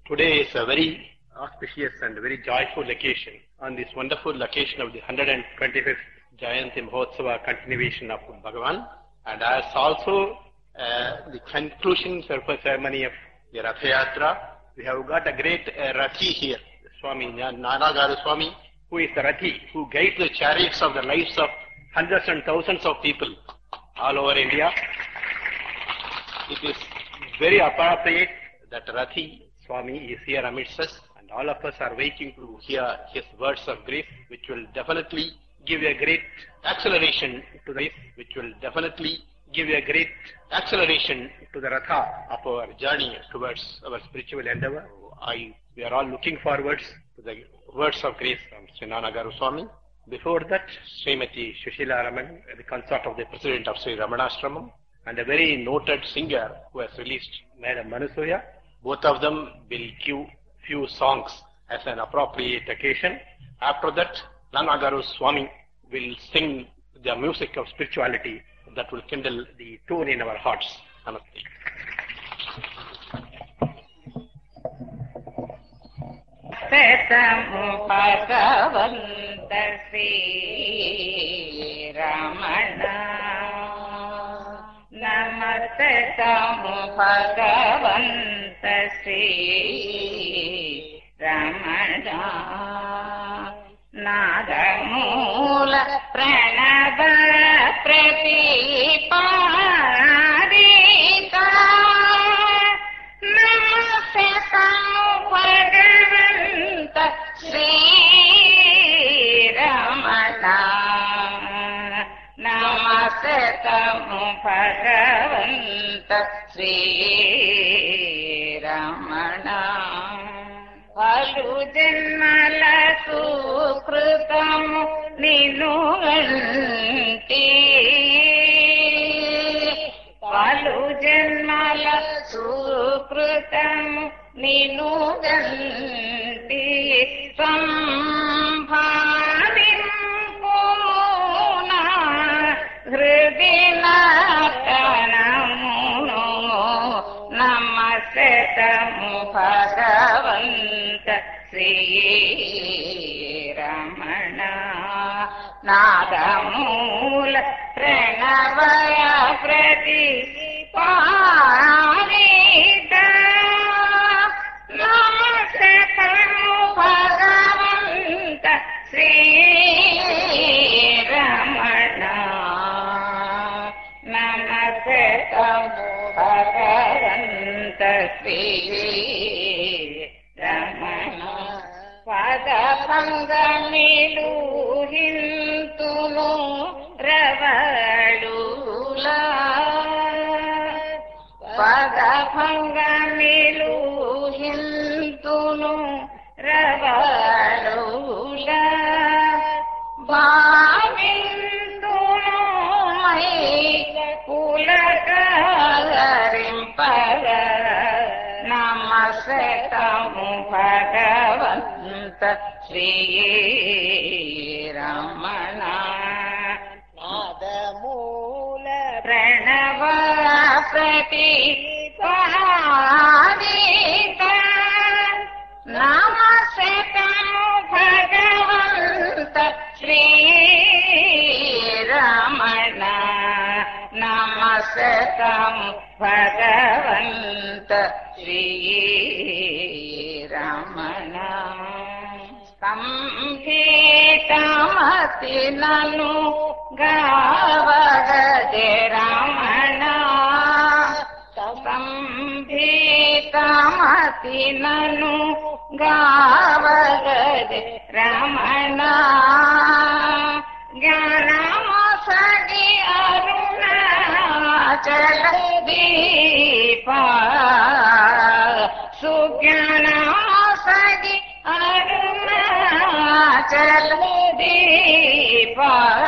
Today is a very auspicious and very joyful occasion on this wonderful occasion of the 125th Jayanti Mahotsava continuation of Bhagavan and as also uh, the conclusion ceremony of the Ratha Yatra, we have got a great uh, Rathi here, Swami Nanagaru Swami, who is the Rathi, who guides the chariots of the lives of hundreds and thousands of people all over India. It is very appropriate that Rathi Swami is here amidst us and all of us are waiting to hear his words of grace which will definitely give a great acceleration to this, which will definitely give a great acceleration to the Ratha of our journey towards our spiritual endeavor. I, we are all looking forwards to the words of grace from Sri Nanagaru Swami. Before that, Srimati Shushila Raman, the consort of the president of Sri Ramanashramam, and a very noted singer who has released Madam Manasuya. Both of them will give few songs as an appropriate occasion. After that, Nanagaru Swami will sing the music of spirituality that will kindle the tune in our hearts. Namaste. శతము భగవంత శ్రీ రమణ నమస్తము భగవంత శ్రీ రమణ నాదమూల ప్రణవ ప్రతిపాదిత నమస్తము భగవంత శ్రీరమణ నమస్తము భగవంత శ్రీరమణ పలు జన్మల సుకృతము నిను గంటి పలు జన్మల సుకృతము నిను గంటి సంభావింపునా హృది నాటనమును నమస్తము భగవంత శ్రీరమణ నాదమూల ప్రణవయ ప్రతి పారిత నమస్తము భగవంత శ్రీరమణ నమస్తము భగవంత శ్రీరమణ పద పంగమిలు హింతును రవళులా పద పంగమిలు హింతును రవళులా భావిందును మై పులకరింపగ నమస్తము భగవంత శ్రీరమణ నాదమూల ప్రణవ ప్రతి పాదిత నమస్తము భగవంత శ్రీరమణ నమస్తము భగవంత శ్రీరమణ సంభీతమతి నను గావగదే రమణ సంభీతమతి నను గావగదే రమణ జ్ఞానమసగి అరుణాచల దీప సుజ్ఞానమసగి అరుణాచల దీప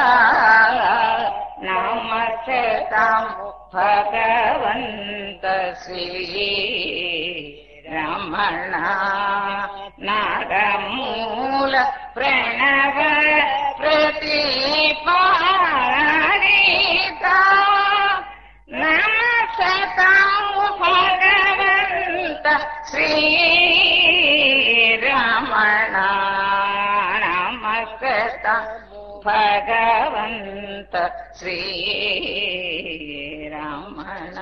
నమస్తము భగవంత శ్రీ రమణ నాగమూల ప్రణవ ప్రతిపాదిత నమస్తము భగవంత శ్రీరమణ నమస్కృత భగవంత శ్రీరమణ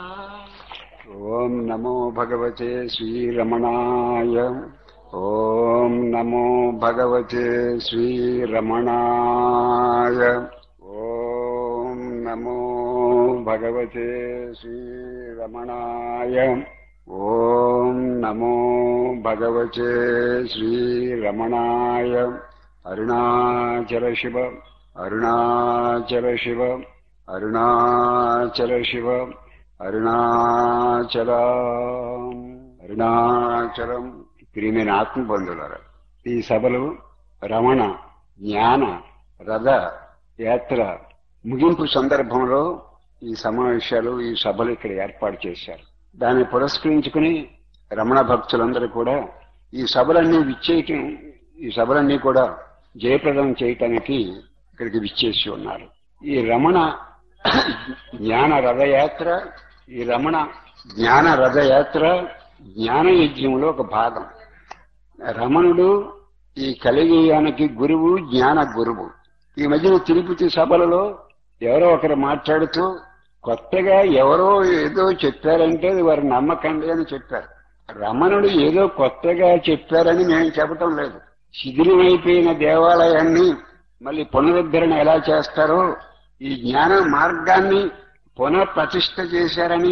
ఓం నమో భగవతే శ్రీరమణాయ ఓం నమో భగవతే శ్రీరమణాయ ఓం నమో భగవతే శ్రీరమణాయ ఓం నమో భగవతే శ్రీరమణాయ అరుణాచల శివ అరుణాచల శివ అరుణాచల శివ అరుణాచలం అరుణాచలం ప్రియమైన ఆత్మబంధువులారా ఈ సభలు రమణ జ్ఞాన రథ యాత్ర ముగింపు సందర్భంలో ఈ సమావేశాలు ఈ సభలు ఇక్కడ ఏర్పాటు చేశారు దాన్ని పురస్కరించుకుని రమణ భక్తులందరూ కూడా ఈ సభలన్నీ విచ్చేయటం ఈ సభలన్నీ కూడా జయప్రదం చేయటానికి ఇక్కడికి విచ్చేసి ఉన్నారు ఈ రమణ జ్ఞాన రథయాత్ర ఈ రమణ జ్ఞాన రథయాత్ర జ్ఞాన యజ్ఞంలో ఒక భాగం రమణుడు ఈ కలియుగానికి గురువు జ్ఞాన గురువు ఈ మధ్యన తిరుపతి సభలలో ఎవరో ఒకరు మాట్లాడుతూ కొత్తగా ఎవరో ఏదో చెప్పారంటే అది వారి నమ్మకండి అని చెప్పారు రమణుడు ఏదో కొత్తగా చెప్పారని మేము చెప్పటం లేదు శిథిలమైపోయిన దేవాలయాన్ని మళ్ళీ పునరుద్ధరణ ఎలా చేస్తారో ఈ జ్ఞాన మార్గాన్ని పునఃప్రతిష్ఠ చేశారని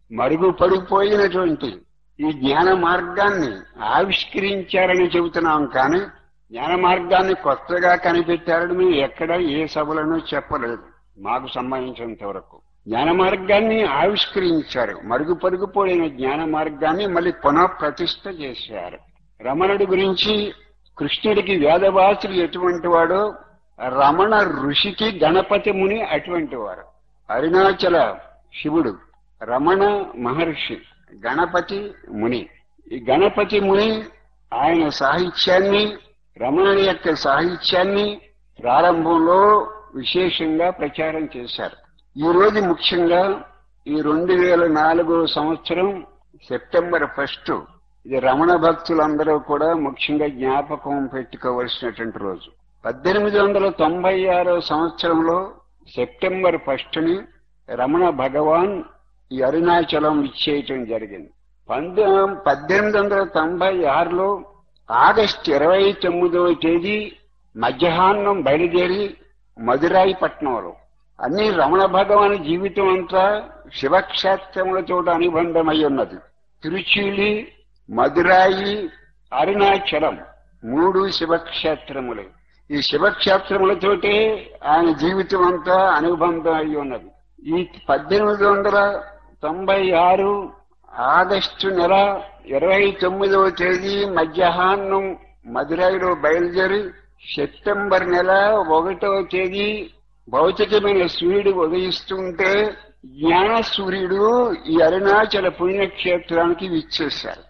మరుగుపడిపోయినటువంటి ఈ జ్ఞాన మార్గాన్ని ఆవిష్కరించారని చెబుతున్నాం కానీ జ్ఞాన మార్గాన్ని కొత్తగా కనిపెట్టారని మేము ఎక్కడ ఏ సభలను చెప్పలేదు మాకు సంబంధించినంత వరకు జ్ఞాన మార్గాన్ని ఆవిష్కరించారు మరుగుపరుగుపోయిన జ్ఞాన మార్గాన్ని మళ్ళీ పునఃప్రతిష్ఠ చేశారు రమణుడి గురించి కృష్ణుడికి వేదవాసుడు ఎటువంటి వాడో రమణ ఋషికి గణపతి ముని అటువంటి వారు అరుణాచల శివుడు రమణ మహర్షి గణపతి ముని ఈ గణపతి ముని ఆయన సాహిత్యాన్ని రమణుని యొక్క సాహిత్యాన్ని ప్రారంభంలో విశేషంగా ప్రచారం చేశారు ఈ రోజు ముఖ్యంగా ఈ రెండు వేల నాలుగో సంవత్సరం సెప్టెంబర్ ఫస్ట్ ఇది రమణ భక్తులందరూ కూడా ముఖ్యంగా జ్ఞాపకం పెట్టుకోవలసినటువంటి రోజు పద్దెనిమిది వందల తొంభై ఆరో సంవత్సరంలో సెప్టెంబర్ ఫస్ట్ ని రమణ భగవాన్ ఈ అరుణాచలం ఇచ్చేయటం జరిగింది పంతొ పద్దెనిమిది వందల తొంభై ఆరులో ఆగస్టు ఇరవై తొమ్మిదవ తేదీ మధ్యాహ్నం బయలుదేరి మదురాయి పట్నంలో అన్ని రమణ భగవాన్ జీవితం అంతా శివక్షేత్రములతో అనుబంధమై ఉన్నది తిరుచిలి మదురాయి అరుణాచలం మూడు శివక్షేత్రములే ఈ శివక్షేత్రములతోటే ఆయన జీవితం అంతా అనుబంధం అయి ఉన్నది ఈ పద్దెనిమిది వందల తొంభై ఆరు ఆగస్టు నెల ఇరవై తొమ్మిదవ తేదీ మధ్యాహ్నం మదురైలో బయలుదేరి సెప్టెంబర్ నెల ఒకటవ తేదీ భౌతికమైన సూర్యుడు ఉదయిస్తుంటే జ్ఞాన సూర్యుడు ఈ అరుణాచల పుణ్యక్షేత్రానికి విచ్చేశారు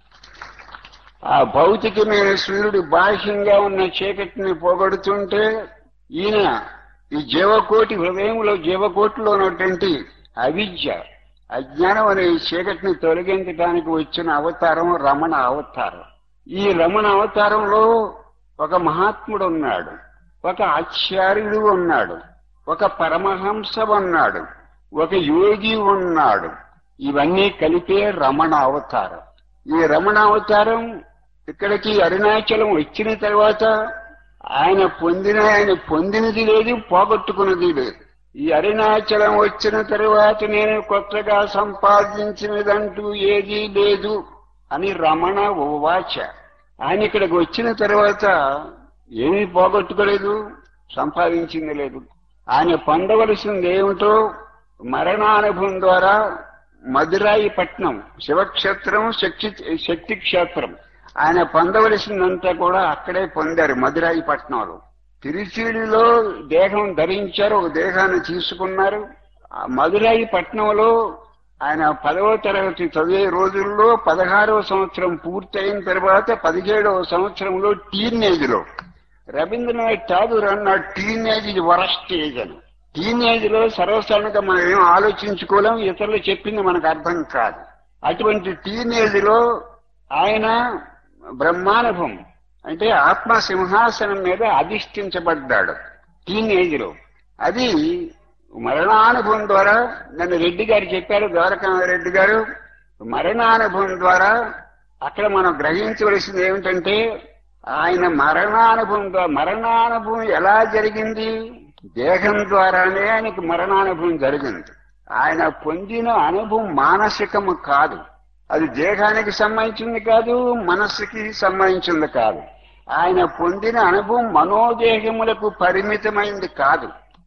ఆ భౌతికమైన సూర్యుడు బాహ్యంగా ఉన్న చీకటిని పోగొడుతుంటే ఈయన ఈ జీవకోటి హృదయంలో జీవకోటిలో ఉన్నటువంటి అవిద్య అజ్ఞానం అనే ఈ చీకటిని తొలగించడానికి వచ్చిన అవతారం రమణ అవతారం ఈ రమణ అవతారంలో ఒక మహాత్ముడు ఉన్నాడు ఒక ఆచార్యుడు ఉన్నాడు ఒక పరమహంస ఉన్నాడు ఒక యోగి ఉన్నాడు ఇవన్నీ కలిపే రమణ అవతారం ఈ రమణ అవతారం ఇక్కడికి అరుణాచలం వచ్చిన తర్వాత ఆయన పొందిన ఆయన పొందినది లేదు పోగొట్టుకున్నది లేదు ఈ అరుణాచలం వచ్చిన తర్వాత నేను కొత్తగా సంపాదించినదంటూ ఏదీ లేదు అని రమణ ఉవాచ ఆయన ఇక్కడికి వచ్చిన తర్వాత ఏమీ పోగొట్టుకోలేదు సంపాదించింది లేదు ఆయన పొందవలసింది ఏమిటో మరణానుభవం ద్వారా మధురాయి పట్నం శివక్షేత్రం శక్తి శక్తి క్షేత్రం ఆయన పొందవలసిందంతా కూడా అక్కడే పొందారు మధురాయి పట్నంలో తిరుచిలిలో దేహం ధరించారు ఒక దేహాన్ని తీసుకున్నారు ఆ మధురాయి పట్నంలో ఆయన పదవ తరగతి చదివే రోజుల్లో పదహారవ సంవత్సరం పూర్తయిన తర్వాత పదిహేడవ సంవత్సరంలో టీనేజ్ లో రవీంద్రనాథ్ ఠాగూర్ అన్న టీనేజ్ ఇది వరస్ట్ ఏజ్ అని టీనేజ్ లో సర్వసాధారణంగా మనం ఏం ఆలోచించుకోలేం ఇతరులు చెప్పింది మనకు అర్థం కాదు అటువంటి టీనేజ్ లో ఆయన బ్రహ్మానుభవం అంటే ఆత్మ సింహాసనం మీద అధిష్ఠించబడ్డాడు టీనేజ్ లో అది మరణానుభవం ద్వారా నన్ను రెడ్డి గారు చెప్పారు ద్వారకారెడ్డి గారు మరణానుభవం ద్వారా అక్కడ మనం గ్రహించవలసింది ఏమిటంటే ఆయన మరణానుభవం ద్వారా మరణానుభవం ఎలా జరిగింది దేహం ద్వారానే ఆయనకు మరణానుభవం జరిగింది ఆయన పొందిన అనుభవం మానసికము కాదు అది దేహానికి సంబంధించింది కాదు మనస్సుకి సంబంధించింది కాదు ఆయన పొందిన అనుభవం మనోదేహములకు పరిమితమైంది కాదు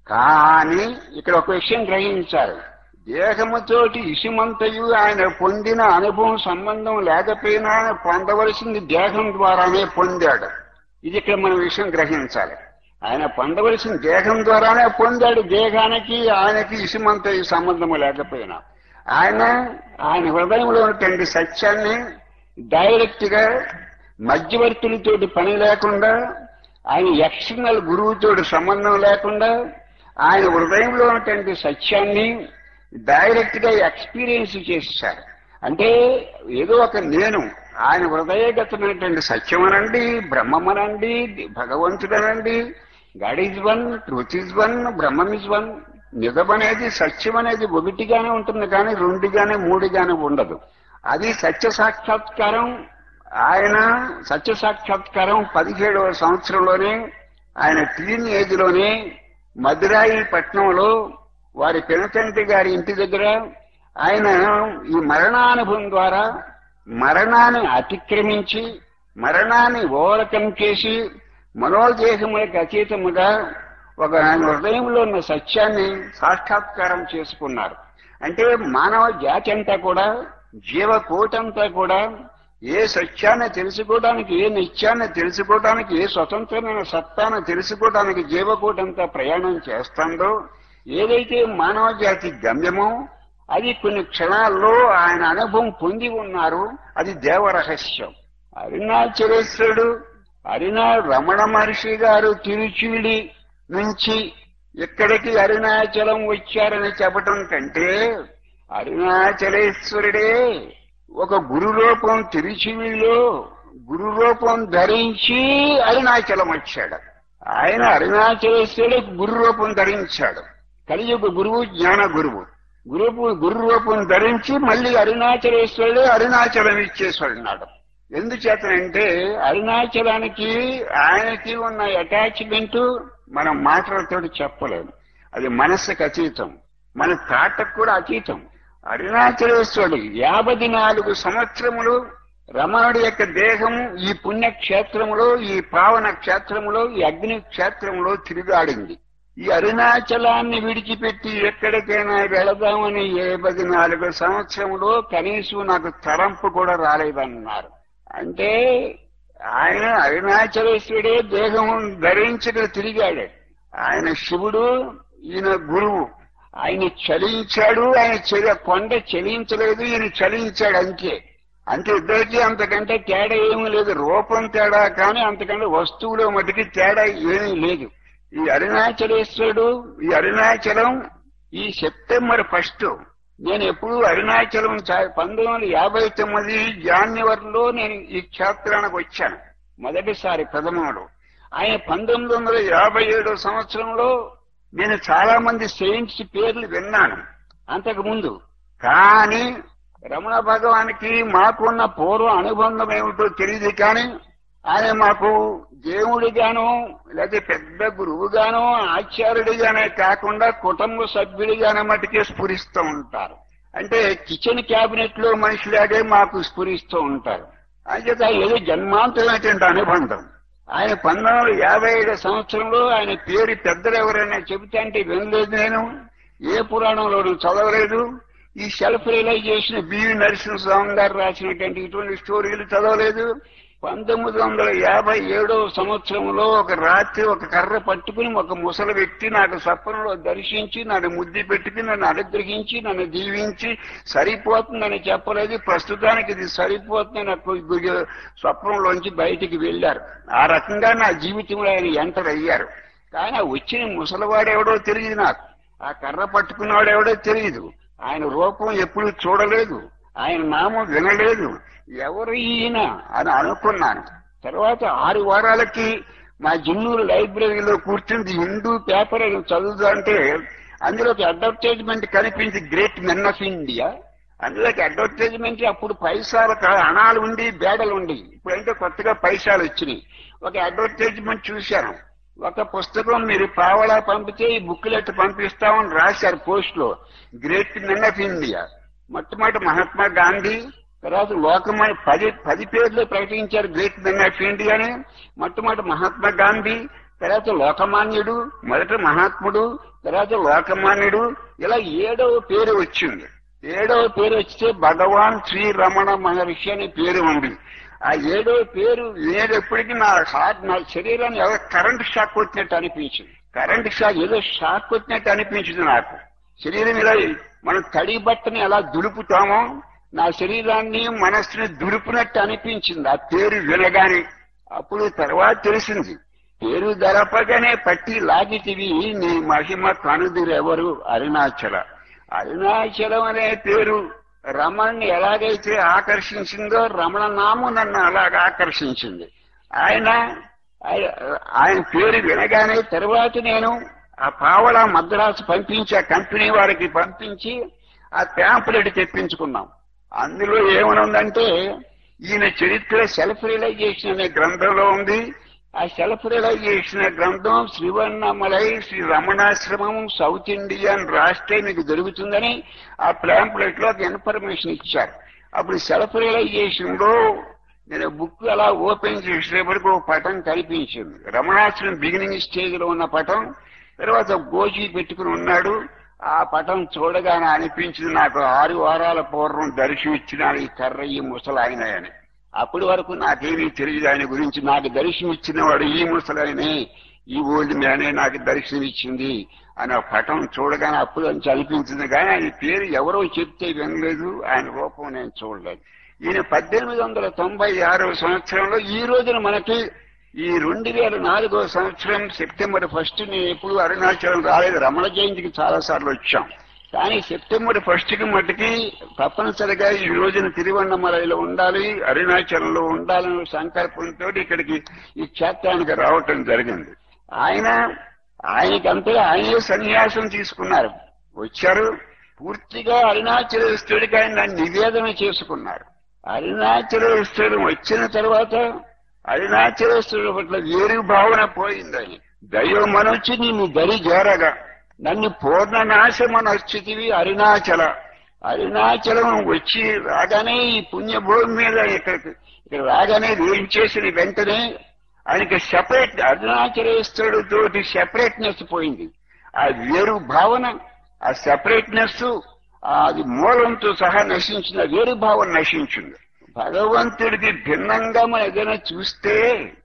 కానీ ఇక్కడ ఒక విషయం గ్రహించారు దేహముతోటి ఇసుమంతయు ఆయన పొందిన అనుభవం సంబంధం లేకపోయినా ఆయన పొందవలసింది దేహం ద్వారానే పొందాడు ఇది ఇక్కడ మనం విషయం గ్రహించాలి ఆయన పొందవలసిన దేహం ద్వారానే పొందాడు దేహానికి ఆయనకి ఇసుమంత సంబంధము లేకపోయినా ఆయన ఆయన హృదయంలో ఉన్నటువంటి సత్యాన్ని డైరెక్ట్ గా మధ్యవర్తులతోటి పని లేకుండా ఆయన ఎక్స్టర్నల్ గురువుతోటి సంబంధం లేకుండా ఆయన హృదయంలో ఉన్నటువంటి సత్యాన్ని డైరెక్ట్ గా ఎక్స్పీరియన్స్ చేశారు అంటే ఏదో ఒక నేను ఆయన హృదయగతమైనటువంటి సత్యమనండి బ్రహ్మమనండి భగవంతుడనండి God is one truth is one బ్రహ్మం ఈజ్ వన్ నిజం అనేది సత్యం అనేది ఒకటిగానే ఉంటుంది కానీ రెండుగానే మూడుగానే ఉండదు అది సత్య సాక్షాత్కారం ఆయన సత్య సాక్షాత్కారం పదిహేడవ సంవత్సరంలోనే ఆయన టీన్ ఏజ్ లోనే మదురాయి పట్నంలో వారి పినతండ్రి గారి ఇంటి దగ్గర ఆయన ఈ మరణానుభవం ద్వారా మరణాన్ని అతిక్రమించి మరణాన్ని ఓరకం చేసి మనోదేహములకు అతీతముగా ఒక ఆయన హృదయంలో ఉన్న సత్యాన్ని సాక్షాత్కారం చేసుకున్నారు అంటే మానవ జాతి అంతా కూడా జీవకోటంతా కూడా ఏ సత్యాన్ని తెలుసుకోవడానికి ఏ నిత్యాన్ని తెలుసుకోవడానికి ఏ స్వతంత్రమైన సత్తాన్ని తెలుసుకోవడానికి జీవకోటంతా ప్రయాణం చేస్తుందో ఏదైతే మానవ జాతి గమ్యమో అది కొన్ని క్షణాల్లో ఆయన అనుభవం పొంది ఉన్నారు అది దేవరహస్యం అరుణాచలేశ్వరుడు అరుణా రమణ మహర్షి గారు తిరుచిడి నుంచి ఇక్కడికి అరుణాచలం వచ్చారని చెప్పటం కంటే అరుణాచలేశ్వరుడే ఒక గురు రూపం తిరుచివిలో గురు రూపం ధరించి అరుణాచలం వచ్చాడు ఆయన అరుణాచలేశ్వరుడు గురు రూపం ధరించాడు కలియుగ గురువు జ్ఞాన గురువు గురువు గురు రూపం ధరించి మళ్ళీ అరుణాచలేశ్వరుడు అరుణాచలం ఇచ్చేసాడున్నాడు ఎందుచేతనంటే అరుణాచలానికి ఆయనకి ఉన్న అటాచ్మెంట్ మనం మాటలతో చెప్పలేము అది మనస్సుకు అతీతం మన తాటకు కూడా అతీతం అరుణాచలేశ్వరుడు యాభై నాలుగు సంవత్సరములు రమణుడి యొక్క దేహం ఈ పుణ్యక్షేత్రములో ఈ పావన క్షేత్రములో ఈ అగ్ని క్షేత్రంలో తిరుగాడింది ఈ అరుణాచలాన్ని విడిచిపెట్టి ఎక్కడికైనా వెళదామని ఏ పది నాలుగు సంవత్సరంలో కనీసం నాకు తరంపు కూడా రాలేదన్నారు అంటే ఆయన అరుణాచలేశ్వరుడే దేహం ధరించిన తిరిగాడు ఆయన శివుడు ఈయన గురువు ఆయన చలించాడు ఆయన చెల కొండ చలించలేదు ఈయన చలించాడు అంతే అంతే ఇద్దరికి అంతకంటే తేడా ఏమీ లేదు రూపం తేడా కానీ అంతకంటే వస్తువులో మటుకి తేడా ఏమీ లేదు ఈ అరుణాచలేశ్వరుడు ఈ అరుణాచలం ఈ సెప్టెంబర్ ఫస్ట్ నేను ఎప్పుడు అరుణాచలం చా- పంతొమ్మిది వందల యాభై తొమ్మిది జాన్యువరిలో నేను ఈ క్షేత్రానికి వచ్చాను మొదటిసారి ప్రథమంలో ఆయన పంతొమ్మిది వందల యాభై ఏడో సంవత్సరంలో నేను చాలా మంది సెయింట్స్ పేర్లు విన్నాను అంతకు ముందు కానీ రమణ భగవానికి మాకున్న పూర్వ అనుబంధం ఏమిటో తెలియదు కానీ ఆయన మాకు దేవుడిగానో లేదా పెద్ద గురువుగానో ఆచార్యుడిగానే కాకుండా కుటుంబ సభ్యుడిగానే మటుకే స్ఫురిస్తూ ఉంటారు అంటే కిచెన్ క్యాబినెట్ లో మనిషిలాగే మాకు స్ఫురిస్తూ ఉంటారు అంచేత ఏదో జన్మాంతమైనటువంటి అనుబంధం ఆయన పంతొమ్మిది వందల యాభై ఐదు సంవత్సరంలో ఆయన పేరు పెద్దలు ఎవరైనా చెబితే అంటే వినలేదు నేను ఏ పురాణంలోనూ చదవలేదు ఈ సెల్ఫ్ రియలైజేషన్ బివి నరసింహస్వామి గారు రాసినటువంటి ఇటువంటి స్టోరీలు చదవలేదు పంతొమ్మిది వందల యాభై ఏడవ సంవత్సరంలో ఒక రాత్రి ఒక కర్ర పట్టుకుని ఒక ముసలి వ్యక్తి నాకు స్వప్నంలో దర్శించి నన్ను ముద్ది పెట్టుకుని నన్ను అనుగ్రహించి నన్ను దీవించి సరిపోతుందని చెప్పలేదు ప్రస్తుతానికి ఇది సరిపోతుందని నాకు గు- స్వప్నంలోంచి బయటికి వెళ్లారు ఆ రకంగా నా జీవితంలో ఆయన ఎంటర్ అయ్యారు కానీ ఆ వచ్చిన ముసలివాడెవడో తెలియదు నాకు ఆ కర్ర పట్టుకున్నవాడెవడో తెలియదు ఆయన రూపం ఎప్పుడు చూడలేదు ఆయన నామం వినలేదు ఎవరు ఈయన అని అనుకున్నాను తర్వాత ఆరు వారాలకి మా జిన్నూరు లైబ్రరీలో కూర్చుంది హిందూ పేపర్ అని చదువుతా అంటే అందులో ఒక అడ్వర్టైజ్మెంట్ కనిపించి గ్రేట్ మెన్ ఆఫ్ ఇండియా అందులోకి అడ్వర్టైజ్మెంట్ అప్పుడు పైసాలు కా- అణాలు ఉండి బేడలు ఉండి ఇప్పుడంటే కొత్తగా పైసాలు వచ్చినాయి ఒక అడ్వర్టైజ్మెంట్ చూశాను ఒక పుస్తకం మీరు పావలా పంపితే ఈ బుక్లెట్ పంపిస్తామని రాశారు పోస్ట్ లో గ్రేట్ మెన్ ఆఫ్ ఇండియా మొట్టమొదటి మహాత్మా గాంధీ తర్వాత లోకమాన్య పది పది పేర్లు ప్రకటించారు గ్రేట్ మెన్ ఆఫ్ ఇండియాని మొట్టమొదటి మహాత్మా గాంధీ తర్వాత లోకమాన్యుడు మొదట మహాత్ముడు తర్వాత లోకమాన్యుడు ఇలా ఏడవ పేరు వచ్చింది ఏడవ పేరు వచ్చితే భగవాన్ శ్రీ రమణ మహర్షి అనే పేరు ఉంది ఆ ఏడవ పేరు వినేటప్పటికీ నా హార్ట్ నా శరీరాన్ని ఏదో కరెంట్ షాక్ కొట్టినట్టు అనిపించింది కరెంట్ షాక్ ఏదో షాక్ కొట్టినట్టు అనిపించింది నాకు శరీరం ఇలా మనం తడి బట్టని ఎలా దులుపుతామో నా శరీరాన్ని మనస్సుని దులుపునట్టు అనిపించింది ఆ పేరు వినగానే అప్పుడు తర్వాత తెలిసింది పేరు దరపగానే పట్టి లాగితివి నీ మహిమ కనుదిరెవరు అరుణాచల అరుణాచలం అనే పేరు రమణ్ని ఎలాగైతే ఆకర్షించిందో రమణ నాము నన్ను అలాగ ఆకర్షించింది ఆయన ఆయ- ఆయన పేరు వినగానే తర్వాత నేను ఆ పావలా మద్రాసు పంపించి ఆ కంపెనీ వారికి పంపించి ఆ ప్యాంప్లెట్ తెప్పించుకున్నాం అందులో ఏమనుందంటే ఈయన చరిత్ర సెల్ఫ్ రియలైజేషన్ అనే గ్రంథంలో ఉంది ఆ సెల్ఫ్ రియలైజేషన్ గ్రంథం శ్రీవన్నమలై శ్రీ రమణాశ్రమం సౌత్ ఇండియన్ రాష్ట్రే మీకు దొరుకుతుందని ఆ ప్లాంప్లెట్ లో ఒక ఇన్ఫర్మేషన్ ఇచ్చారు అప్పుడు సెల్ఫ్ రియలైజేషన్ లో నేను బుక్ అలా ఓపెన్ చేసేటప్పటికి ఒక పటం కనిపించింది రమణాశ్రమం బిగినింగ్ స్టేజ్ లో ఉన్న పటం తర్వాత గోజీ పెట్టుకుని ఉన్నాడు ఆ పటం చూడగానే అనిపించింది నాకు ఆరు వారాల పూర్వం దర్శనం ఇచ్చిన ఈ కర్ర ఈ ముసలాయన అని అప్పటి వరకు నాకేమీ తెలియదు ఆయన గురించి నాకు దర్శనం ఇచ్చిన వాడు ఈ ముసలాయనే ఈ ఓల్డ్ మ్యానే నాకు దర్శనం ఇచ్చింది అని ఆ పటం చూడగానే అప్పుడు అని అనిపించింది కానీ ఆయన పేరు ఎవరో చెప్తే వినలేదు ఆయన రూపం నేను చూడలేదు ఈయన పద్దెనిమిది వందల తొంభై ఆరవ సంవత్సరంలో ఈ రోజున మనకి ఈ రెండు వేల నాలుగో సంవత్సరం సెప్టెంబర్ ఫస్ట్ నేను ఎప్పుడు అరుణాచలం రాలేదు రమణ జయంతికి చాలా సార్లు వచ్చాం కానీ సెప్టెంబర్ ఫస్ట్ కి మటుకి తప్పనిసరిగా ఈ రోజున తిరువన్నమలైలో ఉండాలి అరుణాచలంలో ఉండాలనే సంకల్పంతో ఇక్కడికి ఈ క్షేత్రానికి రావటం జరిగింది ఆయన ఆయనకంతే ఆయనే సన్యాసం తీసుకున్నారు వచ్చారు పూర్తిగా అరుణాచలేశ్వరుడికి ఆయన నివేదన చేసుకున్నారు అరుణాచలేశ్వరుడు వచ్చిన తర్వాత అరుణాచలేశ్వరుడు పట్ల వేరు భావన పోయిందని దైవమనొచ్చి నిన్ను దరి చేరగా నన్ను పూర్ణ నాశమన స్థితివి అరుణాచల అరుణాచలం వచ్చి రాగానే ఈ పుణ్యభూమి మీద ఇక్కడికి ఇక్కడ రాగానే ఏం చేసిన వెంటనే ఆయనకి సెపరేట్ అరుణాచలేశ్వరుడు తోటి సెపరేట్నెస్ పోయింది ఆ వేరు భావన ఆ సెపరేట్నెస్ అది మూలంతో సహా నశించిన వేరు భావన నశించింది భగవంతుడికి భిన్నంగా మనం ఏదైనా చూస్తే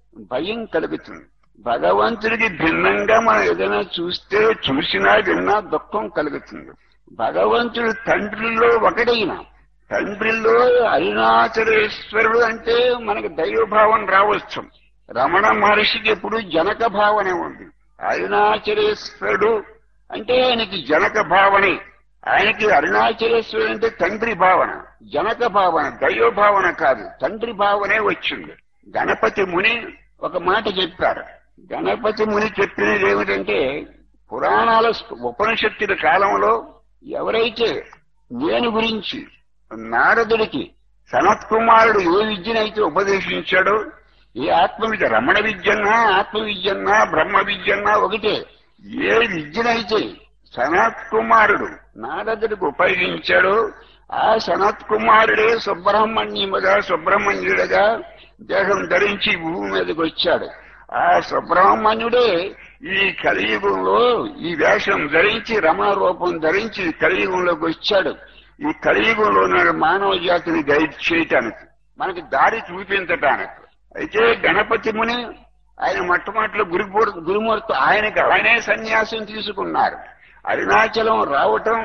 భయం కలుగుతుంది భగవంతుడికి భిన్నంగా మనం ఏదైనా చూస్తే చూసినా విన్నా దుఃఖం కలుగుతుంది భగవంతుడు తండ్రిలో ఒకడైన తండ్రిలో అరుణాచలేశ్వరుడు అంటే మనకు దైవభావం రావచ్చు రమణ మహర్షికి ఎప్పుడు జనక భావనే ఉంది అరుణాచలేశ్వరుడు అంటే ఆయనకి జనక భావనే ఆయనకి అరుణాచలేశ్వరుడు అంటే తండ్రి భావన జనక భావన దైవ భావన కాదు తండ్రి భావనే వచ్చింది గణపతి ముని ఒక మాట చెప్పారు గణపతి ముని చెప్పినది ఏమిటంటే పురాణాల ఉపనిషత్తుల కాలంలో ఎవరైతే నేను గురించి నారదుడికి సనత్ కుమారుడు ఏ విద్యనైతే ఉపదేశించాడో ఏ ఆత్మ విద్య రమణ విద్యన్నా ఆత్మ విద్యన్నా బ్రహ్మ విద్యన్నా ఒకటే ఏ విద్యనైతే సనత్ కుమారుడు నారదుడికి ఉపయోగించాడో ఆ సనత్ కుమారుడే సుబ్రహ్మణ్యముగా సుబ్రహ్మణ్యుడిగా దేహం ధరించి భూమి మీదకి వచ్చాడు ఆ సుబ్రహ్మణ్యుడే ఈ కలియుగంలో ఈ వేషం ధరించి రమణ రూపం ధరించి కలియుగంలోకి వచ్చాడు ఈ కలియుగంలో నాడు మానవ జాతిని గైడ్ చేయటానికి మనకి దారి చూపించటానికి అయితే గణపతి ముని ఆయన మొట్టమొదటిలో గురు గురుమూర్తి ఆయనకి ఆయనే సన్యాసం తీసుకున్నారు అరుణాచలం రావటం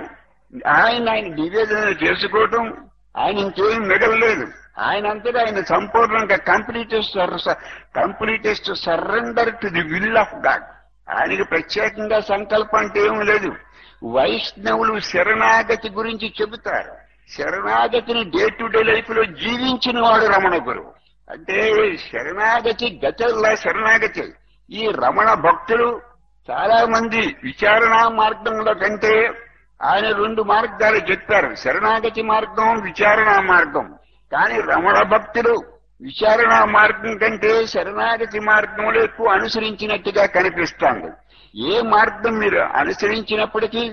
ఆయన ఆయన నివేదన చేసుకోవటం ఆయన ఇంకేం మిగలలేదు ఆయన అంతటా ఆయన సంపూర్ణంగా completest completest surrender to the will of God ఆయనకి ప్రత్యేకంగా సంకల్పం అంటే ఏం లేదు వైష్ణవులు శరణాగతి గురించి చెబుతారు శరణాగతిని డే టు డే లైఫ్ లో జీవించిన వాడు రమణ గురువు అంటే శరణాగతి గతల్లా శరణాగతి ఈ రమణ భక్తులు చాలా మంది విచారణ మార్గంలో కంటే ఆయన రెండు మార్గాలు చెప్పారు శరణాగతి మార్గం విచారణ మార్గం కానీ రమణ భక్తులు విచారణ మార్గం కంటే శరణాగతి మార్గంలో ఎక్కువ అనుసరించినట్టుగా కనిపిస్తోంది ఏ మార్గం మీరు అనుసరించినప్పటికీ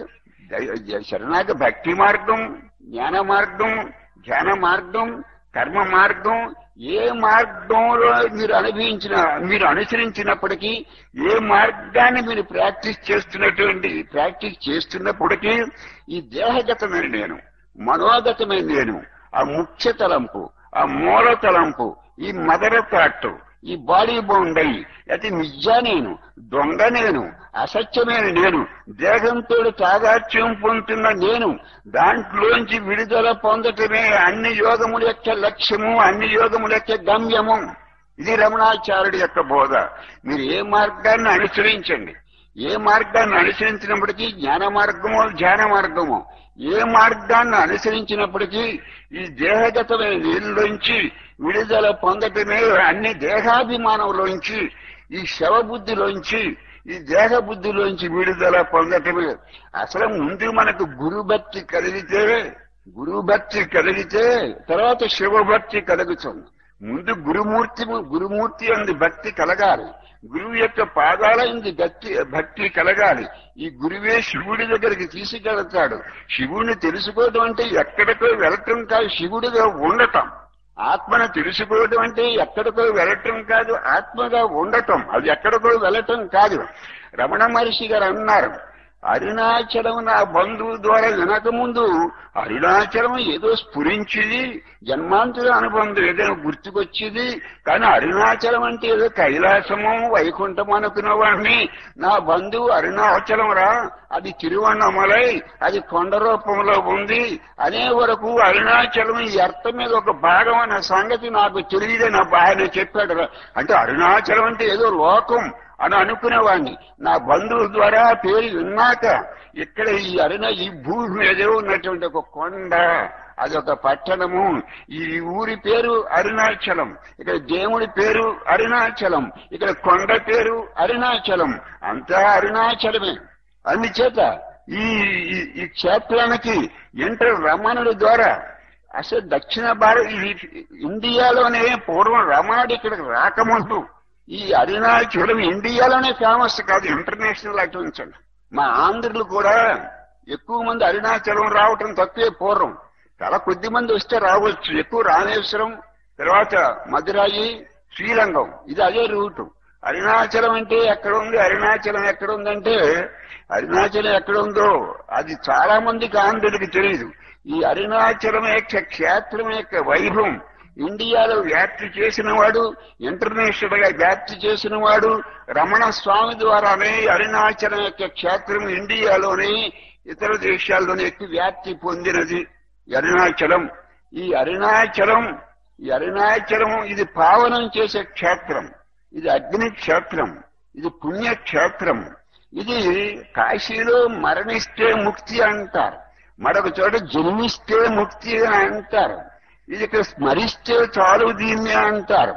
దై- శరణాగతి భక్తి మార్గం జ్ఞాన మార్గం ధ్యాన మార్గం కర్మ మార్గం ఏ మార్గంలో మీరు అనుభవించిన మీరు అనుసరించినప్పటికీ ఏ మార్గాన్ని మీరు ప్రాక్టీస్ చేస్తున్నటువంటి ప్రాక్టీస్ చేస్తున్నప్పటికీ ఈ దేహగతమైన నేను మనోగతమైన నేను ఆ ముఖ్య తలంపు ఆ మూల తలంపు ఈ మదర థాట్ ఈ బాడీ బౌండరీ అయితే నిజా నేను దొంగ నేను అసత్యమైన నేను దేహంతో తాదాత్యం పొందుతున్న నేను దాంట్లోంచి విడుదల పొందటమే అన్ని యోగముల యొక్క లక్ష్యము అన్ని యోగముల యొక్క గమ్యము ఇది రమణాచార్యుడి యొక్క బోధ మీరు ఏ మార్గాన్ని అనుసరించండి ఏ మార్గాన్ని అనుసరించినప్పటికీ జ్ఞాన మార్గమో ధ్యాన మార్గమో ఏ మార్గాన్ని అనుసరించినప్పటికీ ఈ దేహగతమైన నీళ్ళలోంచి విడుదల పొందటమే అన్ని దేహాభిమానంలోంచి ఈ శవబుద్ధిలోంచి ఈ దేహ బుద్ధిలోంచి విడుదల పొందటమే అసలు ముందు మనకు గురుభక్తి కలిగితే గురుభక్తి కలిగితే తర్వాత శివభక్తి కలుగుతుంది ముందు గురుమూర్తి గురుమూర్తి అంది భక్తి కలగాలి గురువు యొక్క పాదాల ఇంది భక్తి భక్తి కలగాలి ఈ గురువే శివుడి దగ్గరికి తీసుకెళ్తాడు శివుడిని తెలుసుకోవడం అంటే ఎక్కడికో వెళ్ళటం కాదు శివుడిగా ఉండటం ఆత్మను తెలుసుకోవడం అంటే ఎక్కడికో వెళ్ళటం కాదు ఆత్మగా ఉండటం అది ఎక్కడికో వెళ్ళటం కాదు రమణ మహర్షి గారు అన్నారు అరుణాచలం నా బంధువు ద్వారా వినకముందు అరుణాచలం ఏదో స్ఫురించింది జన్మాంతుల అనుబంధం ఏదైనా గుర్తుకొచ్చింది కానీ అరుణాచలం అంటే ఏదో కైలాసము వైకుంఠం అనుకున్న వాడిని నా బంధువు అరుణాచలం రా అది తిరువണ്ണమలై అది కొండ రూపంలో ఉంది అనే వరకు అరుణాచలం ఈ అర్థం మీద ఒక భాగం అన్న సంగతి నాకు తెలియదని ఆయన చెప్పాడు రా. అంటే అరుణాచలం అంటే ఏదో లోకం అని అనుకునేవాడిని నా బంధువుల ద్వారా పేరు విన్నాక ఇక్కడ ఈ అరుణ ఈ భూమి మీద ఉన్నటువంటి ఒక కొండ అదొక పట్టణము ఈ ఊరి పేరు అరుణాచలం ఇక్కడ దేవుడి పేరు అరుణాచలం ఇక్కడ కొండ పేరు అరుణాచలం అంతా అరుణాచలమే అందుచేత ఈ ఈ- ఈ క్షేత్రానికి ఇంటర్ రమణుడి ద్వారా అసలు దక్షిణ భారత ఈ- ఇండియాలోనే పూర్వం రమణుడు ఇక్కడికి రాకముందు ఈ అరుణాచలం ఇండియాలోనే ఫేమస్ కాదు ఇంటర్నేషనల్ అటు ఉంచండి మా ఆంధ్రులు కూడా ఎక్కువ మంది అరుణాచలం రావటం తక్కువే పూర్వం చాలా కొద్ది మంది వస్తే రావచ్చు ఎక్కువ రామేశ్వరం తర్వాత మధురాయి శ్రీరంగం ఇది అదే రూటు అరుణాచలం అంటే ఎక్కడ ఉంది అరుణాచలం ఎక్కడ ఉందంటే అరుణాచలం ఎక్కడ ఉందో అది చాలా మందికి ఆంధ్రుడికి తెలియదు ఈ అరుణాచలం యొక్క క్షేత్రం యొక్క వైభవం ఇండియాలో వ్యాప్తి చేసిన వాడు ఇంటర్నేషనల్ గా వ్యాప్తి చేసిన వాడు రమణ స్వామి ద్వారానే అరుణాచలం యొక్క క్షేత్రం ఇండియాలోనే ఇతర దేశాల్లోనే ఎక్కువ వ్యాప్తి పొందినది ఈ అరుణాచలం ఈ అరుణాచలం ఈ అరుణాచలం ఇది పావనం చేసే క్షేత్రం ఇది అగ్ని క్షేత్రం ఇది పుణ్యక్షేత్రం ఇది కాశీలో మరణిస్తే ముక్తి అంటారు మరొక చోట జన్మిస్తే ముక్తి అని అంటారు ఇది ఇక్కడ స్మరిస్తే చాలు దీన్ని అంటారు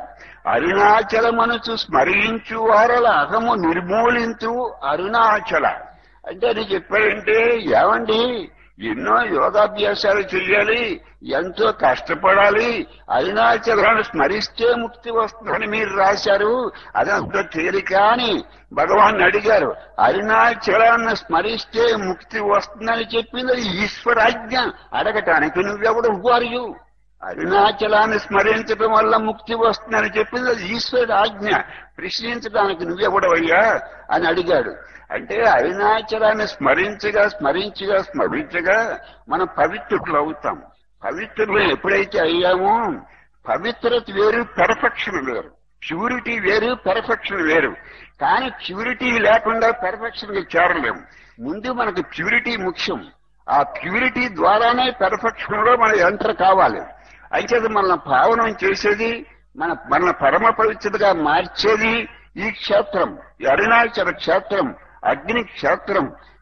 అరుణాచలమనుచు స్మరించు వారల అహము నిర్మూలించు అరుణాచల అంటే అది చెప్పాడంటే ఏమండి ఎన్నో యోగాభ్యాసాలు చెయ్యాలి ఎంతో కష్టపడాలి అరుణాచలాన్ని స్మరిస్తే ముక్తి వస్తుందని మీరు రాశారు అదంత తేలిక అని భగవాన్ అడిగారు అరుణాచలాన్ని స్మరిస్తే ముక్తి వస్తుందని చెప్పింది అది ఈశ్వరాజ్ఞ అడగటానికి నువ్వెవడు వారియు అరుణాచలాన్ని స్మరించడం వల్ల ముక్తి వస్తుందని చెప్పింది అది ఈశ్వరుడు ఆజ్ఞ ప్రశ్నించడానికి నువ్వెవడవయ్యా అని అడిగాడు అంటే అరుణాచలాన్ని స్మరించగా స్మరించగా స్మరించగా మనం పవిత్రులు అవుతాం పవిత్రులు ఎప్పుడైతే అయ్యామో పవిత్రత వేరు పెర్ఫెక్షన్ వేరు ప్యూరిటీ వేరు పెర్ఫెక్షన్ వేరు కానీ ప్యూరిటీ లేకుండా పెర్ఫెక్షన్ కి చేరలేము ముందు మనకు ప్యూరిటీ ముఖ్యం ఆ ప్యూరిటీ ద్వారానే పెర్ఫెక్షన్ లో మనం ఎంటర్ కావాలి అయితే మనల్ని పావనం చేసేది మన మన పరమ పవిత్రతగా మార్చేది ఈ క్షేత్రం ఈ అరుణాచల క్షేత్రం అగ్ని క్షేత్రం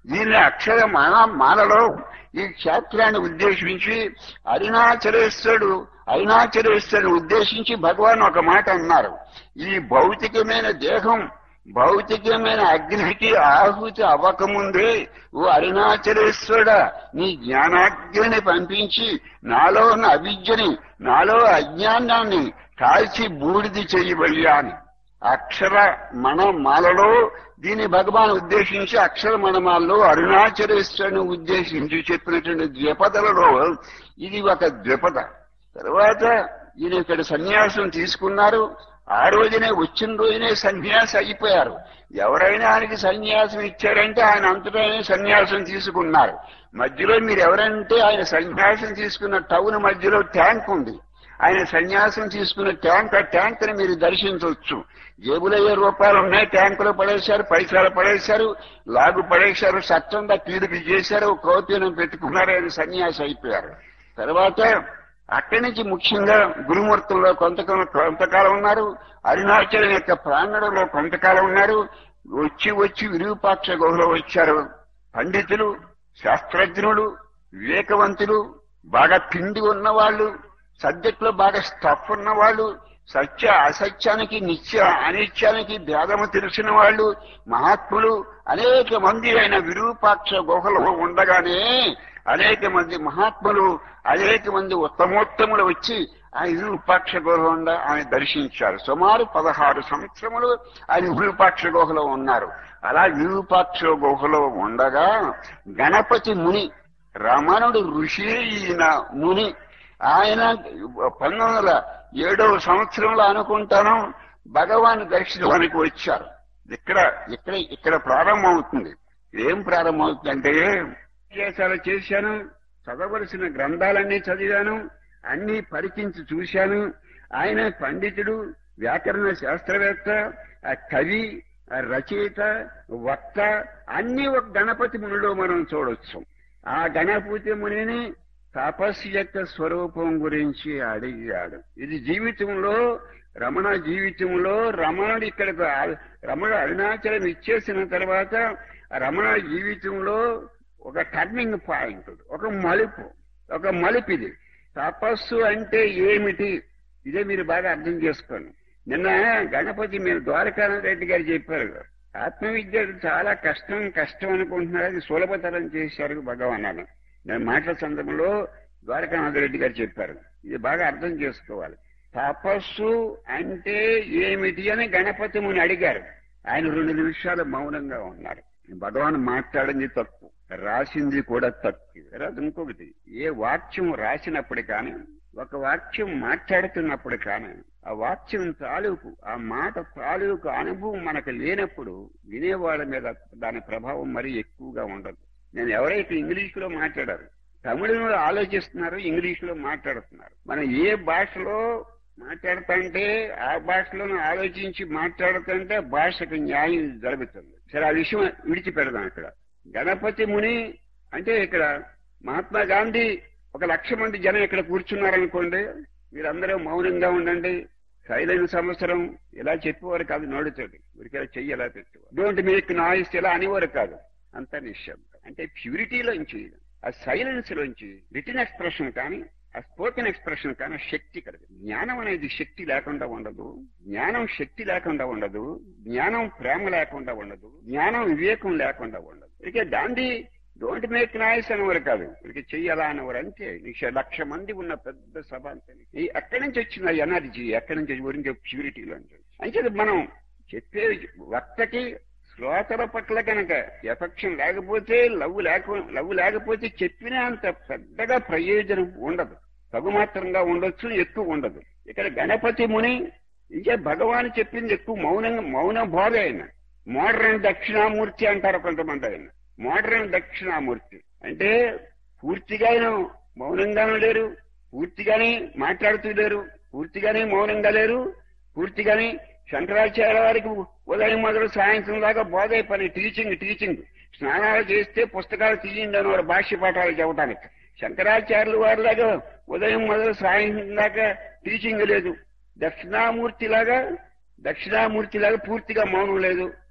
దీన్ని అక్షర మాల మాలలో ఈ క్షేత్రాన్ని ఉద్దేశించి అరుణాచలేశ్వరుడు అరుణాచలేశ్వరుని ఉద్దేశించి భగవాన్ ఒక మాట అన్నారు ఈ భౌతికమైన దేహం భౌతికమైన అగ్నికి ఆహుతి అవ్వకముందే ఓ అరుణాచలేశ్వరుడా నీ జ్ఞానాగ్ని పంపించి నాలో ఉన్న అవిద్యని నాలో అజ్ఞానాన్ని కాల్చి బూడిది చెయ్యబయ్యా అని అక్షర మన మాలలో దీని భగవాన్ ఉద్దేశించి అక్షర మనమాల్లో అరుణాచలేశ్వరుని ఉద్దేశించి చెప్పినటువంటి ద్విపదలలో ఇది ఒక ద్విపద తర్వాత ఈయన ఇక్కడ సన్యాసం తీసుకున్నారు ఆ రోజునే వచ్చిన రోజునే సన్యాసి అయిపోయారు ఎవరైనా ఆయనకి సన్యాసం ఇచ్చారంటే ఆయన అంతటా ఆయన సన్యాసం తీసుకున్నారు మధ్యలో మీరు ఎవరంటే ఆయన సన్యాసం తీసుకున్న టౌన్ మధ్యలో ట్యాంక్ ఉంది ఆయన సన్యాసం తీసుకున్న ట్యాంక్ ఆ ట్యాంక్ ని మీరు దర్శించవచ్చు జేబులో ఏ రూపాయలు ఉన్నాయి ట్యాంకులో పడేశారు పైసలు పడేశారు లాగు పడేశారు సత్యంగా తీరిక చేశారు కౌతీనం పెట్టుకున్నారు ఆయన సన్యాసి అయిపోయారు తర్వాత అక్కడి నుంచి ముఖ్యంగా గురుమూర్తుల్లో కొంతకాలం కొంతకాలం ఉన్నారు అరుణాచలం యొక్క ప్రాంగణంలో కొంతకాలం ఉన్నారు వచ్చి వచ్చి విరూపాక్ష గుహలో వచ్చారు పండితులు శాస్త్రజ్ఞులు వివేకవంతులు బాగా పిండి ఉన్నవాళ్ళు సబ్జెక్ట్ లో బాగా స్టఫ్ ఉన్నవాళ్ళు సత్య అసత్యానికి నిత్య అనిత్యానికి భేదము తెలిసిన వాళ్ళు మహాత్ములు అనేక మంది ఆయన విరూపాక్ష గుహలో ఉండగానే అనేక మంది మహాత్ములు అనేక మంది ఉత్తమోత్తములు వచ్చి ఆ విరూపాక్ష గుహలో ఉండ ఆయన దర్శించారు సుమారు పదహారు సంవత్సరములు ఆయన విరూపాక్ష గుహలో ఉన్నారు అలా విరూపాక్ష గుహలో ఉండగా గణపతి ముని రమణుడు ఋషి ఈయన ముని ఆయన పంతొమ్మిది వందల ఏడవ సంవత్సరంలో అనుకుంటాను భగవాన్ దర్శనానికి వచ్చారు ఇక్కడ ఇక్కడ ఇక్కడ ప్రారంభమవుతుంది ఏం ప్రారంభమవుతుందంటే విశేషాలు చేశాను చదవలసిన గ్రంథాలన్నీ చదివాను అన్ని పరికించి చూశాను ఆయన పండితుడు వ్యాకరణ శాస్త్రవేత్త ఆ కవి ఆ రచయిత వక్త అన్ని ఒక గణపతి మునిలో మనం చూడొచ్చు ఆ గణపతి మునిని తపస్సు యొక్క స్వరూపం గురించి అడిగాడు ఇది జీవితంలో రమణ జీవితంలో రమణుడు ఇక్కడికి ఆ- రమణ అరుణాచలం ఇచ్చేసిన తర్వాత ఆ రమణ జీవితంలో ఒక టర్నింగ్ పాయింట్ ఒక మలుపు ఒక మలుపు ఇది తపస్సు అంటే ఏమిటి ఇదే మీరు బాగా అర్థం చేసుకోండి నిన్న గణపతి మీరు ద్వారకానాథ్ రెడ్డి గారు చెప్పారు ఆత్మవిద్య చాలా కష్టం కష్టం అనుకుంటున్నారు అది సులభతరం చేశారు భగవాన్ అని నేను మాటల సందర్భంలో ద్వారకానాథ్ రెడ్డి గారు చెప్పారు ఇది బాగా అర్థం చేసుకోవాలి తపస్సు అంటే ఏమిటి అని గణపతి ముని అడిగారు ఆయన రెండు నిమిషాలు మౌనంగా ఉన్నారు భగవాన్ మాట్లాడింది తప్పు రాసింది కూడా తప్పు తర్వాత ఇంకొకటి ఏ వాక్యం రాసినప్పుడు కానీ ఒక వాక్యం మాట్లాడుతున్నప్పుడు కానీ ఆ వాక్యం తాలూకు ఆ మాట తాలూకు అనుభవం మనకు లేనప్పుడు వినేవాళ్ళ మీద దాని ప్రభావం మరీ ఎక్కువగా ఉండదు నేను ఎవరైతే ఇంగ్లీష్ లో మాట్లాడారు తమిళంలో ఆలోచిస్తున్నారు ఇంగ్లీష్ లో మాట్లాడుతున్నారు మనం ఏ భాషలో మాట్లాడుతుంటే ఆ భాషలోనే ఆలోచించి మాట్లాడుతుంటే భాషకు న్యాయం జరుగుతుంది సరే ఆ విషయం విడిచిపెడదాం ఇక్కడ గణపతి ముని అంటే ఇక్కడ మహాత్మా గాంధీ ఒక లక్ష మంది జనం ఇక్కడ కూర్చున్నారనుకోండి మీరందరూ మౌనంగా ఉండండి సైలెంట్ సంవత్సరం ఇలా చెప్పేవారు కాదు నోడుతోటి ఊరికే చెయ్యి ఎలా పెట్టేవారు డోంట్ మేక్ నాయిస్ ఇలా అనేవారు కాదు అంతా నిశ్శబ్దం అంటే ప్యూరిటీలోంచి ఆ సైలెన్స్ లోంచి రిటర్న్ ఎక్స్ప్రెషన్ కానీ ఆ స్పోకెన్ ఎక్స్ప్రెషన్ కానీ శక్తి కలదు జ్ఞానం అనేది శక్తి లేకుండా ఉండదు జ్ఞానం శక్తి లేకుండా ఉండదు జ్ఞానం ప్రేమ లేకుండా ఉండదు జ్ఞానం వివేకం లేకుండా ఉండదు ఇక గాంధీ డోంట్ మేక్ నాయిస్ అనేవారు కాదు ఇక చెయ్యాలా అనేవారు అంతే నీకు లక్ష మంది ఉన్న పెద్ద సభ అంతే ఈ ఎక్కడి నుంచి వచ్చిన ఎనర్జీ ఎక్కడి నుంచి ఊరికి ప్యూరిటీలో అంటే మనం చెప్పే వక్తకి శ్రోతల పట్ల కనుక ఎఫెక్షన్ లేకపోతే లవ్ లేక లవ్ లేకపోతే చెప్పినా అంత పెద్దగా ప్రయోజనం ఉండదు తగుమాత్రంగా ఉండొచ్చు ఎక్కువ ఉండదు ఇక్కడ గణపతి ముని ఇంకా భగవాన్ చెప్పింది ఎక్కువ మౌనంగా మౌన బోధ ఆయన మోడర్న్ దక్షిణామూర్తి అంటారు కొంతమంది ఆయన మోడర్న్ దక్షిణామూర్తి అంటే పూర్తిగా ఆయన మౌనంగానూ లేరు పూర్తిగానే మాట్లాడుతూ లేరు పూర్తిగానే మౌనంగా లేరు పూర్తిగానే శంకరాచార్య వారికి ఉదయం మొదలు సాయంత్రం దాకా బోధే పని టీచింగ్ టీచింగ్ స్నానాలు చేస్తే పుస్తకాలు తీయండి అని వారు భాష్య పాఠాలు చెప్పడానికి శంకరాచార్యులు వారిలాగా ఉదయం మొదలు సాయంత్రం దాకా టీచింగ్ లేదు దక్షిణామూర్తి లాగా దక్షిణామూర్తి లాగా పూర్తిగా మౌనం లేదు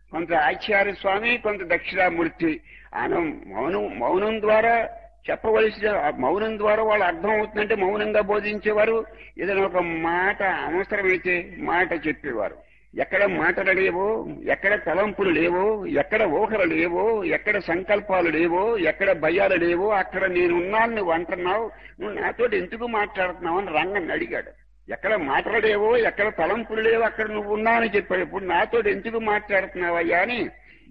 కొంత ఆచార్య స్వామి కొంత దక్షిణామూర్తి ఆయన మౌనం మౌనం ద్వారా చెప్పవలసిన ఆ మౌనం ద్వారా వాళ్ళు అర్థం అవుతుందంటే మౌనంగా బోధించేవారు ఏదైనా ఒక మాట అవసరమైతే మాట చెప్పేవారు ఎక్కడ మాటలు లేవో ఎక్కడ తలంపులు లేవో ఎక్కడ ఊహలు లేవో ఎక్కడ సంకల్పాలు లేవో ఎక్కడ భయాలు లేవో అక్కడ నేనున్నాను నువ్వు అంటున్నావు నువ్వు నాతో ఎందుకు మాట్లాడుతున్నావు అని రంగన్ అడిగాడు ఎక్కడ మాటలు లేవో ఎక్కడ తలంపులు లేవో అక్కడ నువ్వు ఉన్నావని చెప్పాడు ఇప్పుడు నాతో ఎందుకు మాట్లాడుతున్నావయ్యా అని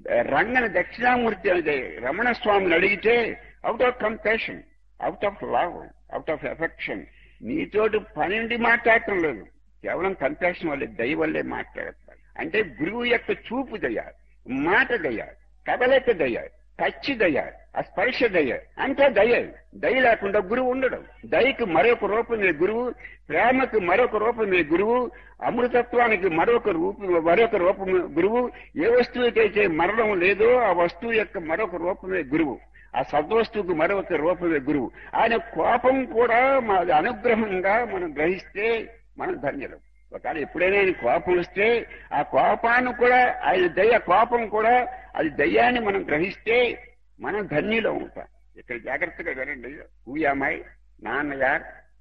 రంగని దక్షిణామూర్తి అనేది రమణ స్వామిని అడిగితే out of compassion out of love out of affection నీతోటి పని ఉండి మాట్లాడటం లేదు కేవలం కంపాషన్ వల్లే దయ వల్లే మాట్లాడతారు అంటే గురువు యొక్క చూపు దయ మాట దయ కదలిక దయ టచ్ దయ ఆ స్పర్శ దయ అంతా దయ దయ లేకుండా గురువు ఉండడం దయకి మరొక రూపమే గురువు ప్రేమకి మరొక రూపమే గురువు అమృతత్వానికి మరొక రూపం మరొక రూపమే గురువు ఏ వస్తువుకైతే మరణం లేదో ఆ వస్తువు యొక్క మరొక రూపమే గురువు ఆ సద్వస్తువుకు మరొక రూపమే గురువు ఆయన కోపం కూడా మా అనుగ్రహంగా మనం గ్రహిస్తే మనం ధన్యులం ఒకవేళ ఎప్పుడైనా ఆయన కోపం వస్తే ఆ కోపాన్ని కూడా ఆయన దయ కోపం కూడా అది దయ్యాన్ని మనం గ్రహిస్తే మనం ధన్యులం ఉంటాం ఇక్కడ జాగ్రత్తగా వినండి ఊయామాయ్ నాన్నయ్య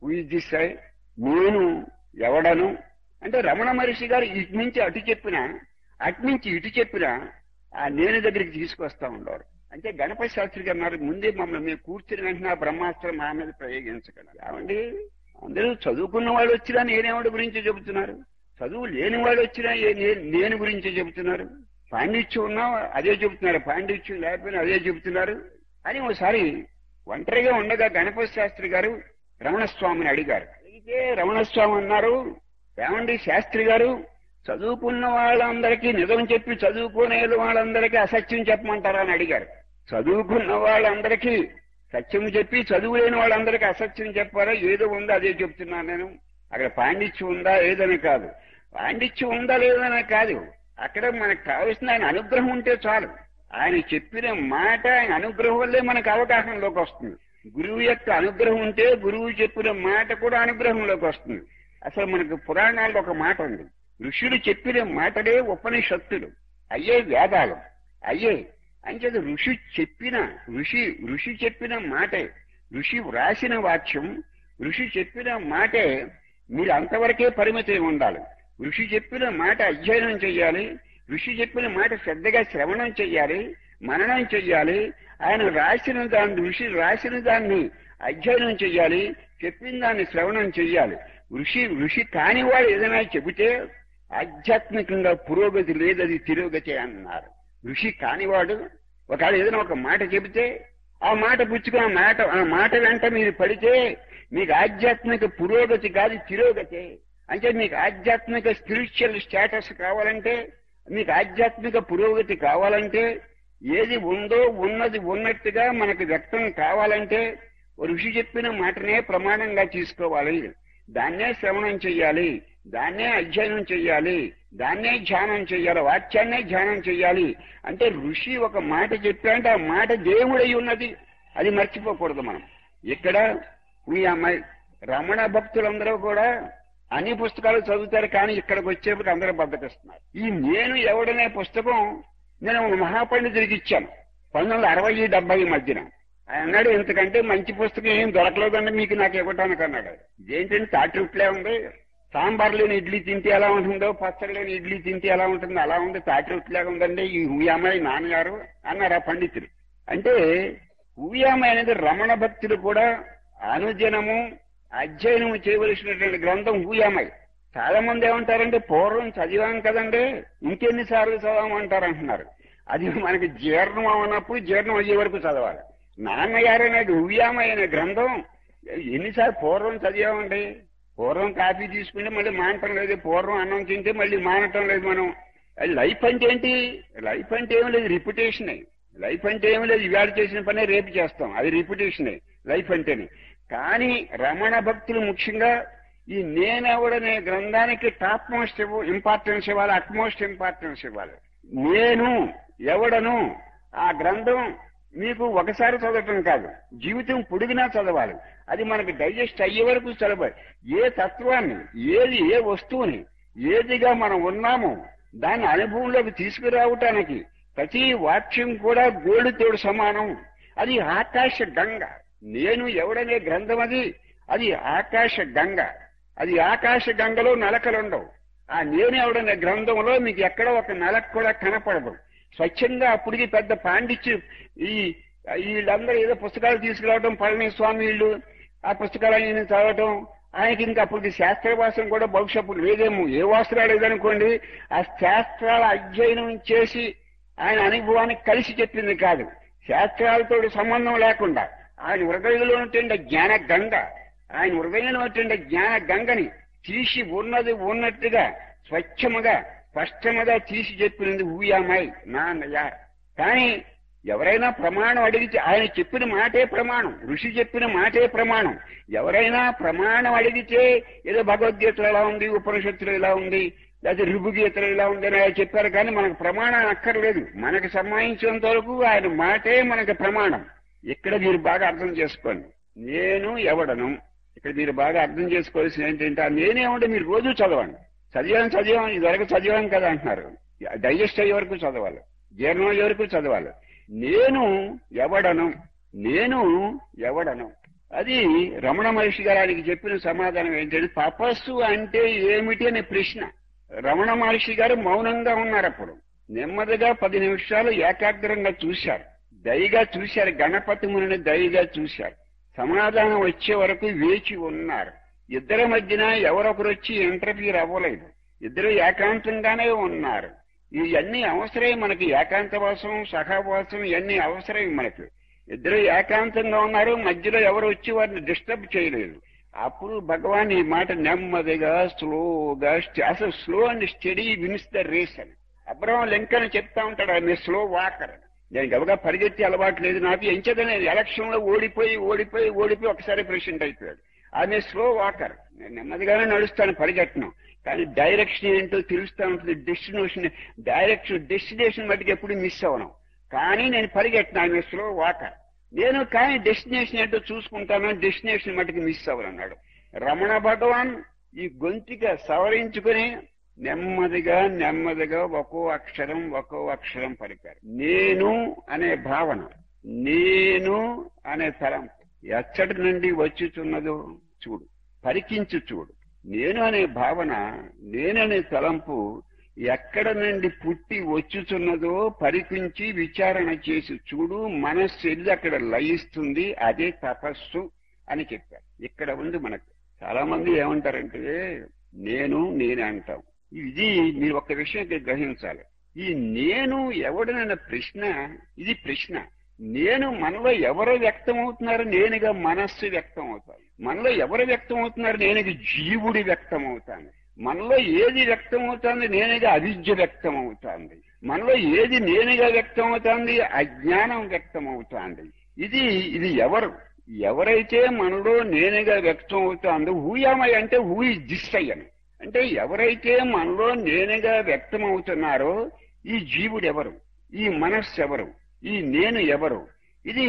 దిశ నేను ఎవడను అంటే రమణ మహర్షి గారు ఇటు నుంచి అటు చెప్పినా అటు నుంచి ఇటు చెప్పినా ఆ నేను దగ్గరికి తీసుకొస్తా ఉండేవారు అంటే గణపతి శాస్త్రి గారు అన్నారు ముందే మమ్మల్ని మేము కూర్చుని వెంటనే ఆ బ్రహ్మాస్త్రం మా మీద ప్రయోగించగలరు ఏమండి అందరూ చదువుకున్న వాళ్ళు వచ్చినా నేనేవాడి గురించి చెబుతున్నారు చదువు లేని వాళ్ళు వచ్చినా ఏ- నే- నేను గురించి చెబుతున్నారు పాండిత్యం ఉన్నా అదే చెబుతున్నారు పాండిత్యం లేకపోయినా అదే చెబుతున్నారు అని ఒకసారి ఒంటరిగా ఉండగా గణపతి శాస్త్రి గారు రమణస్వామిని అడిగారు అడిగితే రమణస్వామి అన్నారు ఏమండి శాస్త్రి గారు చదువుకున్న వాళ్ళందరికీ నిజం చెప్పి చదువుకునే వాళ్ళందరికీ అసత్యం చెప్పమంటారా అని అడిగారు చదువుకున్న వాళ్ళందరికీ సత్యం చెప్పి చదువు లేని వాళ్ళందరికీ అసత్యం చెప్పారా ఏదో ఉందో అదే చెప్తున్నాను నేను అక్కడ పాండిత్యం ఉందా ఏదని కాదు పాండిత్యం ఉందా లేదనే కాదు అక్కడ మనకు కావలసిన ఆయన అనుగ్రహం ఉంటే చాలు ఆయన చెప్పిన మాట ఆయన అనుగ్రహం వల్లే మనకు అవగాహనలోకి వస్తుంది గురువు యొక్క అనుగ్రహం ఉంటే గురువు చెప్పిన మాట కూడా అనుగ్రహంలోకి వస్తుంది అసలు మనకు పురాణాల్లో ఒక మాట ఉంది ఋషులు చెప్పిన మాటలే ఉపనిషత్తులు అయ్యే వేదాలు అయ్యే అంచేది ఋషి చెప్పిన ఋషి ఋషి చెప్పిన మాటే ఋషి వ్రాసిన వాక్యం ఋషి చెప్పిన మాటే మీరు అంతవరకే పరిమితం ఉండాలి ఋషి చెప్పిన మాట అధ్యయనం చెయ్యాలి ఋషి చెప్పిన మాట శ్రద్ధగా శ్రవణం చెయ్యాలి మననం చెయ్యాలి ఆయన రాసిన దాన్ని ఋషి రాసిన దాన్ని అధ్యయనం చెయ్యాలి చెప్పిన దాన్ని శ్రవణం చెయ్యాలి ఋషి ఋషి కానివాడు ఏదైనా చెబితే ఆధ్యాత్మికంగా పురోగతి లేదది తిరోగతి అన్నారు ఋషి కానివాడు ఒకవేళ ఏదైనా ఒక మాట చెబితే ఆ మాట పుచ్చుకుని ఆ మాట ఆ మాట వెంట మీరు పడితే మీకు ఆధ్యాత్మిక పురోగతి కాదు తిరోగతి అంటే మీకు ఆధ్యాత్మిక స్పిరిచువల్ స్టేటస్ కావాలంటే మీకు ఆధ్యాత్మిక పురోగతి కావాలంటే ఏది ఉందో ఉన్నది ఉన్నట్టుగా మనకు వ్యక్తం కావాలంటే ఓ ఋషి చెప్పిన మాటనే ప్రమాణంగా తీసుకోవాలి దాన్నే శ్రవణం చెయ్యాలి దాన్నే అధ్యయనం చెయ్యాలి దాన్నే ధ్యానం చెయ్యాలి వాక్యాన్నే ధ్యానం చెయ్యాలి అంటే ఋషి ఒక మాట చెప్పారంటే ఆ మాట దేవుడై ఉన్నది అది మర్చిపోకూడదు మనం ఇక్కడ ఈ అమ్మాయి రమణ భక్తులందరూ కూడా అన్ని పుస్తకాలు చదువుతారు కానీ ఇక్కడికి వచ్చేప్పుడు అందరూ బద్దకిస్తున్నారు ఈ నేను ఎవడనే పుస్తకం నేను ఒక మహాపండితుడికి ఇచ్చాను పంతొమ్మిది వందల అరవై డెబ్బై మధ్యన ఆయన అన్నాడు ఇంతకంటే మంచి పుస్తకం ఏం దొరకలేదండి మీకు నాకు ఇవ్వటానికి అన్నాడు ఇదేంటంటే తాటిరుట్లే ఉంది సాంబార్ లేని ఇడ్లీ తింటే ఎలా ఉంటుందో పచ్చడి లేని ఇడ్లీ తింటే ఎలా ఉంటుందో అలా ఉంది తాటిరుట్లాగా ఉందండి ఈ హూయామయ్య నాన్నగారు అన్నారు ఆ పండితుడు అంటే హూయామయ్య అనేది రమణ భక్తులు కూడా అనుజనము అధ్యయనం చేయవలసినటువంటి గ్రంథం హూయామయ్య చాలా మంది ఏమంటారంటే పూర్వం చదివాం కదండి ఇంకెన్నిసార్లు చదవమంటారు అంటున్నారు అది మనకి జీర్ణం అవనప్పుడు జీర్ణం అయ్యే వరకు చదవాలి నాన్నగారు అనేది హుయ్యామయ్య అనే గ్రంథం ఎన్నిసార్లు పూర్వం చదివామండి పూర్వం కాఫీ తీసుకుంటే మళ్ళీ మానటం లేదు పూర్వం అన్నం తింటే మళ్ళీ మానటం లేదు మనం అది లైఫ్ అంటే ఏంటి లైఫ్ అంటే ఏం లేదు రిపిటేషనే లైఫ్ అంటే ఏం లేదు ఇవాళ చేసిన పనే రేపు చేస్తాం అది రిపిటేషనే లైఫ్ అంటేనే కానీ రమణ భక్తులు ముఖ్యంగా ఈ నేనెవడనే గ్రంథానికి టాప్ మోస్ట్ ఇంపార్టెన్స్ ఇవ్వాలి అట్మోస్ట్ ఇంపార్టెన్స్ ఇవ్వాలి నేను ఎవడను ఆ గ్రంథం మీకు ఒకసారి చదవటం కాదు జీవితం పొడిగినా చదవాలి అది మనకి డైజెస్ట్ అయ్యే వరకు చదవాలి ఏ తత్వాన్ని ఏది ఏ వస్తువుని ఏదిగా మనం ఉన్నామో దాన్ని అనుభవంలోకి తీసుకురావటానికి ప్రతి వాక్యం కూడా గోడుతోడు సమానం అది ఆకాశ గంగ నేను ఎవడనే గ్రంథం అది అది ఆకాశ గంగ అది ఆకాశ గంగలో నలకలుండవు ఆ నేను ఎవడనే గ్రంథంలో మీకు ఎక్కడ ఒక నలక కూడా కనపడదు స్వచ్ఛంగా అప్పటికి పెద్ద పాండిత్యం ఈ వీళ్ళందరూ ఏదో పుస్తకాలు తీసుకురావడం పళనిస్వామి వీళ్ళు ఆ పుస్తకాలన్నీ చదవటం ఆయనకి ఇంకా అప్పటికి శాస్త్రవాసం కూడా బహుశా అప్పుడు లేదేమో ఏ వాసన లేదనుకోండి ఆ శాస్త్రాల అధ్యయనం చేసి ఆయన అనుభవానికి కలిసి చెప్పింది కాదు శాస్త్రాలతో సంబంధం లేకుండా ఆయన హృదయంలో ఉంటుండే జ్ఞాన గంగ ఆయన హృదయంలో ఉంటుండే జ్ఞాన గంగని తీసి ఉన్నది ఉన్నట్టుగా స్వచ్ఛముగా స్పష్టముగా తీసి చెప్పినది ఊయామై నా అన్నయ్య కానీ ఎవరైనా ప్రమాణం అడిగితే ఆయన చెప్పిన మాటే ప్రమాణం ఋషి చెప్పిన మాటే ప్రమాణం ఎవరైనా ప్రమాణం అడిగితే ఏదో భగవద్గీతలో ఎలా ఉంది ఉపనిషత్తులు ఎలా ఉంది లేదా ఋభుగీతలు ఇలా ఉంది అని ఆయన చెప్పారు కానీ మనకు ప్రమాణం అక్కర్లేదు మనకు సంబంధించినంత వరకు ఆయన మాటే మనకు ప్రమాణం ఇక్కడ మీరు బాగా అర్థం చేసుకోండి నేను ఎవడను ఇక్కడ మీరు బాగా అర్థం చేసుకోవాల్సింది ఏంటంటే ఆ నేనేమంటే మీరు రోజు చదవండి చదివాను చదివాం ఇదివరకు చదివాం కదా అంటున్నారు డైజెస్ట్ అయ్యే వరకు చదవాలి జీర్ణం అయ్యే వరకు చదవాలి నేను ఎవడను నేను ఎవడను అది రమణ మహర్షి గారు ఆయనకి చెప్పిన సమాధానం ఏంటంటే తపస్సు అంటే ఏమిటి అనే ప్రశ్న రమణ మహర్షి గారు మౌనంగా ఉన్నారు అప్పుడు నెమ్మదిగా పది నిమిషాలు ఏకాగ్రంగా చూశారు దయగా చూశారు గణపతి మునిని దయగా చూశారు సమాధానం వచ్చే వరకు వేచి ఉన్నారు ఇద్దరి మధ్యన ఎవరొకరు వచ్చి ఇంటర్వ్యూ అవ్వలేదు ఇద్దరు ఏకాంతంగానే ఉన్నారు ఇవన్నీ అవసరమే మనకి ఏకాంతవాసం సఖావాసం ఇవన్నీ అవసరమే మనకి ఇద్దరు ఏకాంతంగా ఉన్నారు మధ్యలో ఎవరు వచ్చి వారిని డిస్టర్బ్ చేయలేదు అప్పుడు భగవాన్ ఈ మాట నెమ్మదిగా స్లోగా అసలు slow and steady wins the race అని అబ్రహం లింకన్ చెప్తా ఉంటాడు ఆయన స్లో వాకర్ నేను గబగా పరిగెత్తి అలవాటు లేదు నాకు ఎంచద నేను ఎలక్షన్ లో ఓడిపోయి ఓడిపోయి ఓడిపోయి ఒకసారి ప్రెసిడెంట్ అయిపోయాడు ఆమె స్లో వాకర్ నేను నెమ్మదిగానే నడుస్తాను పరిగెట్టను కానీ డైరెక్షన్ ఏంటో తెలుస్తా ఉంటుంది డెస్టినేషన్ డైరెక్షన్ డెస్టినేషన్ మటుకు ఎప్పుడు మిస్ అవ్వను కానీ నేను పరిగెట్టిన ఆమె స్లో వాకర్ నేను కానీ డెస్టినేషన్ ఏంటో చూసుకుంటాను డెస్టినేషన్ మటుకు మిస్ అవ్వను అన్నాడు రమణ భగవాన్ ఈ గొంతిక సవరించుకుని నెమ్మదిగా నెమ్మదిగా ఒక్కో అక్షరం ఒక్కో అక్షరం పలికారు నేను అనే భావన నేను అనే తరం ఎచ్చటి నుండి వచ్చుచున్నదో చూడు పరికించు చూడు నేను అనే భావన నేననే తలంపు ఎక్కడ నుండి పుట్టి వచ్చుచున్నదో పరికించి విచారణ చేసి చూడు మనస్సు వెళ్ళి అక్కడ లయిస్తుంది అదే తపస్సు అని చెప్పారు ఇక్కడ ఉంది మనకు చాలా మంది ఏమంటారంటే నేను నేనే అంటాం ఇది మీరు ఒక విషయం ఇక్కడ గ్రహించాలి ఈ నేను ఎవడనన్న ప్రశ్న ఇది ప్రశ్న నేను మనలో ఎవరు వ్యక్తం అవుతున్నారు నేనుగా మనస్సు వ్యక్తం అవుతాను మనలో ఎవరు వ్యక్తం అవుతున్నారు నేనుగా జీవుడి వ్యక్తం అవుతాను మనలో ఏది వ్యక్తం అవుతుంది నేనుగా అవిద్య వ్యక్తం అవుతుంది మనలో ఏది నేనుగా వ్యక్తం అవుతుంది అజ్ఞానం వ్యక్తం అవుతుంది ఇది ఇది ఎవరు ఎవరైతే మనలో నేనుగా వ్యక్తం అవుతుందో హూయామై అంటే హూ ఇస్ దిస్ అని అంటే ఎవరైతే మనలో నేనుగా వ్యక్తం అవుతున్నారో ఈ జీవుడు ఎవరు ఈ మనస్సు ఎవరు ఈ నేను ఎవరు ఇది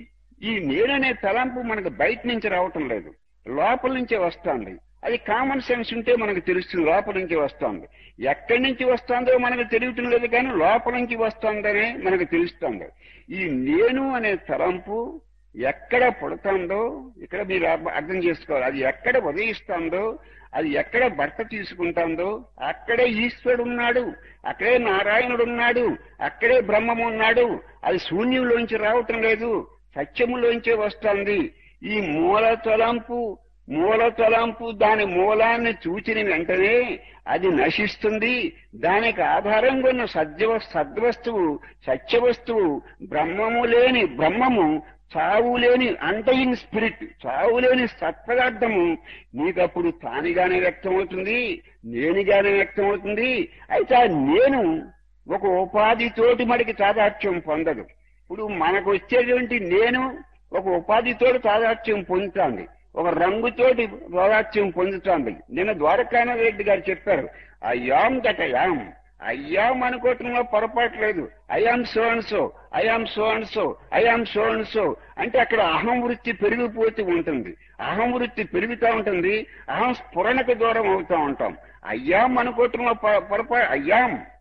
ఈ నేననే తలంపు మనకు బయట నుంచి రావటం లేదు లోపల నుంచే వస్తుంది అది కామన్ సెన్స్ ఉంటే మనకు తెలుస్తుంది లోపల నుంచి వస్తుంది ఎక్కడి నుంచి వస్తుందో మనకు తెలియటం లేదు కానీ లోపల నుంచి వస్తుందనే మనకు తెలుస్తుంది ఈ నేను అనే తలంపు ఎక్కడ పుడుతుందో ఇక్కడ మీరు అర్థం చేసుకోవాలి అది ఎక్కడ ఉదయిస్తుందో అది ఎక్కడ భర్త తీసుకుంటుందో అక్కడే ఈశ్వరుడు ఉన్నాడు అక్కడే నారాయణుడు ఉన్నాడు అక్కడే బ్రహ్మము ఉన్నాడు అది శూన్యంలోంచి రావటం లేదు సత్యములోంచే వస్తుంది ఈ మూల తలంపు మూల తలంపు దాని మూలాన్ని చూచిన వెంటనే అది నశిస్తుంది దానికి ఆధారంగా ఉన్న సద్య సద్వస్తువు సత్యవస్తువు బ్రహ్మము లేని బ్రహ్మము చావు లేని అంటయింగ్ స్పిరిట్ చావు లేని సత్పదార్థము నీకప్పుడు తానిగానే వ్యక్తమవుతుంది నేనుగానే వ్యక్తమవుతుంది అయితే ఆ నేను ఒక ఉపాధితోటి మనకి తాదాత్యం పొందదు ఇప్పుడు మనకు వచ్చేటువంటి నేను ఒక ఉపాధితోటి తాదాత్యం పొందుతుంది ఒక రంగుతోటి తాదాత్యం పొందుతుంది నిన్న ద్వారకానాథ రెడ్డి గారు చెప్పారు అయ్యాం దట్ అయాం అయ్యాం అనుకోవటంలో పొరపాటు లేదు I am so and so I am so and so I am so and so అంటే అక్కడ అహం వృత్తి పెరిగిపోతూ ఉంటుంది అహం వృత్తి పెరుగుతూ ఉంటుంది అహం స్ఫురణకు దూరం అవుతూ ఉంటాం అయ్యాం అనుకోవటంలో పొరపాటు అయ్యాం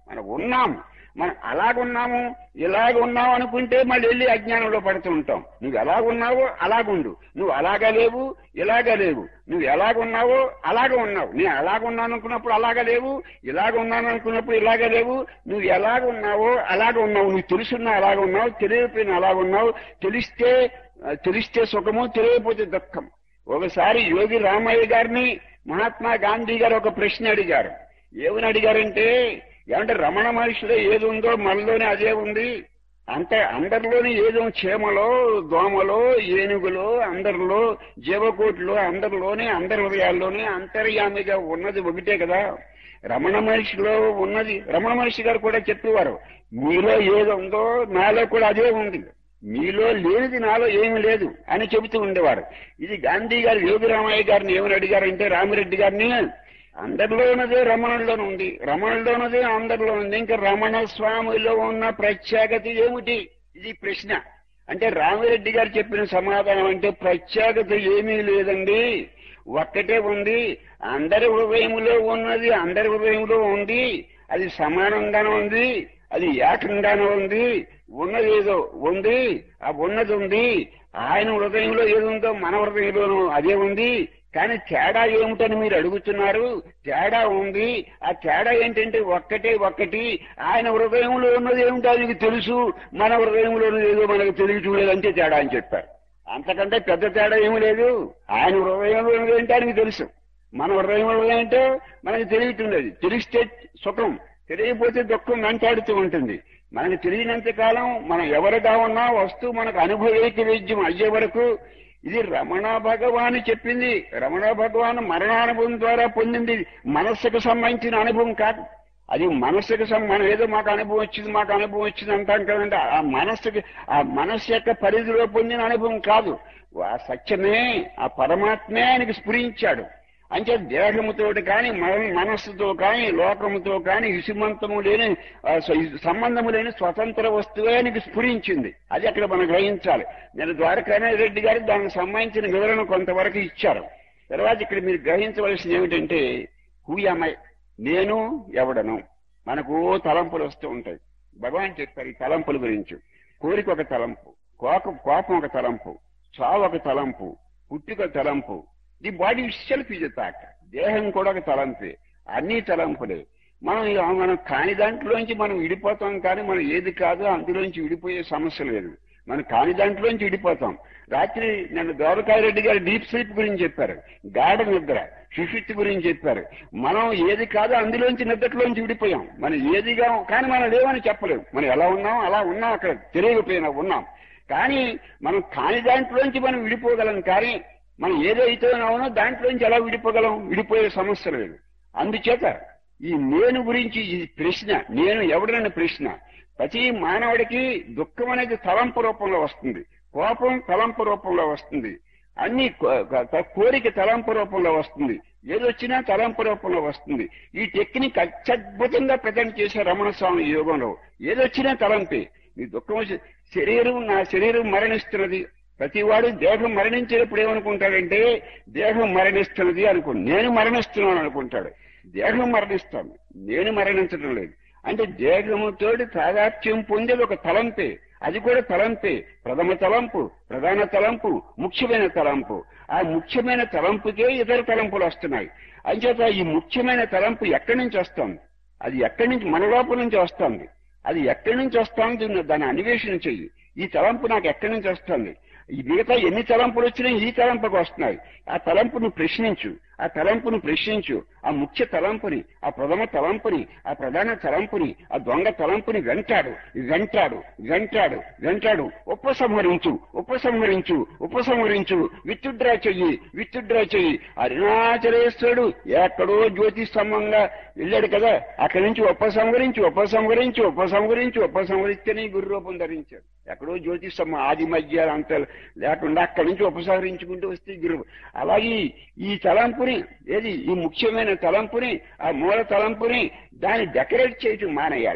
మనం ఉన్నాం మనం అలాగున్నాము ఇలాగ ఉన్నావు అనుకుంటే మళ్ళీ వెళ్ళి అజ్ఞానంలో పడుతూ ఉంటాం నువ్వు ఎలాగున్నావో అలాగుండు నువ్వు అలాగా లేవు ఇలాగా లేవు నువ్వు ఎలాగున్నావో అలాగ ఉన్నావు నేను అలాగున్నాను అనుకున్నప్పుడు అలాగా లేవు ఇలాగ ఉన్నాను అనుకున్నప్పుడు ఇలాగ లేవు నువ్వు ఎలాగ ఉన్నావో అలాగ ఉన్నావు నువ్వు తెలుసున్నా అలాగ ఉన్నావు తెలియకపోయినా అలాగ ఉన్నావు తెలిస్తే ఆ, తెలిస్తే సుఖము తెలియకపోతే దుఃఖం ఒకసారి యోగి రామయ్య గారిని మహాత్మా గాంధీ గారు ఒక ప్రశ్న అడిగారు ఏమని అడిగారంటే ఏమంటే రమణ మహర్షిలో ఏది ఉందో మనలోనే అదే ఉంది అంటే అందరిలోని ఏదో చీమలో దోమలో ఏనుగులో అందరిలో జీవకోటిలో అందరిలోనే అందరి హృదయాల్లోనే అంతర్యామిగా ఉన్నది ఒకటే కదా రమణ మహర్షిలో ఉన్నది రమణ మహర్షి గారు కూడా చెప్పేవారు మీలో ఏది ఉందో నాలో కూడా అదే ఉంది మీలో లేనిది నాలో ఏమీ లేదు అని చెబుతూ ఉండేవారు ఇది గాంధీ గారు యోగిరామయ్య గారిని ఏమని అడిగారంటే రామిరెడ్డి గారిని అందరిలో ఉన్నదే రమణుల్లోనే ఉంది రమణుల్లోనదే అందరిలో ఉంది ఇంకా రమణ స్వామిలో ఉన్న ప్రత్యేకత ఏమిటి ఇది ప్రశ్న అంటే రామిరెడ్డి గారు చెప్పిన సమాధానం అంటే ప్రత్యేకత ఏమీ లేదండి ఒక్కటే ఉంది అందరి హృదయములో ఉన్నది అందరి హృదయంలో ఉంది అది సమానంగానే ఉంది అది ఏకంగానే ఉంది ఉన్నది ఏదో ఉంది ఆ ఉన్నది ఉంది ఆయన హృదయంలో ఏది ఉందో మన హృదయంలోనూ అదే ఉంది కానీ తేడా ఏమిటని మీరు అడుగుతున్నారు తేడా ఉంది ఆ తేడా ఏంటంటే ఒక్కటే ఒక్కటి ఆయన హృదయంలో ఉన్నది ఏమిటో ఆయనకి తెలుసు మన హృదయంలో ఉన్నది ఏదో మనకు తెలియటం లేదంటే తేడా అని చెప్పారు అంతకంటే పెద్ద తేడా ఏమీ లేదు ఆయన హృదయంలో ఉన్నది ఏంటో ఆయనకి తెలుసు మన హృదయంలో ఏంటో మనకు తెలియటం లేదు తెలిస్తే సుఖం తెలియకపోతే దుఃఖం వెంటాడుతూ ఉంటుంది మనకు తెలియనంత కాలం మనం ఎవరుగా ఉన్నా వస్తువు మనకు అనుభవేకి వైద్యం అయ్యే వరకు ఇది రమణ భగవాన్ చెప్పింది రమణ భగవాన్ మరణానుభవం ద్వారా పొందింది మనస్సుకు సంబంధించిన అనుభవం కాదు అది మనస్సుకు సం- మనం ఏదో మాకు అనుభవం వచ్చింది మాకు అనుభవం వచ్చింది అంటాం కదంటే ఆ మనస్సుకి ఆ మనస్సు యొక్క పరిధిలో పొందిన అనుభవం కాదు ఆ సత్యమే ఆ పరమాత్మే ఆయనకి స్ఫురించాడు అంటే దేహముతోటి కానీ మన- మనస్సుతో కానీ లోకముతో కానీ ఇసుమంతము లేని ఆ, స- సంబంధము లేని స్వతంత్ర వస్తువే ఆయనకి స్ఫురించింది అది అక్కడ మనం గ్రహించాలి నేను ద్వారకానే రెడ్డి గారు దానికి సంబంధించిన వివరణ కొంతవరకు ఇచ్చారు తర్వాత ఇక్కడ మీరు గ్రహించవలసింది ఏమిటంటే హూయమై నేను ఎవడను మనకు తలంపులు వస్తూ ఉంటాయి భగవాన్ చెప్పారు ఈ తలంపుల గురించి కోరిక ఒక తలంపు కోపం కోపం ఒక తలంపు చావు ఒక తలంపు పుట్టుక తలంపు the body self is thought దేహం కూడా ఒక తలంపే అన్ని తలంపులే మనం ఇక మనం కాని దాంట్లోంచి మనం విడిపోతాం కానీ మనం ఏది కాదు అందులోంచి విడిపోయే సమస్య లేదు మనం కాని దాంట్లోంచి విడిపోతాం రాత్రి నన్ను రెడ్డి గారు డీప్ స్లీప్ గురించి చెప్పారు గాఢ నిద్ర సుషుప్తి గురించి చెప్పారు మనం ఏది కాదో అందులోంచి నిద్రలోంచి విడిపోయాం మనం ఏదిగా కానీ మనం లేవని చెప్పలేము మనం ఎలా ఉన్నాం అలా ఉన్నాం అక్కడ తెలియకపోయినా ఉన్నాం కానీ మనం కాని దాంట్లోంచి మనం విడిపోగలం కానీ మనం ఏదైతే ఉన్నామో దాంట్లోంచి ఎలా విడిపోగలం విడిపోయే సమస్య లేదు అందుచేత ఈ నేను గురించి ఈ ప్రశ్న నేను ఎవడనని ప్రశ్న ప్రతి మానవుడికి దుఃఖం అనేది తలంపు రూపంలో వస్తుంది కోపం తలంపు రూపంలో వస్తుంది అన్ని కో- క- కోరిక తలంపు రూపంలో వస్తుంది ఏదొచ్చినా తలంపు రూపంలో వస్తుంది ఈ టెక్నిక్ అత్యద్భుతంగా ప్రజెంట్ చేసే రమణ స్వామి యోగంలో ఏదొచ్చినా తలంపే ఈ దుఃఖం వచ్చి శరీరం నా శరీరం మరణిస్తున్నది ప్రతివాడు దేహం మరణించినప్పుడు ఏమనుకుంటాడంటే దేహం మరణిస్తున్నది అనుకో నేను మరణిస్తున్నాను అనుకుంటాడు దేహం మరణిస్తాను నేను మరణించడం లేదు అంటే దేహముతోటి తాదాత్యం పొందేది ఒక తలంపే అది కూడా తలంపే ప్రథమ తలంపు ప్రధాన తలంపు ముఖ్యమైన తలంపు ఆ ముఖ్యమైన తలంపుకే ఇతర తలంపులు వస్తున్నాయి అంచేత ఈ ముఖ్యమైన తలంపు ఎక్కడి నుంచి వస్తుంది అది ఎక్కడి నుంచి మన లోపల నుంచి వస్తుంది అది ఎక్కడి నుంచి వస్తుంది దాన్ని అన్వేషణ చెయ్యి ఈ తలంపు నాకు ఎక్కడి నుంచి వస్తుంది ఈ మిగతా ఎన్ని తలంపులు వచ్చినా ఈ తలంపుకు వస్తున్నాయి ఆ తలంపును ప్రశ్నించు ఆ తలంపును ప్రశ్నించు ఆ ముఖ్య తలంపుని ఆ ప్రథమ తలంపుని ఆ ప్రధాన తలంపుని ఆ దొంగ తలంపుని వెంటాడు వెంటాడు వెంటాడు వెంటాడు ఉపసంహరించు ఉపసంహరించు ఉపసంహరించు విత్తుడ్రా చెయ్యి విత్తుడ్రా చెయ్యి అరుణాచలేశ్వరుడు ఎక్కడో జ్యోతి స్తంభంగా వెళ్ళాడు కదా అక్కడి నుంచి ఉపసంహరించి ఉపసంహరించి ఉపసంహరించి ఉపసంహరిస్తేనే గురు రూపం ధరించాడు ఎక్కడో జ్యోతి స్తంభం ఆది మధ్య అంత లేకుండా అక్కడి నుంచి ఉపసంహరించుకుంటూ వస్తే గురు అలాగే ఈ తలంపుని ఏది ఈ ముఖ్యమైన తలంపుని ఆ మూల తలంపుని దాన్ని డెకరేట్ చేయటం మానేయాలి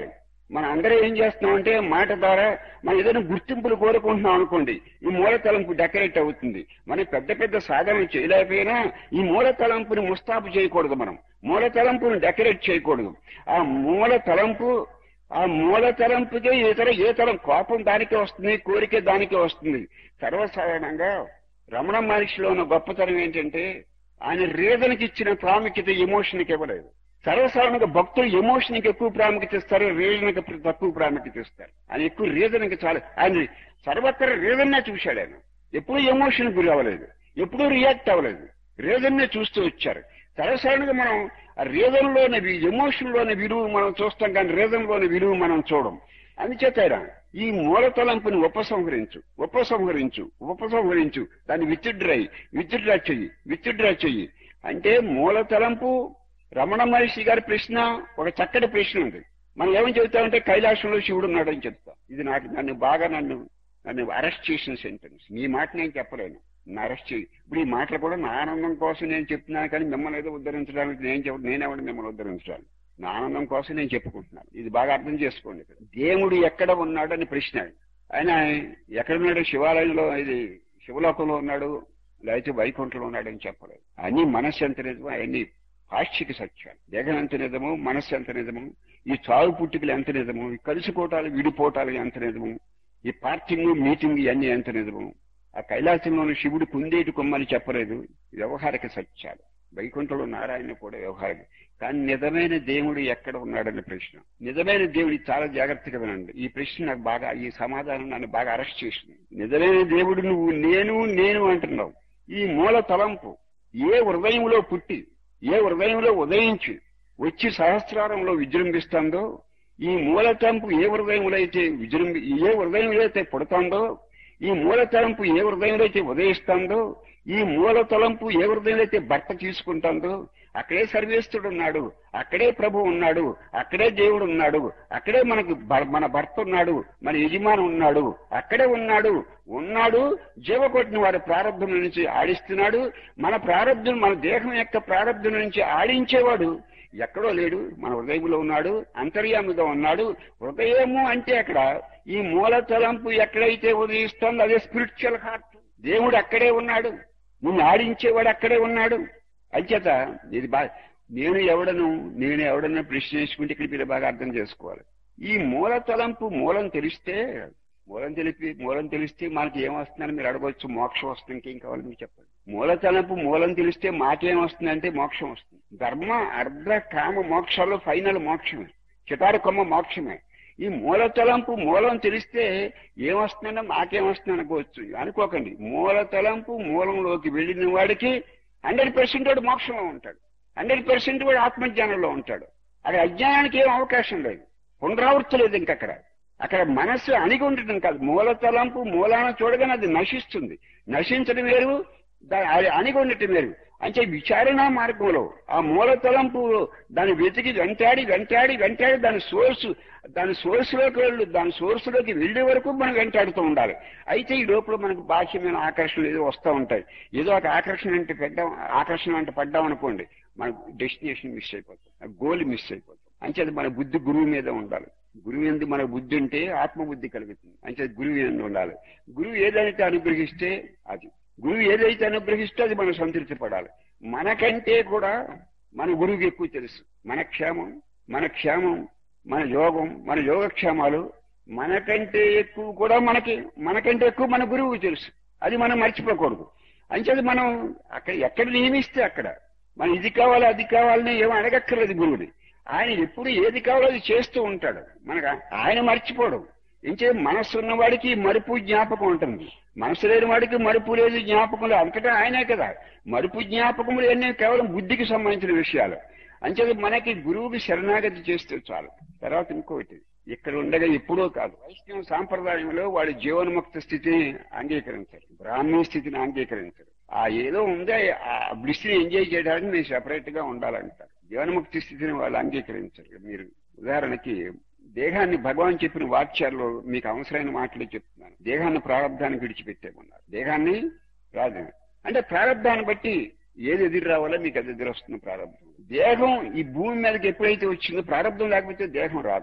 మనం అందరం ఏం చేస్తున్నామంటే మాట ద్వారా మనం ఏదైనా గుర్తింపులు కోరుకుంటున్నాం అనుకోండి ఈ మూల తలంపు డెకరేట్ అవుతుంది మనం పెద్ద పెద్ద సాధనలు చేయలేకపోయినా ఈ మూల తలంపుని ముస్తాబు చేయకూడదు మనం మూల తలంపుని డెకరేట్ చేయకూడదు ఆ మూల తలంపు ఆ మూల తలంపుకే ఇతర ఏ తరం కోపం దానికే వస్తుంది కోరిక దానికే వస్తుంది సర్వసాధారణంగా రమణ మహర్షిలో ఉన్న గొప్పతనం ఏంటంటే ఆయన రీజన్కి ఇచ్చిన ప్రాముఖ్యత ఎమోషన్కి ఇవ్వలేదు సర్వసాధారణంగా భక్తులు ఎమోషన్ కి ఎక్కువ ప్రాముఖ్యత ఇస్తారు రీజన్ కి తక్కువ ప్రాముఖ్యత ఇస్తారు ఆయన ఎక్కువ రీజన్ కి చాలా ఆయన సర్వత్ర రీజన్ నే చూశాడు ఆయన ఎప్పుడూ ఎమోషన్ గురి అవ్వలేదు ఎప్పుడూ రియాక్ట్ అవ్వలేదు రీజన్ నే చూస్తూ వచ్చారు సర్వసాధారణంగా మనం ఆ రీజన్ లోని ఎమోషన్ లోని విలువ మనం చూస్తాం కానీ రీజన్ లోని విలువ మనం చూడం అందుచేత ఆయన ఈ మూల తలంపుని ఉపసంహరించు ఉపసంహరించు ఉపసంహరించు దాన్ని విత్డ్రై విత్డ్రా చెయ్యి విత్డ్రా చెయ్యి అంటే మూల తలంపు రమణ మహర్షి గారి ప్రశ్న ఒక చక్కటి ప్రశ్న ఉంది మనం ఏమని చెబుతామంటే కైలాసంలో శివుడు ఉన్నాడని చెప్తాం ఇది నాకు నన్ను బాగా నన్ను నన్ను అరెస్ట్ చేసిన సెంటెన్స్ మీ మాట నేను చెప్పలేను నన్ను అరెస్ట్ చేయి ఇప్పుడు ఈ మాటలు కూడా నా ఆనందం కోసం నేను చెప్తున్నాను కానీ మిమ్మల్ని ఏదో ఉద్ధరించడానికి నేను చెప్ప నేనెవడు మిమ్మల్ని ఉద్ధరించడానికి నా ఆనందం కోసం నేను చెప్పుకుంటున్నాను ఇది బాగా అర్థం చేసుకోండి దేవుడు ఎక్కడ ఉన్నాడని ప్రశ్న ఆయన ఎక్కడ ఉన్నాడు శివాలయంలో ఇది శివలోకంలో ఉన్నాడు లేకపోతే వైకుంఠంలో ఉన్నాడని చెప్పలేదు అన్ని మనస్సు ఎంత నిజమో అవన్నీ పాక్షిక సత్యాలు దేహం ఎంత నిజము మనస్సు ఎంత నిజము ఈ చావు పుట్టుకలు ఎంత నిజము ఈ కలుసుకోవటాలు విడిపోవటాలు ఎంత నిజము ఈ పార్టింగ్ మీటింగ్ ఇవన్నీ ఎంత నిజము ఆ కైలాసంలోని శివుడు కుందేటి కొమ్మని చెప్పలేదు వ్యవహారిక సత్యాలు వైకుంఠంలో నారాయణ కూడా వ్యవహారిక కానీ నిజమైన దేవుడు ఎక్కడ ఉన్నాడనే ప్రశ్న నిజమైన దేవుడు చాలా జాగ్రత్తగా వినండి ఈ ప్రశ్న నాకు బాగా ఈ సమాధానం నన్ను బాగా అరెస్ట్ చేసింది నిజమైన దేవుడు నువ్వు నేను నేను అంటున్నావు ఈ మూల తలంపు ఏ హృదయంలో పుట్టి ఏ హృదయంలో ఉదయించి వచ్చి సహస్రారంలో విజృంభిస్తుందో ఈ మూల తలంపు ఏ హృదయంలో అయితే విజృంభి ఏ హృదయంలో అయితే పుడతాందో ఈ మూల తలంపు ఏ హృదయంలో అయితే ఉదయిస్తుందో ఈ మూల తలంపు ఏ హృదయంలో అయితే భర్త తీసుకుంటుందో అక్కడే సర్వేస్తుడు ఉన్నాడు అక్కడే ప్రభు ఉన్నాడు అక్కడే దేవుడు ఉన్నాడు అక్కడే మనకు భర్- మన భర్త ఉన్నాడు మన యజమాని ఉన్నాడు అక్కడే ఉన్నాడు ఉన్నాడు జీవకొట్టిన వారి ప్రారంభం నుంచి ఆడిస్తున్నాడు మన ప్రారంభం మన దేహం యొక్క ప్రారంభం నుంచి ఆడించేవాడు ఎక్కడో లేడు మన హృదయంలో ఉన్నాడు అంతర్యామిగా ఉన్నాడు హృదయము అంటే అక్కడ ఈ మూల తలంపు ఎక్కడైతే ఉదయిస్తుందో అదే స్పిరిచువల్ హార్ట్ దేవుడు అక్కడే ఉన్నాడు నిన్ను ఆడించేవాడు అక్కడే ఉన్నాడు అంచేత ఇది బాగా నేను ఎవడను నేను ఎవడను ప్రశ్న వేసుకుంటే ఇక్కడ మీరు బాగా అర్థం చేసుకోవాలి ఈ మూల తలంపు మూలం తెలిస్తే మూలం తెలిపి మూలం తెలిస్తే మనకి ఏం వస్తుందని మీరు అడగవచ్చు మోక్షం వస్తుంది ఇంకేం కావాలి మీకు చెప్పండి మూల తలంపు మూలం తెలిస్తే మాకేం వస్తుంది అంటే మోక్షం వస్తుంది ధర్మ అర్ధ కామ మోక్షాలు ఫైనల్ మోక్షమే చిటారు కొమ్మ మోక్షమే ఈ మూల తలంపు మూలం తెలిస్తే ఏమొస్తుందన్నా మాకేమొస్తుంది అనుకోవచ్చు అనుకోకండి మూల తలంపు మూలంలోకి వెళ్ళిన వాడికి హండ్రెడ్ పర్సెంట్ వాడు మోక్షంలో ఉంటాడు హండ్రెడ్ పర్సెంట్ వాడు ఆత్మజ్ఞానంలో ఉంటాడు అక్కడ అజ్ఞానానికి ఏం అవకాశం లేదు పునరావృత్తి లేదు ఇంకక్కడ అక్కడ మనస్సు అణిగి ఉండటం కాదు మూల తలంపు మూలాన చూడగానే అది నశిస్తుంది నశించడం వేరు దా- అది అణిగి ఉండటం వేరు అంటే విచారణ మార్గంలో ఆ మూల తలంపు దాన్ని వెతికి వెంటాడి వెంటాడి వెంటాడి దాని సోర్స్ దాని సోర్స్ లోకి వెళ్ళు దాని సోర్స్ లోకి వెళ్లే వరకు మనం వెంటాడుతూ ఉండాలి అయితే ఈ లోపల మనకు బాహ్యమైన ఆకర్షణలు ఏదో వస్తూ ఉంటాయి ఏదో ఒక ఆకర్షణ అంటే పెట్టాం ఆకర్షణ అంటే పడ్డాం అనుకోండి మన డెస్టినేషన్ మిస్ అయిపోతాం ఆ గోల్ మిస్ అయిపోతాం అంచేది మన బుద్ధి గురువు మీద ఉండాలి గురువు ఎందు మన బుద్ధి ఉంటే ఆత్మబుద్ధి కలుగుతుంది అంచేది గురువు ఎందు ఉండాలి గురువు ఏదైతే అనుగ్రహిస్తే అది గురువు ఏదైతే అనుగ్రహిస్తే అది మనం సంతృప్తి పడాలి మనకంటే కూడా మన గురువుకి ఎక్కువ తెలుసు మన క్షేమం మన క్షేమం మన యోగం మన యోగక్షేమాలు మనకంటే ఎక్కువ కూడా మనకి మనకంటే ఎక్కువ మన గురువుకి తెలుసు అది మనం మర్చిపోకూడదు అంచేది మనం అక్కడ ఎక్కడ నియమిస్తే అక్కడ మనం ఇది కావాలి అది కావాలని ఏమో అడగక్కర్లేదు గురువుని ఆయన ఎప్పుడు ఏది కావాలో అది చేస్తూ ఉంటాడు మనకు ఆయన మర్చిపోవడం ఇంకే మనస్సు ఉన్నవాడికి మరుపు జ్ఞాపకం ఉంటుంది మనసు లేని వాడికి మరుపు లేదు జ్ఞాపకం లేదు అంతటా ఆయనే కదా మరుపు జ్ఞాపకములు అన్నీ కేవలం బుద్ధికి సంబంధించిన విషయాలు అంచేది మనకి గురువుకి శరణాగతి చేస్తే చాలు తర్వాత ఇంకోటి ఇక్కడ ఉండగా ఎప్పుడూ కాదు వైష్ణవ సాంప్రదాయంలో వాడి జీవన్ముక్త స్థితిని అంగీకరించారు బ్రాహ్మణ స్థితిని అంగీకరించారు ఆ ఏదో ఉందే ఆ బ్లిస్ని ఎంజాయ్ చేయడానికి నేను సెపరేట్ గా ఉండాలంటారు జీవన్ముక్తి స్థితిని వాళ్ళు అంగీకరించారు మీరు ఉదాహరణకి దేహాన్ని భగవాన్ చెప్పిన వాక్యాల్లో మీకు అవసరమైన మాటలే చెప్తున్నాను దేహాన్ని ప్రారంధానికి విడిచిపెట్టేమన్నారు దేహాన్ని రాదు అంటే ప్రారంధాన్ని బట్టి ఏది ఎదురు రావాలో మీకు అది ఎదురు వస్తుంది ప్రారంభం దేహం ఈ భూమి మీదకి ఎప్పుడైతే వచ్చిందో ప్రారంభం లేకపోతే దేహం రాదు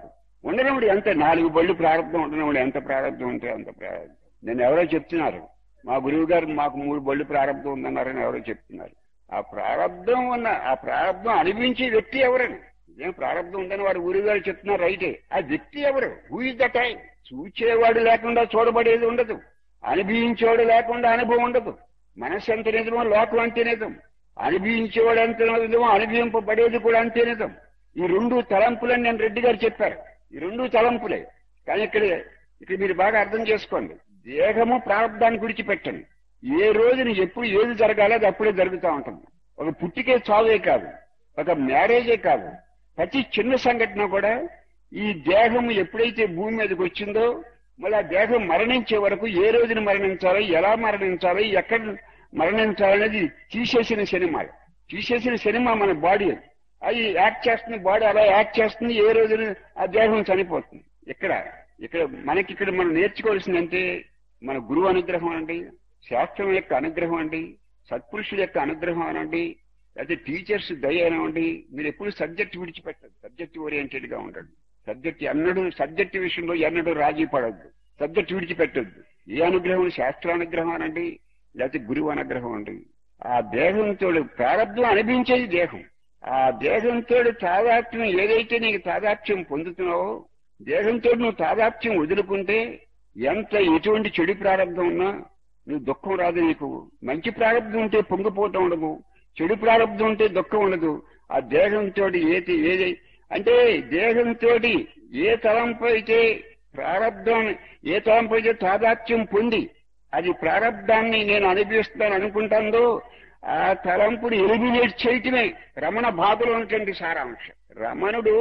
ఉండనివాడు ఎంత నాలుగు బళ్ళు ప్రారంభం ఉండనివాడు ఎంత ప్రారంభం ఉంటే అంత ప్రారంభం నేను ఎవరో చెప్తున్నారు మా గురువు గారు మాకు మూడు బళ్ళు ప్రారంభం ఉందన్నారని ఎవరో చెప్తున్నారు ఆ ప్రారంభం ఉన్న ఆ ప్రారంభం అనిపించే వ్యక్తి ఎవరని ఇదేం ప్రారంభం ఉందని వారు గురువు గారు చెప్తున్నారు రైటే ఆ వ్యక్తి ఎవరు హూ ఇస్ ద టైం చూచేవాడు లేకుండా చూడబడేది ఉండదు అనుభవించేవాడు లేకుండా అనుభవం ఉండదు మనస్సు ఎంత నిజమో లోకం అంతే నిజం అనుభవించేవాడు ఎంత నిజమో అనుభవింపబడేది కూడా అంతే నిజం ఈ రెండు తలంపులని నేను రెడ్డి గారు చెప్పారు ఈ రెండు తలంపులే కానీ ఇక్కడ ఇక్కడ మీరు బాగా అర్థం చేసుకోండి దేహము ప్రారంభాన్ని విడిచిపెట్టండి ఏ రోజున ఎప్పుడు ఏది జరగాలో అది అప్పుడే జరుగుతూ ఉంటుంది ఒక పుట్టికే చావే కాదు ఒక మ్యారేజే కాదు ప్రతి చిన్న సంఘటన కూడా ఈ దేహం ఎప్పుడైతే భూమి మీదకి వచ్చిందో మళ్ళీ ఆ దేహం మరణించే వరకు ఏ రోజున మరణించాలో ఎలా మరణించాలో ఎక్కడ మరణించాలనేది తీసేసిన సినిమా తీసేసిన సినిమా మన బాడీ అది యాక్ట్ చేస్తుంది బాడీ అలా యాక్ట్ చేస్తుంది ఏ రోజున ఆ దేహం చనిపోతుంది ఇక్కడ ఇక్కడ మనకి ఇక్కడ మనం నేర్చుకోవాల్సిందంటే మన గురువు అనుగ్రహం అండి శాస్త్రం యొక్క అనుగ్రహం అండి సత్పురుషుల యొక్క అనుగ్రహం అనండి లేకపోతే టీచర్స్ దయ అనండి మీరు ఎప్పుడు సబ్జెక్ట్ విడిచిపెట్టదు సబ్జెక్ట్ ఓరియంటెడ్ గా ఉండండి సబ్జెక్ట్ ఎన్నడూ సబ్జెక్ట్ విషయంలో ఎన్నడూ రాజీ పడద్దు సబ్జెక్ట్ విడిచిపెట్టద్దు ఏ అనుగ్రహం శాస్త్రానుగ్రహం అనండి లేకపోతే గురువు అనుగ్రహం అండి ఆ దేహంతో ప్రారంభం అనిపించేది దేహం ఆ దేహంతో తాదాత్మ్యం ఏదైతే నీకు తాదాత్మ్యం పొందుతున్నావో దేహంతో నువ్వు తాదాత్మ్యం వదులుకుంటే ఎంత ఎటువంటి చెడు ప్రారంభం ఉన్నా నువ్వు దుఃఖం రాదు నీకు మంచి ప్రారంభం ఉంటే పొంగిపోవటం ఉండదు చెడు ప్రారంభం ఉంటే దుఃఖం ఉండదు ఆ దేహంతో ఏది ఏది అంటే దేహంతో ఏ తలంపు అయితే ప్రారంధం ఏ తలంపు అయితే తాదాత్మ్యం పొంది అది ప్రారంధాన్ని నేను అనుభవిస్తాను అనుకుంటాందో ఆ తలంపుని ఎలిమినేట్ చేయటమే రమణ బాధలో ఉన్నటువంటి సారాంశం రమణుడు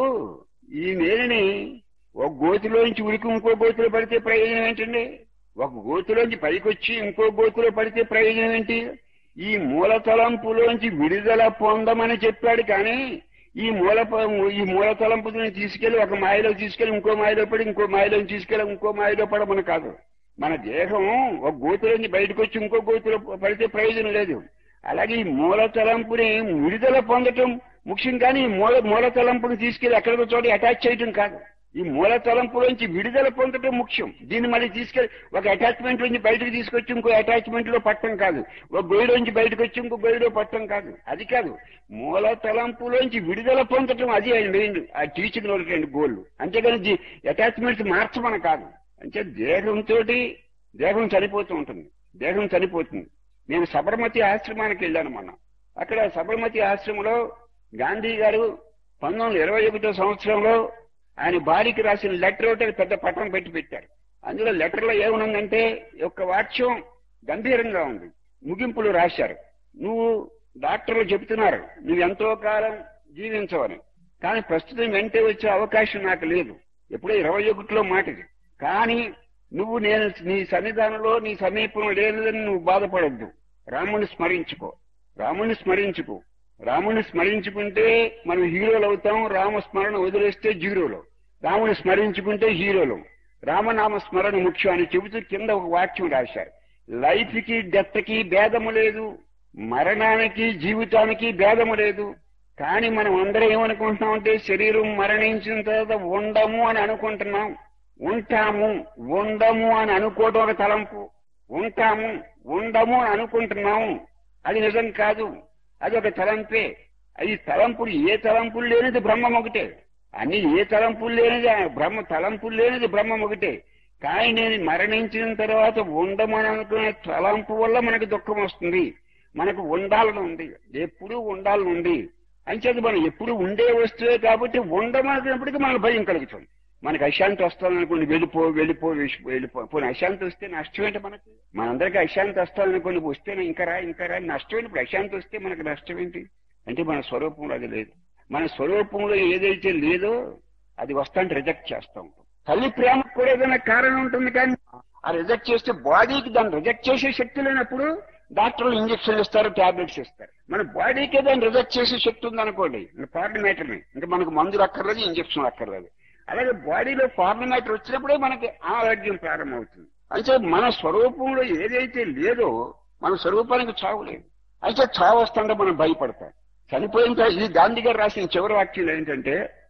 ఈ నేలని ఒక గోతిలోంచి ఉరికి ఇంకో గోతిలో పడితే ప్రయోజనం ఏంటండి ఒక గోతిలోంచి పైకొచ్చి ఇంకో గోతిలో పడితే ప్రయోజనం ఏంటి ఈ మూల తలంపులోంచి విడుదల పొందమని చెప్పాడు కానీ ఈ మూల ప- ఈ మూల తలంపుని తీసుకెళ్లి ఒక మాయలో తీసుకెళ్లి ఇంకో మాయలో పడి ఇంకో మాయలో తీసుకెళ్లి ఇంకో మాయలో పడమని కాదు మన దేహం ఒక గోతులోంచి బయటకు వచ్చి ఇంకో గోతులో పడితే ప్రయోజనం లేదు అలాగే ఈ మూల తలంపుని విడుదల పొందటం ముఖ్యం కానీ ఈ మూల మూల తలంపుని తీసుకెళ్లి ఎక్కడికో చోట అటాచ్ చేయటం కాదు ఈ మూల తలంపులోంచి విడుదల పొందటం ముఖ్యం దీన్ని మళ్ళీ తీసుకెళ్లి ఒక అటాచ్మెంట్ నుంచి బయటకు తీసుకొచ్చి ఇంకో అటాచ్మెంట్ లో పట్టం కాదు ఒక గొయ్యిలోంచి బయటకు వచ్చి ఇంకో గొయ్యిలో పట్టం కాదు అది కాదు మూల తలంపులోంచి విడుదల పొందటం అది ఆయన మెయిన్ ఆ టీచింగ్ రెండు గోల్ అంతేగాని అటాచ్మెంట్స్ మార్చమని కాదు అంటే దేహంతో దేహం చనిపోతూ ఉంటుంది దేహం చనిపోతుంది నేను సబర్మతి ఆశ్రమానికి వెళ్ళాను మొన్న అక్కడ సబర్మతి ఆశ్రమంలో గాంధీ గారు పంతొమ్మిది వందల ఇరవై ఒకటో సంవత్సరంలో ఆయన భార్యకి రాసిన లెటర్ ఒకటి పెద్ద పట్టణం పెట్టి పెట్టారు అందులో లెటర్లో ఏమనుందంటే ఒక వాక్యం గంభీరంగా ఉంది ముగింపులు రాశారు నువ్వు డాక్టర్లు చెబుతున్నారు నువ్వు ఎంతో కాలం జీవించవని కానీ ప్రస్తుతం వెంటే వచ్చే అవకాశం నాకు లేదు ఎప్పుడో ఇరవై ఒకటిలో మాట ఇది కానీ నువ్వు నేను నీ సన్నిధానంలో నీ సమీపంలో లేనిదని నువ్వు బాధపడద్దు రాముని స్మరించుకో రాముని స్మరించుకో రాముని స్మరించుకుంటే మనం హీరోలు అవుతాం రామ స్మరణ వదిలేస్తే జీరోలు రాముని స్మరించుకుంటే హీరోలు రామనామ స్మరణ ముఖ్యం అని చెబుతూ కింద ఒక వాక్యం రాశారు లైఫ్ కి డెత్ కి భేదము లేదు మరణానికి జీవితానికి భేదము లేదు కానీ మనం అందరం ఏమనుకుంటున్నాం అంటే శరీరం మరణించిన తర్వాత ఉండము అని అనుకుంటున్నాం ఉంటాము ఉండము అని అనుకోవడం ఒక తలంపు ఉంటాము ఉండము అని అనుకుంటున్నాము అది నిజం కాదు అది ఒక తలంపే అది తలంపులు ఏ తలంపులు లేనిది బ్రహ్మం ఒకటే అన్ని ఏ తలంపులు లేనిది ఆ బ్రహ్మ తలంపులు లేనిది బ్రహ్మం ఒకటే కానీ నేను మరణించిన తర్వాత ఉండమని అనుకునే తలంపు వల్ల మనకు దుఃఖం వస్తుంది మనకు ఉండాలని ఉంది ఎప్పుడూ ఉండాలని ఉంది అంచేది మనం ఎప్పుడు ఉండే వస్తువే కాబట్టి ఉండమనుకున్నప్పటికీ మనకు భయం కలుగుతుంది మనకి అశాంతి వస్తుంది అనుకోండి వెళ్ళిపో వెళ్ళిపో వెళ్ళిపో వెళ్ళిపో పోనీ అశాంతి వస్తే నష్టం ఏంటి మనకి మనందరికీ అశాంతి వస్తుంది అనుకోండి వస్తే ఇంకా రా ఇంకా రా నష్టం ఏంటి ఇప్పుడు అశాంతి వస్తే మనకి నష్టం ఏంటి అంటే మన స్వరూపంలో అది లేదు మన స్వరూపంలో ఏదైతే లేదో అది వస్తాంటే రిజెక్ట్ చేస్తూ ఉంటాం తల్లి ప్రేమకు కూడా ఏదైనా కారణం ఉంటుంది కానీ ఆ రిజెక్ట్ చేస్తే బాడీకి దాన్ని రిజెక్ట్ చేసే శక్తి లేనప్పుడు డాక్టర్లు ఇంజక్షన్లు ఇస్తారు టాబ్లెట్స్ ఇస్తారు మన బాడీకే దాన్ని రిజెక్ట్ చేసే శక్తి ఉందనుకోండి పార్లిమేటర్ని ఇంకా మనకు మందులు అక్కర్లేదు ఇంజక్షన్ అక్కర్లేదు అలాగే బాడీలో పార్లిమేటర్ వచ్చినప్పుడే మనకి ఆరోగ్యం ప్రారంభమవుతుంది అయితే మన స్వరూపంలో ఏదైతే లేదో మన స్వరూపానికి చావు లేదు అయితే చావు వస్తుంటే మనం భయపడతాం చనిపోయిన తర్వాత ఇది గాంధీ గారు రాసిన చివరి వాక్యం ఏంటంటే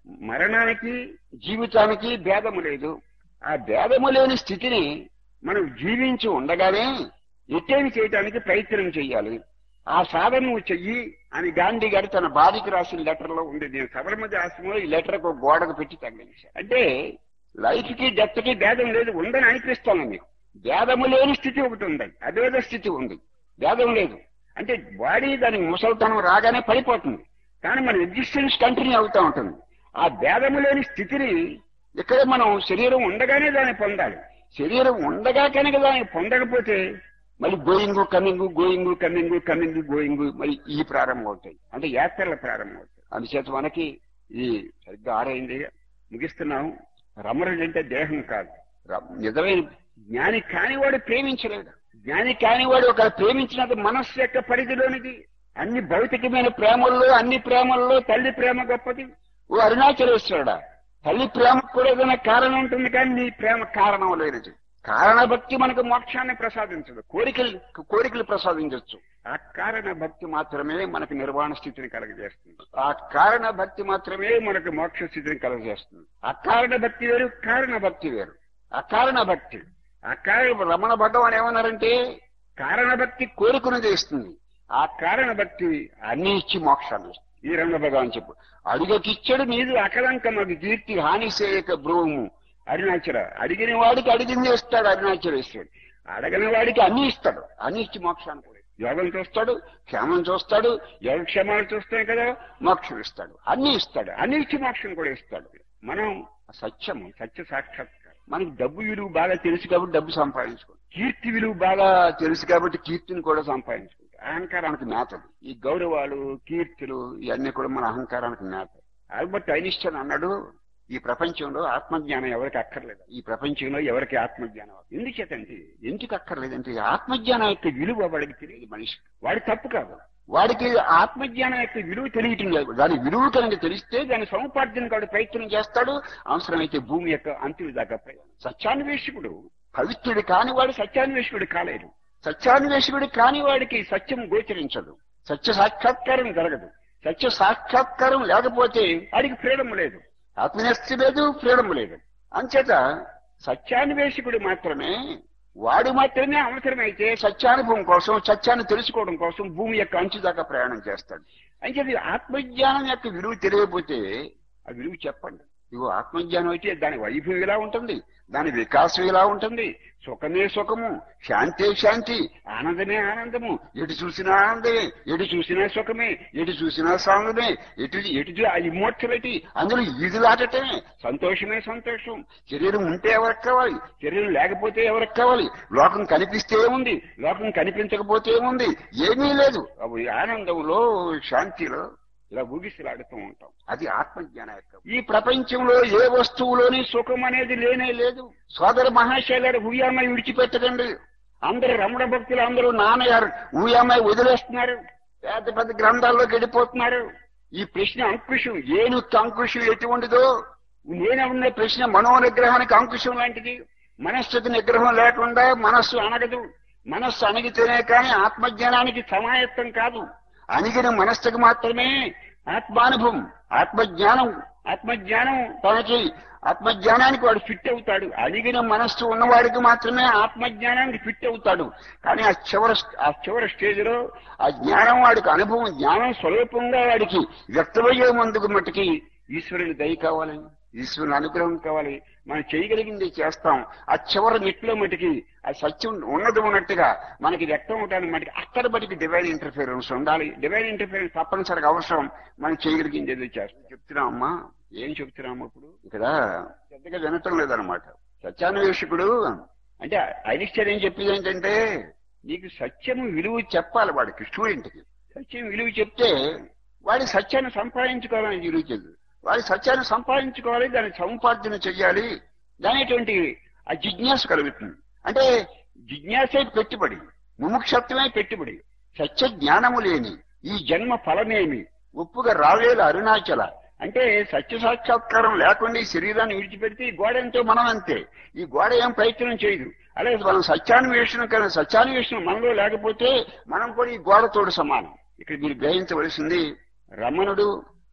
మరణానికి జీవితానికి భేదము లేదు ఆ భేదము లేని స్థితిని మనం జీవించి ఉండగానే ఎట్టేమి చేయడానికి ప్రయత్నం చేయాలి ఆ సాధన నువ్వు చెయ్యి అని గాంధీ గారు తన భార్యకి రాసిన లెటర్ లో ఉంది నేను సబరమతి ఆశ్రమంలో ఈ లెటర్ ఒక గోడకు పెట్టి తగ్గించాను అంటే లైఫ్ కి డెత్ కి భేదం లేదు ఉందని అనిపిస్తాను మీకు భేదము లేని స్థితి ఒకటి ఉంది అభేద స్థితి ఉంది భేదం లేదు అంటే బాడీ దానికి ముసలితనం రాగానే పడిపోతుంది కానీ మన ఎగ్జిస్టెన్స్ కంటిన్యూ అవుతూ ఉంటుంది ఆ భేదము లేని స్థితిని ఇక్కడ మనం శరీరం ఉండగానే దాన్ని పొందాలి శరీరం ఉండగా కనుక దాన్ని పొందకపోతే మళ్ళీ going coming going coming coming going మరి ఈ ప్రారంభం అవుతాయి అంటే యాత్రల ప్రారంభం అవుతాయి అందుచేత మనకి ఈ సరిగ్గా ఆరైంది ముగిస్తున్నాం రమరుడు అంటే దేహం కాదు ర- నిజమైన జ్ఞాని కానివాడు ప్రేమించలేడు జ్ఞాని కానివాడు ఒక ప్రేమించినది మనస్సు యొక్క పరిధిలోనిది అన్ని భౌతికమైన ప్రేమల్లో అన్ని ప్రేమల్లో తల్లి ప్రేమ గొప్పది ఓ అరుణాచలేశ్వరుడా తల్లి ప్రేమకు కూడా ఏదైనా కారణం ఉంటుంది కానీ నీ ప్రేమ కారణం లేనిది కారణ భక్తి మనకు మోక్షాన్ని ప్రసాదించదు కోరికలు కోరికలు ప్రసాదించవచ్చు ఆ కారణ భక్తి మాత్రమే మనకు నిర్వాణ స్థితిని కలగజేస్తుంది ఆ కారణ భక్తి మాత్రమే మనకు మోక్ష స్థితిని కలగజేస్తుంది అకారణ భక్తి వేరు కారణ భక్తి వేరు అకారణ భక్తి అకారణ రమణ భగవాన్ ఏమన్నారంటే కారణ భక్తి కోరికను చేస్తుంది ఆ కారణ భక్తి అన్ని ఇచ్చి మోక్షాన్ని ఇస్తుంది. ఈ రమణ భగవాన్ చెప్పు అడుగకిచ్చడు నీదు అకలంకమగు కీర్తి హాని చేయక బ్రోము అరుణాచల అడిగిన వాడికి అడిగింది ఇస్తాడు అరుణాచలేశ్వరుడు అడగని వాడికి అన్ని ఇస్తాడు అన్ని ఇచ్చి మోక్షాన్ని కూడా యోగం చూస్తాడు క్షేమం చూస్తాడు యోగక్షేమాలు చూస్తాయి కదా మోక్షం ఇస్తాడు అన్ని ఇస్తాడు అన్ని ఇచ్చి మోక్షం కూడా ఇస్తాడు మనం సత్యము సత్య సాక్షాత్కారం మనకి డబ్బు విలువ బాగా తెలుసు కాబట్టి డబ్బు సంపాదించుకోండి కీర్తి విలువ బాగా తెలుసు కాబట్టి కీర్తిని కూడా సంపాదించుకుంటాం అహంకారానికి మేతలు ఈ గౌరవాలు కీర్తులు ఇవన్నీ కూడా మన అహంకారానికి మేతలు ఆల్బర్ట్ ఐనిస్టన్ అన్నాడు ఈ ప్రపంచంలో ఆత్మజ్ఞానం ఎవరికి అక్కర్లేదు ఈ ప్రపంచంలో ఎవరికి ఆత్మజ్ఞానం అక్కర్లేదు. ఎందుచేతంటే ఎందుకు అక్కర్లేదంటే ఈ ఆత్మజ్ఞానం యొక్క విలువ వాడికి తెలియదు మనిషి వాడి తప్పు కాదు వాడికి ఆత్మజ్ఞానం యొక్క విలువ తెలియటం లేదు దాని విలువ కనుక తెలిస్తే దాని సముపార్జన వాడు ప్రయత్నం చేస్తాడు అవసరమైతే భూమి యొక్క అంతిమ దాకా ప్రయాణం సత్యాన్వేషకుడు పవిత్రుడు కానివాడు సత్యాన్వేషకుడు కాలేడు సత్యాన్వేషకుడు కాని వాడికి సత్యం గోచరించదు సత్య సాక్షాత్కారం జరగదు సత్య సాక్షాత్కారం లేకపోతే వాడికి ఫ్రీడమ్ లేదు ఆత్మనిష్ట లేదు ఫ్రీడమ్ లేదు అంచేత సత్యాన్వేషకుడు మాత్రమే వాడు మాత్రమే అవసరమైతే సత్యానుభవం కోసం సత్యాన్ని తెలుసుకోవడం కోసం భూమి యొక్క అంచు దాకా ప్రయాణం చేస్తాడు అంచేది ఆత్మజ్ఞానం యొక్క విలువ తెలియకపోతే ఆ విలువ చెప్పండి ఇగో ఆత్మజ్ఞానం అయితే దాని వైభవం ఇలా ఉంటుంది దాని వికాసం ఇలా ఉంటుంది సుఖమే సుఖము శాంతే శాంతి ఆనందమే ఆనందము ఎటు చూసినా ఆనందమే ఎటు చూసినా సుఖమే ఎటు చూసినా సాంగమే ఎటు ఎటు చూ- ఆ ఇమ్మోర్టలిటీ అందులో ఈదులాటమే సంతోషమే సంతోషం శరీరం ఉంటే ఎవరికి కావాలి శరీరం లేకపోతే ఎవరికి కావాలి లోకం కనిపిస్తే ఏముంది లోకం కనిపించకపోతే ఏముంది ఏమీ లేదు అవి ఆనందంలో శాంతిలో ఇలా ఊగిసలాడుతూ ఉంటాం అది ఆత్మజ్ఞాన యొక్క ఈ ప్రపంచంలో ఏ వస్తువులోని సుఖం అనేది లేనే లేదు సోదర మహాశైలారు ఊయామై విడిచిపెట్టకండి అందరు రమణ భక్తులు అందరూ నాన్నగారు ఊయామై వదిలేస్తున్నారు పెద్ద పెద్ద గ్రంథాల్లోకి వెళ్ళిపోతున్నారు ఈ ప్రశ్న అంకుశం ఏనుక్కి అంకుశం ఎటువంటిదో నేనన్న ప్రశ్న మనో నిగ్రహానికి అంకుశం లాంటిది మనస్థితి నిగ్రహం లేకుండా మనస్సు అనగదు మనస్సు అణిగితేనే కానీ ఆత్మజ్ఞానానికి సమాయత్తం కాదు అణిగిన మనస్సుకు మాత్రమే ఆత్మానుభవం ఆత్మజ్ఞానం ఆత్మజ్ఞానం తనకి ఆత్మజ్ఞానానికి వాడు ఫిట్ అవుతాడు అడిగిన మనస్సు ఉన్నవాడికి మాత్రమే ఆత్మజ్ఞానానికి ఫిట్ అవుతాడు కానీ ఆ చివరి ఆ చివరి స్టేజ్ లో ఆ జ్ఞానం వాడికి అనుభవం జ్ఞానం స్వరూపంగా వాడికి వ్యక్తమయ్యే ముందుకు మట్టుకి ఈశ్వరుని దయ కావాలి ఈశ్వరుని అనుగ్రహం కావాలి మనం చేయగలిగింది చేస్తాం ఆ చివరి మెట్లో మటుకి ఆ సత్యం ఉన్నది ఉన్నట్టుగా మనకి వ్యక్తం అవడానికి మటుకి అక్కడ బటికి డివైన్ ఇంటర్ఫిరెన్స్ ఉండాలి డివైన్ ఇంటర్ఫిరెన్స్ తప్పనిసరిగా అవసరం మనం చేయగలిగింది ఏదో చేస్తాం చెప్తున్నామమ్మా ఏం చెప్తున్నాము ఇప్పుడు ఇక్కడ పెద్దగా వినటం లేదనమాట సత్యాన్వేషకుడు అంటే ఐనిస్టర్ ఏం చెప్పేది ఏంటంటే నీకు సత్యము విలువ చెప్పాలి వాడికి స్టూడెంట్కి సత్యం విలువ చెప్తే వాడి సత్యాన్ని సంపాదించుకోవాలని విలువ చెందు వాడి సత్యాన్ని సంపాదించుకోవాలి దాన్ని సముపార్జన చెయ్యాలి దానేటువంటి ఆ జిజ్ఞాస కలుగుతుంది అంటే జిజ్ఞాసే పెట్టుబడి ముముక్షత్వమే పెట్టుబడి సత్య జ్ఞానము లేని ఈ జన్మ ఫలమేమి ఉప్పుగా రావేలు అరుణాచల అంటే సత్య సాక్షాత్కారం లేకుండా ఈ శరీరాన్ని విడిచిపెడితే ఈ గోడ ఎంతో మనం అంతే ఈ గోడ ఏం ప్రయత్నం చేయదు అలాగే మనం సత్యాన్వేషణ కానీ సత్యాన్వేషణ మనలో లేకపోతే మనం కూడా ఈ గోడతోడు సమానం ఇక్కడ మీరు గ్రహించవలసింది రమణుడు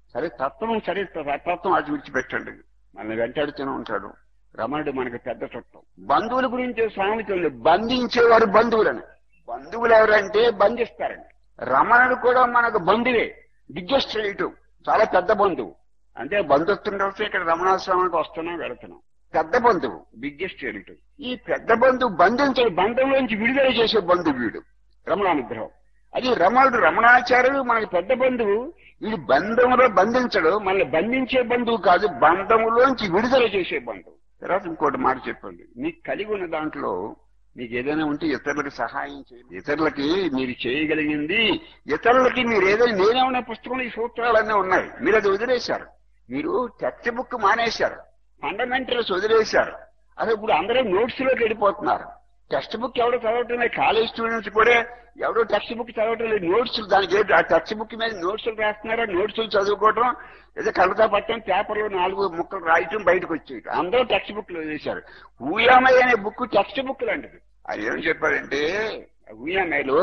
సరే తత్వం సరే తత్వం అటు విడిచిపెట్టండి మనల్ని వెంటాడుతూనే ఉంటాడు రమణుడు మనకు పెద్ద చుట్టం బంధువుల గురించి సామెత ఉంది బంధించేవారు బంధువులని బంధువులు ఎవరంటే బంధిస్తారండి రమణుడు కూడా మనకు బంధువే బిగ్గెస్ట్ రిలేటివ్ చాలా పెద్ద బంధువు అంటే బంధుత్వం కలిసి ఇక్కడ రమణాశ్రమానికి వస్తున్నాం వెళుతున్నాం పెద్ద బంధువు బిగ్గెస్ట్ రిలేటివ్ ఈ పెద్ద బంధువు బంధించే బంధంలోంచి విడుదల చేసే బంధువు వీడు రమణానుగ్రహం అది రమణుడు రమణాచార్యుడు మనకి పెద్ద బంధువు వీడు బంధంలో బంధించడు మనల్ని బంధించే బంధువు కాదు బంధములోంచి విడుదల చేసే బంధువు తర్వాత ఇంకోటి మాట చెప్పండి మీకు కలిగి ఉన్న దాంట్లో మీకు ఏదైనా ఉంటే ఇతరులకు సహాయం చేయండి ఇతరులకి మీరు చేయగలిగింది ఇతరులకి మీరు ఏదైనా నేనేమన్నా పుస్తకంలో ఈ సూత్రాలన్నీ ఉన్నాయి మీరు అది వదిలేశారు మీరు టెక్స్ట్ బుక్ మానేశారు ఫండమెంటల్స్ వదిలేశారు అసలు ఇప్పుడు అందరూ నోట్స్ లోకి వెళ్ళిపోతున్నారు టెక్స్ట్ బుక్ ఎవడో చదవటం లేదు కాలేజ్ స్టూడెంట్స్ కూడా ఎవడో టెక్స్ట్ బుక్ చదవటం లేదు నోట్స్ దానికి ఏంటి ఆ టెక్స్ట్ బుక్ మీద నోట్స్ రాస్తున్నారా నోట్స్ చదువుకోవటం ఏదో కలతా పట్టడం పేపర్లో నాలుగు ముక్కలు రాయటం బయటకు వచ్చేది అందరూ టెక్స్ట్ బుక్ లో వేశారు ఊయామయ్య అనే బుక్ టెక్స్ట్ బుక్ లాంటిది అది ఏం చెప్పారంటే ఊయామయ్యలో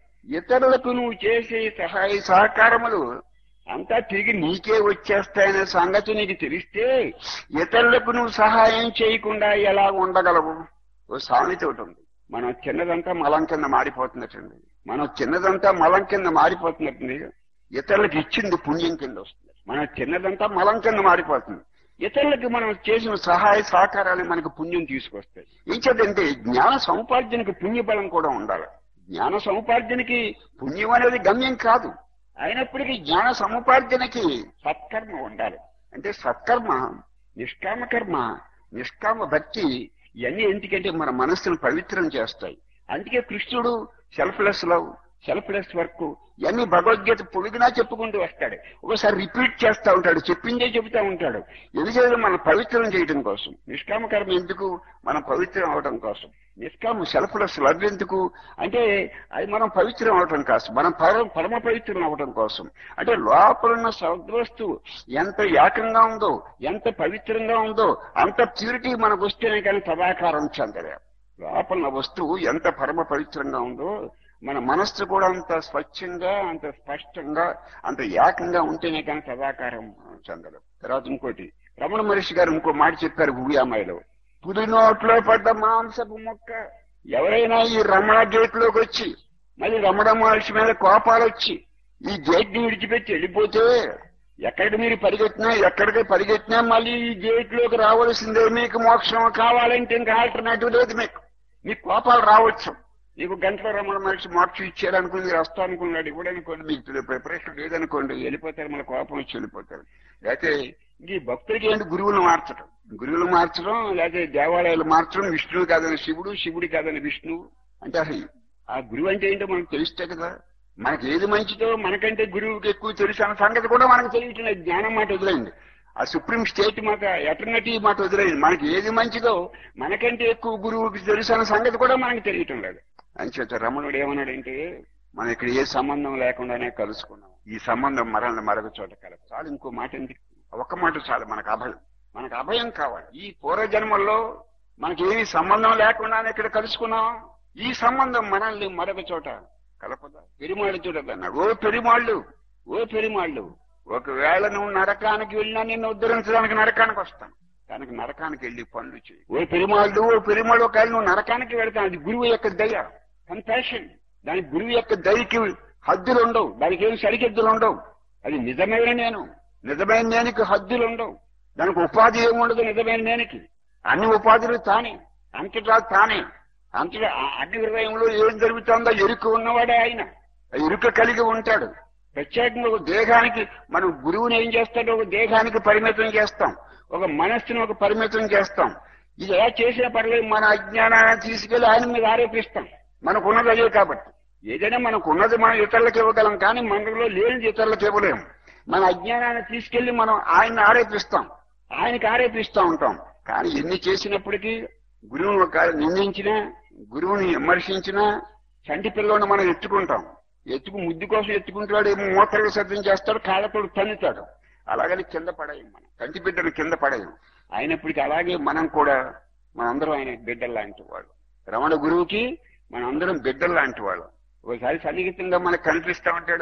ఇతరులకు నువ్వు చేసే సహాయ సహకారములు అంతా తిరిగి నీకే వచ్చేస్తాయనే సంగతి నీకు తెలిస్తే ఇతరులకు నువ్వు సహాయం చేయకుండా ఎలా ఉండగలవు ఓ సామెత ఒకటి ఉంది మనం చిన్నదంతా మలం కింద మారిపోతున్నట్టుంది మనం చిన్నదంతా మలం కింద మారిపోతున్నట్టుంది ఇతరులకు ఇచ్చింది పుణ్యం కింద వస్తుంది మనం చిన్నదంతా మలం కింద మారిపోతుంది ఇతరులకు మనం చేసిన సహాయ సహకారాలు మనకు పుణ్యం తీసుకొస్తాయి ఇంకేదంటే జ్ఞాన సముపార్జనకి పుణ్యబలం కూడా ఉండాలి జ్ఞాన సముపార్జనకి పుణ్యం అనేది గమ్యం కాదు అయినప్పటికీ జ్ఞాన సముపార్జనకి సత్కర్మ ఉండాలి అంటే సత్కర్మ నిష్కామ కర్మ నిష్కామ భక్తి ఇవన్నీ ఎందుకంటే మన మనస్సును పవిత్రం చేస్తాయి అందుకే కృష్ణుడు సెల్ఫ్లెస్ లవ్ సెల్ఫ్లెస్ వర్క్ ఇవన్నీ భగవద్గీత పొడిగినా చెప్పుకుంటూ వస్తాడు ఒకసారి రిపీట్ చేస్తా ఉంటాడు చెప్పిందే చెబుతా ఉంటాడు ఎందుకంటే మనం పవిత్రం చేయడం కోసం నిష్కామ కర్మ ఎందుకు మనం పవిత్రం అవడం కోసం నిష్కామ సెల్ఫ్లెస్ లవ్ ఎందుకు అంటే అది మనం పవిత్రం అవడం కోసం మనం పరమ పరమ పవిత్రం అవడం కోసం అంటే లోపల ఉన్న సద్వస్తువు ఎంత ఏకంగా ఉందో ఎంత పవిత్రంగా ఉందో అంత ప్యూరిటీ మనకు వస్తేనే కానీ తదాకారం చెందలే లోపల ఉన్న వస్తువు ఎంత పరమ పవిత్రంగా ఉందో మన మనస్సు కూడా అంత స్వచ్ఛంగా అంత స్పష్టంగా అంత ఏకంగా ఉంటేనే కానీ సదాకారం చెందడం తర్వాత ఇంకోటి రమణ మహర్షి గారు ఇంకో మాట చెప్పారు భూయామాయిలో పులి నోట్లో పడ్డ మాంసపు మొక్క ఎవరైనా ఈ రమణ గేట్ లోకి వచ్చి మళ్ళీ రమణ మహర్షి మీద కోపాలు వచ్చి ఈ గేట్ ని విడిచిపెట్టి వెళ్ళిపోతే ఎక్కడికి మీరు పరిగెత్తినా ఎక్కడికి పరిగెత్తినా మళ్ళీ ఈ గేట్ లోకి రావాల్సిందే మీకు మోక్షం కావాలంటే ఇంకా ఆల్టర్నేటివ్ లేదు మీకు మీకు కోపాలు రావచ్చు నీకు గంటల రమణ మనిషి మోక్షం ఇచ్చారనుకుని మీరు వస్తా అనుకున్నాడు ఇప్పుడు అనుకోండి మీకు ప్రిపరేషన్ లేదనుకోండి వెళ్ళిపోతారు మళ్ళీ కోపం వచ్చి వెళ్ళిపోతారు లేకపోతే ఇంక ఈ భక్తులకి ఏంటి గురువులు మార్చడం గురువులు మార్చడం లేకపోతే దేవాలయాలు మార్చడం విష్ణువు కాదని శివుడు శివుడు కాదని విష్ణువు అంటే అసలు ఆ గురువు అంటే ఏంటో మనకు తెలిస్తే కదా మనకి ఏది మంచిదో మనకంటే గురువుకి ఎక్కువ తెలుసు అన్న సంగతి కూడా మనకు తెలియటం లేదు జ్ఞానం మాట వదిలేండి ఆ సుప్రీం స్టేట్ మాట ఎటర్నటివ్ మాట వదిలేండి మనకి ఏది మంచిదో మనకంటే ఎక్కువ గురువుకి తెలుసు అన్న సంగతి కూడా మనకు తెలియటం లేదు అంచేత రమణుడు ఏమన్నాడంటే మనం ఇక్కడ ఏ సంబంధం లేకుండానే కలుసుకున్నాం ఈ సంబంధం మరణ మరొక చోట కలప చాలు ఇంకో మాట ఎందుకు ఒక్క మాట చాలు మనకు అభయం మనకు అభయం కావాలి ఈ పూర్వజన్మల్లో మనకి ఏమి సంబంధం లేకుండానే ఇక్కడ కలుసుకున్నాం ఈ సంబంధం మనల్ని మరొక చోట కలపదా పెరిమాళ్ళు చూడదన్నాడు ఓ పెరిమాళ్ళు ఓ పెరిమాళ్ళు ఒకవేళ నువ్వు నరకానికి వెళ్ళినా నిన్ను ఉద్ధరించడానికి నరకానికి వస్తాను దానికి నరకానికి వెళ్ళి పనులు చేయి ఓ పెరిమాళ్ళు ఓ పెరిమాళ్ళు ఒకవేళ నువ్వు నరకానికి వెళ్తాను అది గురువు యొక్క దయ కంపాషన్ దానికి గురువు యొక్క దయకి హద్దులు ఉండవు దానికి ఏమి సరిహద్దులు ఉండవు అది నిజమైన నేను నిజమైన నేనికి హద్దులు ఉండవు దానికి ఉపాధి ఏమి ఉండదు నిజమైన నేనికి అన్ని ఉపాధులు తానే అంతటా తానే అంతటా ఆ- అన్ని హృదయంలో ఏం జరుగుతుందో ఎరుక ఉన్నవాడే ఆయన ఆ ఎరుక కలిగి ఉంటాడు ప్రత్యేకంగా ఒక దేహానికి మనం గురువుని ఏం చేస్తాడో ఒక దేహానికి పరిమితం చేస్తాం ఒక మనస్సును ఒక పరిమితం చేస్తాం ఇది ఎలా చేసినా పర్లేదు మన అజ్ఞానాన్ని తీసుకెళ్లి ఆయన మీద ఆరోపిస్తాం మనకున్నది అదే కాబట్టి ఏదైనా మనకున్నది మనం ఇతరులకు ఇవ్వగలం కానీ మనలో లేనిది ఇతరులకు ఇవ్వలేము మన అజ్ఞానాన్ని తీసుకెళ్లి మనం ఆయన్ని ఆరోపిస్తాం ఆయనకి ఆరోపిస్తూ ఉంటాం కానీ ఎన్ని చేసినప్పటికీ గురువుని ఒక నిందించినా గురువుని విమర్శించినా చంటి పిల్లోని మనం ఎత్తుకుంటాం ఎత్తుకు ముద్దు కోసం ఎత్తుకుంటాడు ఏమో మూత్ర విసర్జన చేస్తాడు కాళ్ళతో తన్నుతాడు అలాగని కింద పడేయం మనం కంటి బిడ్డలు కింద పడేయం అయినప్పటికీ అలాగే మనం కూడా మనందరం ఆయన బిడ్డలు లాంటి వాళ్ళు రమణ గురువుకి మనందరం బిడ్డలు లాంటి వాళ్ళు ఒకసారి సన్నిహితంగా మనకు కనిపిస్తా ఉంటాడు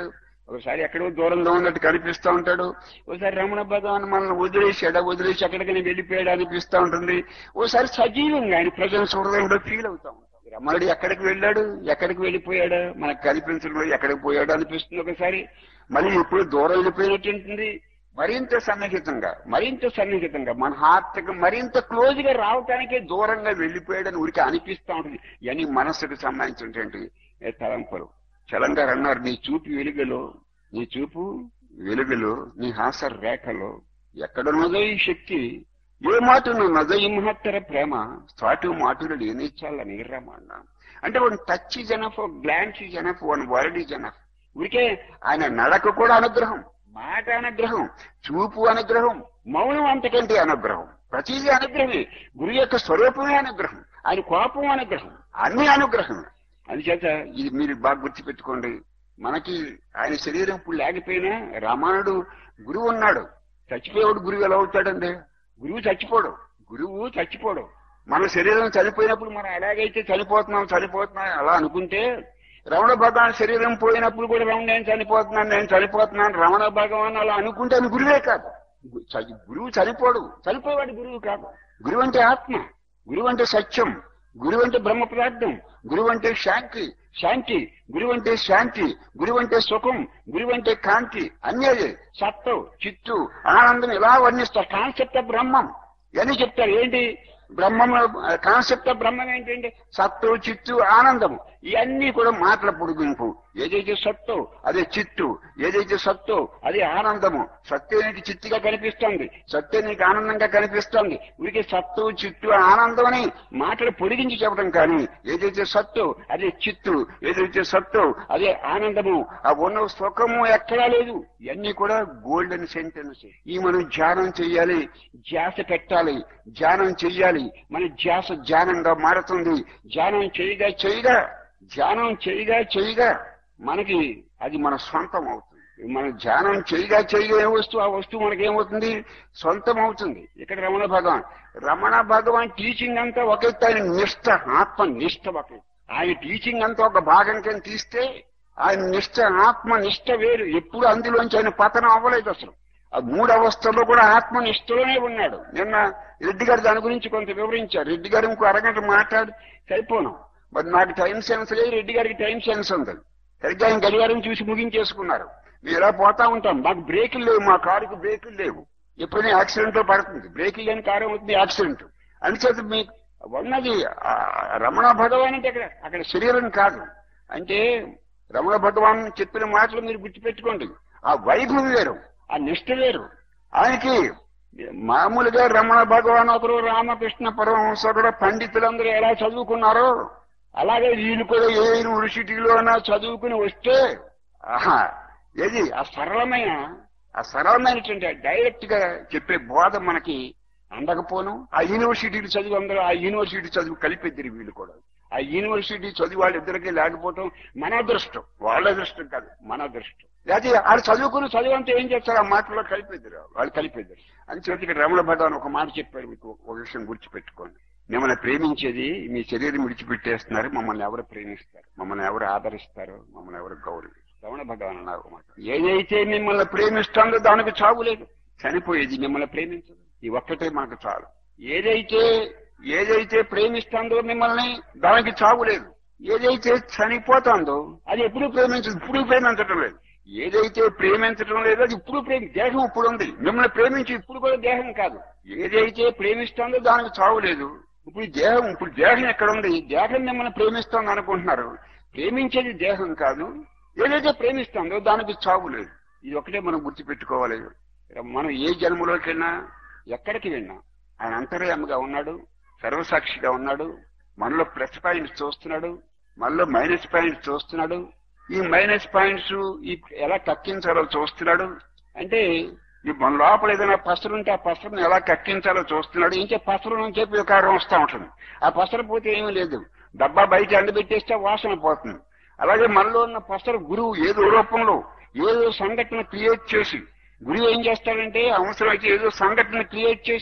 ఒకసారి ఎక్కడో దూరంలో ఉన్నట్టు కనిపిస్తూ ఉంటాడు ఒకసారి రమణ భగవాన్ మనల్ని వదిలేసాడా వదిలేసి ఎక్కడికైనా వెళ్ళిపోయాడా అనిపిస్తూ ఉంటుంది ఒకసారి సజీవంగా ఆయన ప్రజెన్స్ హృదయంలో ఫీల్ అవుతా ఉంటాం రమణుడు ఎక్కడికి వెళ్ళాడు ఎక్కడికి వెళ్ళిపోయాడు మనకు కనిపించడం ఎక్కడికి పోయాడు అనిపిస్తుంది ఒకసారి మళ్ళీ ఎప్పుడు దూరం వెళ్ళిపోయినట్టు ఉంటుంది మరింత సన్నిహితంగా మరింత సన్నిహితంగా మన హార్ట్కి మరింత క్లోజ్ గా రావటానికే దూరంగా వెళ్ళిపోయాడని ఊరికి అనిపిస్తూ ఉంటుంది ఇవన్నీ మనస్సుకు సంబంధించినటువంటి ఏ తలంపులు చలంగారు అన్నారు నీ చూపు వెలుగులో నీ చూపు వెలుగులో నీ హాస రేఖలో ఎక్కడున్నదో ఈ శక్తి ఏ మాటనున్నదో ఈ మహత్తర ప్రేమ సాటు మాటలు లేనిచ్చాలని రమ్మన్నా అంటే one touch is enough glance is enough one word is enough ఊరికే ఆయన నడక కూడా అనుగ్రహం మాట అనుగ్రహం చూపు అనుగ్రహం మౌనం అంతకంటే అనుగ్రహం ప్రతిదీ అనుగ్రహమే గురు యొక్క స్వరూపమే అనుగ్రహం ఆయన కోపం అనుగ్రహం అన్ని అనుగ్రహం అందుచేత ఇది మీరు బాగా గుర్తుపెట్టుకోండి మనకి ఆయన శరీరం ఇప్పుడు లేకపోయినా రామానుడు గురువు ఉన్నాడు చచ్చిపోయేవాడు గురువు ఎలా అవుతాడండి గురువు చచ్చిపోడు గురువు చచ్చిపోడు మన శరీరం చనిపోయినప్పుడు మనం ఎలాగైతే చనిపోతున్నాం చనిపోతున్నాం అలా అనుకుంటే రమణ భగవాన్ శరీరం పోయినప్పుడు కూడా రమణ నేను చనిపోతున్నాను నేను చనిపోతున్నాను రమణ భగవాన్ అలా అనుకుంటే అది గురువే కాదు గు- చ- గురువు చనిపోడు చనిపోయేవాడు గురువు కాదు గురువు అంటే ఆత్మ గురువు అంటే సత్యం గురువు అంటే బ్రహ్మ పదార్థం గురువు అంటే శాంతి శాంతి గురువు అంటే శాంతి గురువు అంటే సుఖం గురువు అంటే కాంతి అన్యది సత్వం చిత్తు ఆనందం ఇలా వర్ణిస్తారు కాన్సెప్ట్ ఆఫ్ బ్రహ్మం ఇవన్నీ చెప్తారు ఏంటి బ్రహ్మం కాన్సెప్ట్ ఆఫ్ బ్రహ్మం ఏంటంటే సత్తు చిత్తు ఆనందము ఇవన్నీ కూడా మాటల పొడిగింపు ఏదైతే సత్తు అదే చిత్తు ఏదైతే సత్తు అదే ఆనందము సత్తే నీకు చిత్తుగా కనిపిస్తుంది సత్తే నీకు ఆనందంగా కనిపిస్తుంది వీరికి సత్తు చిత్తు ఆనందం అని మాటలు పొడిగించి చెప్పడం కానీ ఏదైతే సత్తు అదే చిత్తు ఏదైతే సత్తు అదే ఆనందము ఆ ఉన్న సుఖము ఎక్కడా లేదు ఇవన్నీ కూడా గోల్డెన్ సెంటెన్స్ ఈ మనం ధ్యానం చెయ్యాలి ధ్యాస పెట్టాలి ధ్యానం చెయ్యాలి మన ధ్యాస ధ్యానంగా మారుతుంది ధ్యానం చేయగా చేయగా ధ్యానం చేయగా చేయగా మనకి అది మన సొంతం అవుతుంది మన ధ్యానం చేయగా చేయగా ఏ వస్తువు ఆ వస్తువు మనకి ఏమవుతుంది సొంతం అవుతుంది ఇక్కడ రమణ భగవాన్ రమణ భగవాన్ టీచింగ్ అంతా ఒక ఎత్తు, ఆయన నిష్ట ఆత్మ నిష్ట ఒక ఎత్తు. ఆయన టీచింగ్ అంతా ఒక భాగం కింద తీస్తే ఆయన నిష్ట ఆత్మ నిష్ట వేరు ఎప్పుడు అందులోంచి ఆయన పతనం అవ్వలేదు అసలు ఆ మూడు అవస్థల్లో కూడా ఆత్మ నిష్టలోనే ఉన్నాడు నిన్న రెడ్డి గారు దాని గురించి కొంత వివరించారు రెడ్డి గారు ఇంకో అరగంట మాట్లాడి సరిపోను మరి నాకు టైం సెన్స్ లేదు రెడ్డి గారికి టైం సెన్స్ ఉంది సరిగ్గా ఆయన గడియారం చూసి ముగించేసుకున్నారు మేము ఇలా పోతా ఉంటాం మాకు బ్రేకులు లేవు మా కారుకు బ్రేకులు లేవు ఎప్పుడైనా యాక్సిడెంట్ లో పడుతుంది బ్రేకులు లేని కారు అవుతుంది యాక్సిడెంట్ అందుచేత మీ ఉన్నది ఆ రమణ భగవాన్ అంటే అక్కడ అక్కడ శరీరం కాదు అంటే రమణ భగవాన్ చెప్పిన మాటలు మీరు గుర్తుపెట్టుకోండి ఆ వైభవం వేరు ఆ నిష్ట వేరు ఆయనకి మామూలుగా రమణ భగవాన్ ఒకరు రామకృష్ణ పరమహంస కూడా పండితులందరూ ఎలా చదువుకున్నారో అలాగే వీళ్ళు కూడా ఏ యూనివర్సిటీలో అయినా చదువుకుని వస్తే ఆహా ఏది ఆ సరళమైన ఆ సరళమైనటువంటి డైరెక్ట్ గా చెప్పే బోధ మనకి అందకపోను ఆ యూనివర్సిటీలు చదువు అందరూ ఆ యూనివర్సిటీ చదువు కలిపిద్దరు వీళ్ళు కూడా ఆ యూనివర్సిటీ చదువు వాళ్ళిద్దరికీ లేకపోవటం మన అదృష్టం వాళ్ళ అదృష్టం కాదు మన అదృష్టం లేకపోతే వాళ్ళు చదువుకుని చదువు అంతా ఏం చేస్తారు ఆ మాటలో కలిపిద్దరు వాళ్ళు కలిపిద్దరు అని చెప్పి ఇక్కడ రమణ భగవాన్ ఒక మాట చెప్పారు మీకు ఒక విషయం గుర్తుపెట్టుకోండి మిమ్మల్ని ప్రేమించేది మీ శరీరం విడిచిపెట్టేస్తున్నారు మమ్మల్ని ఎవరు ప్రేమిస్తారు మమ్మల్ని ఎవరు ఆదరిస్తారు మమ్మల్ని ఎవరు గౌరవిస్తారు రమణ భగవాన్ అన్నారు ఒక మాట ఏదైతే మిమ్మల్ని ప్రేమిస్తుందో దానికి చావు లేదు చనిపోయేది మిమ్మల్ని ప్రేమించదు ఈ ఒక్కటే మాకు చాలు ఏదైతే ఏదైతే ప్రేమిస్తుందో మిమ్మల్ని దానికి చావు లేదు ఏదైతే చనిపోతుందో అది ఎప్పుడు ప్రేమించదు ఇప్పుడు ప్రేమించడం లేదు ఏదైతే ప్రేమించడం లేదో అది ఇప్పుడు ప్రేమి దేహం ఇప్పుడు ఉంది మిమ్మల్ని ప్రేమించి ఇప్పుడు కూడా దేహం కాదు ఏదైతే ప్రేమిస్తుందో దానికి చావు లేదు ఇప్పుడు ఈ దేహం ఇప్పుడు దేహం ఎక్కడ ఉంది ఈ దేహం మిమ్మల్ని ప్రేమిస్తోంది అనుకుంటున్నారు ప్రేమించేది దేహం కాదు ఏదైతే ప్రేమిస్తుందో దానికి చావు లేదు ఇది ఒకటే మనం గుర్తుపెట్టుకోవాలి మనం ఏ జన్మలోకి వెళ్ళినా ఎక్కడికి వెళ్ళినా ఆయన అంతర్యామిగా ఉన్నాడు సర్వసాక్షిగా ఉన్నాడు మనలో ప్లస్ పాయింట్స్ చూస్తున్నాడు మనలో మైనస్ పాయింట్స్ చూస్తున్నాడు ఈ మైనస్ పాయింట్స్ ఈ ఎలా కక్కించాలో చూస్తున్నాడు అంటే ఈ మన లోపల ఏదైనా పసరు ఉంటే ఆ పసరును ఎలా కక్కించాలో చూస్తున్నాడు ఇంకే పసరు నుంచి చెప్పి వికారం వస్తూ ఉంటుంది ఆ పసరు పోతే ఏమీ లేదు డబ్బా బయట ఎండబెట్టేస్తే వాసన పోతుంది అలాగే మనలో ఉన్న పసరు గురువు ఏదో రూపంలో ఏదో సంఘటన క్రియేట్ చేసి గురువు ఏం చేస్తాడంటే అవసరమైతే ఏదో సంఘటన క్రియేట్ చేసి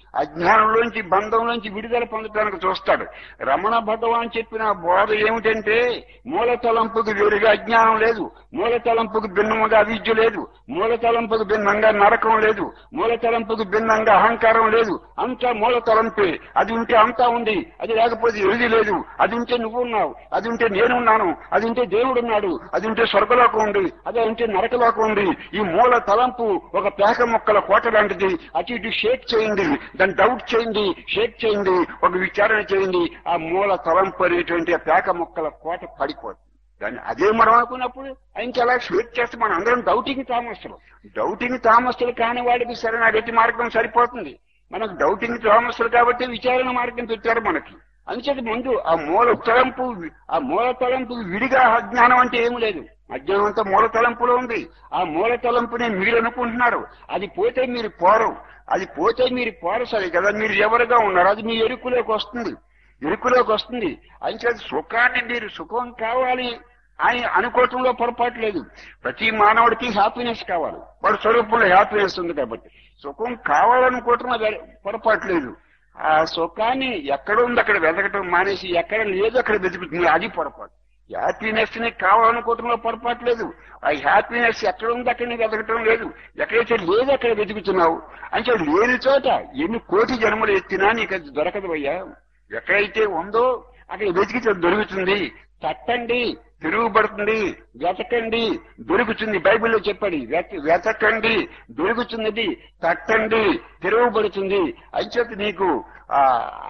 అజ్ఞానంలోంచి బంధంలోంచి విడుదల పొందడానికి చూస్తాడు రమణ భగవాన్ చెప్పిన బోధ ఏమిటంటే మూల తలంపుకు వేరుగా అజ్ఞానం లేదు మూల తలంపుకు భిన్నముగా అవిద్య లేదు మూల తలంపుకు భిన్నంగా నరకం లేదు మూల తలంపుకు భిన్నంగా అహంకారం లేదు అంతా మూల తలంపే అది ఉంటే అంతా ఉంది అది లేకపోతే ఏది లేదు అది ఉంటే నువ్వు ఉన్నావు అది ఉంటే నేనున్నాను అది ఉంటే దేవుడున్నాడు అది ఉంటే స్వర్గలోకం ఉంది అది ఉంటే నరకలోకం ఉంది ఈ మూల తలంపు ఒక పేక మొక్కల కోట లాంటిది అటు ఇటు షేక్ చేయండి దాన్ని డౌట్ చేయండి షేక్ చేయండి ఒక విచారణ చేయండి ఆ మూల తలంపు అనేటువంటి ఆ పేక మొక్కల కోట పడిపోతుంది దాన్ని అదే మనం అనుకున్నప్పుడు ఇంకెలా షేక్ చేస్తే మనం అందరం డౌటింగ్ తామస్తులు డౌటింగ్ తామస్తులు కాని వాడికి సరే నా రెట్టి మార్గం సరిపోతుంది మనకు డౌటింగ్ తామస్తులు కాబట్టి విచారణ మార్గం పెట్టారు మనకి అందుచేత ముందు ఆ మూల తలంపు ఆ మూల తలంపు విడిగా అజ్ఞానం అంటే ఏమి లేదు అజ్ఞానం అంతా మూల తలంపులో ఉంది ఆ మూల తలంపునే మీరు అనుకుంటున్నారు అది పోతే మీరు పోరు అది పోతే మీరు పోరు సరే కదా మీరు ఎవరుగా ఉన్నారు అది మీ ఎరుకులోకి వస్తుంది ఎరుకులోకి వస్తుంది అంచేత సుఖాన్ని మీరు సుఖం కావాలి అని అనుకోవటంలో పొరపాటు లేదు ప్రతి మానవుడికి హ్యాపీనెస్ కావాలి వాడి స్వరూపంలో హ్యాపీనెస్ ఉంది కాబట్టి సుఖం కావాలనుకోవటం అది పొరపాటు లేదు ఆ సుఖాన్ని ఎక్కడ ఉంది అక్కడ వెతకటం మానేసి ఎక్కడ లేదు అక్కడ వెతుకుతుంది అది పొరపాటు హ్యాపీనెస్ ని కావాలనుకోవటంలో పొరపాటు లేదు ఆ హ్యాపీనెస్ ఎక్కడ ఉంది అక్కడ నీకు వెతకటం లేదు ఎక్కడైతే లేదు అక్కడ వెతుకుతున్నావు అంటే లేని చోట ఎన్ని కోటి జన్మలు ఎత్తినా నీకు అది దొరకదు అయ్యా ఎక్కడైతే ఉందో అక్కడ వెతికితే దొరుకుతుంది తట్టండి తిరుగుబడుతుంది వెతకండి దొరుకుతుంది బైబిల్లో చెప్పాడు వెత- వెతకండి దొరుకుతున్నది తట్టండి తిరుగుబడుతుంది అంచేత నీకు ఆ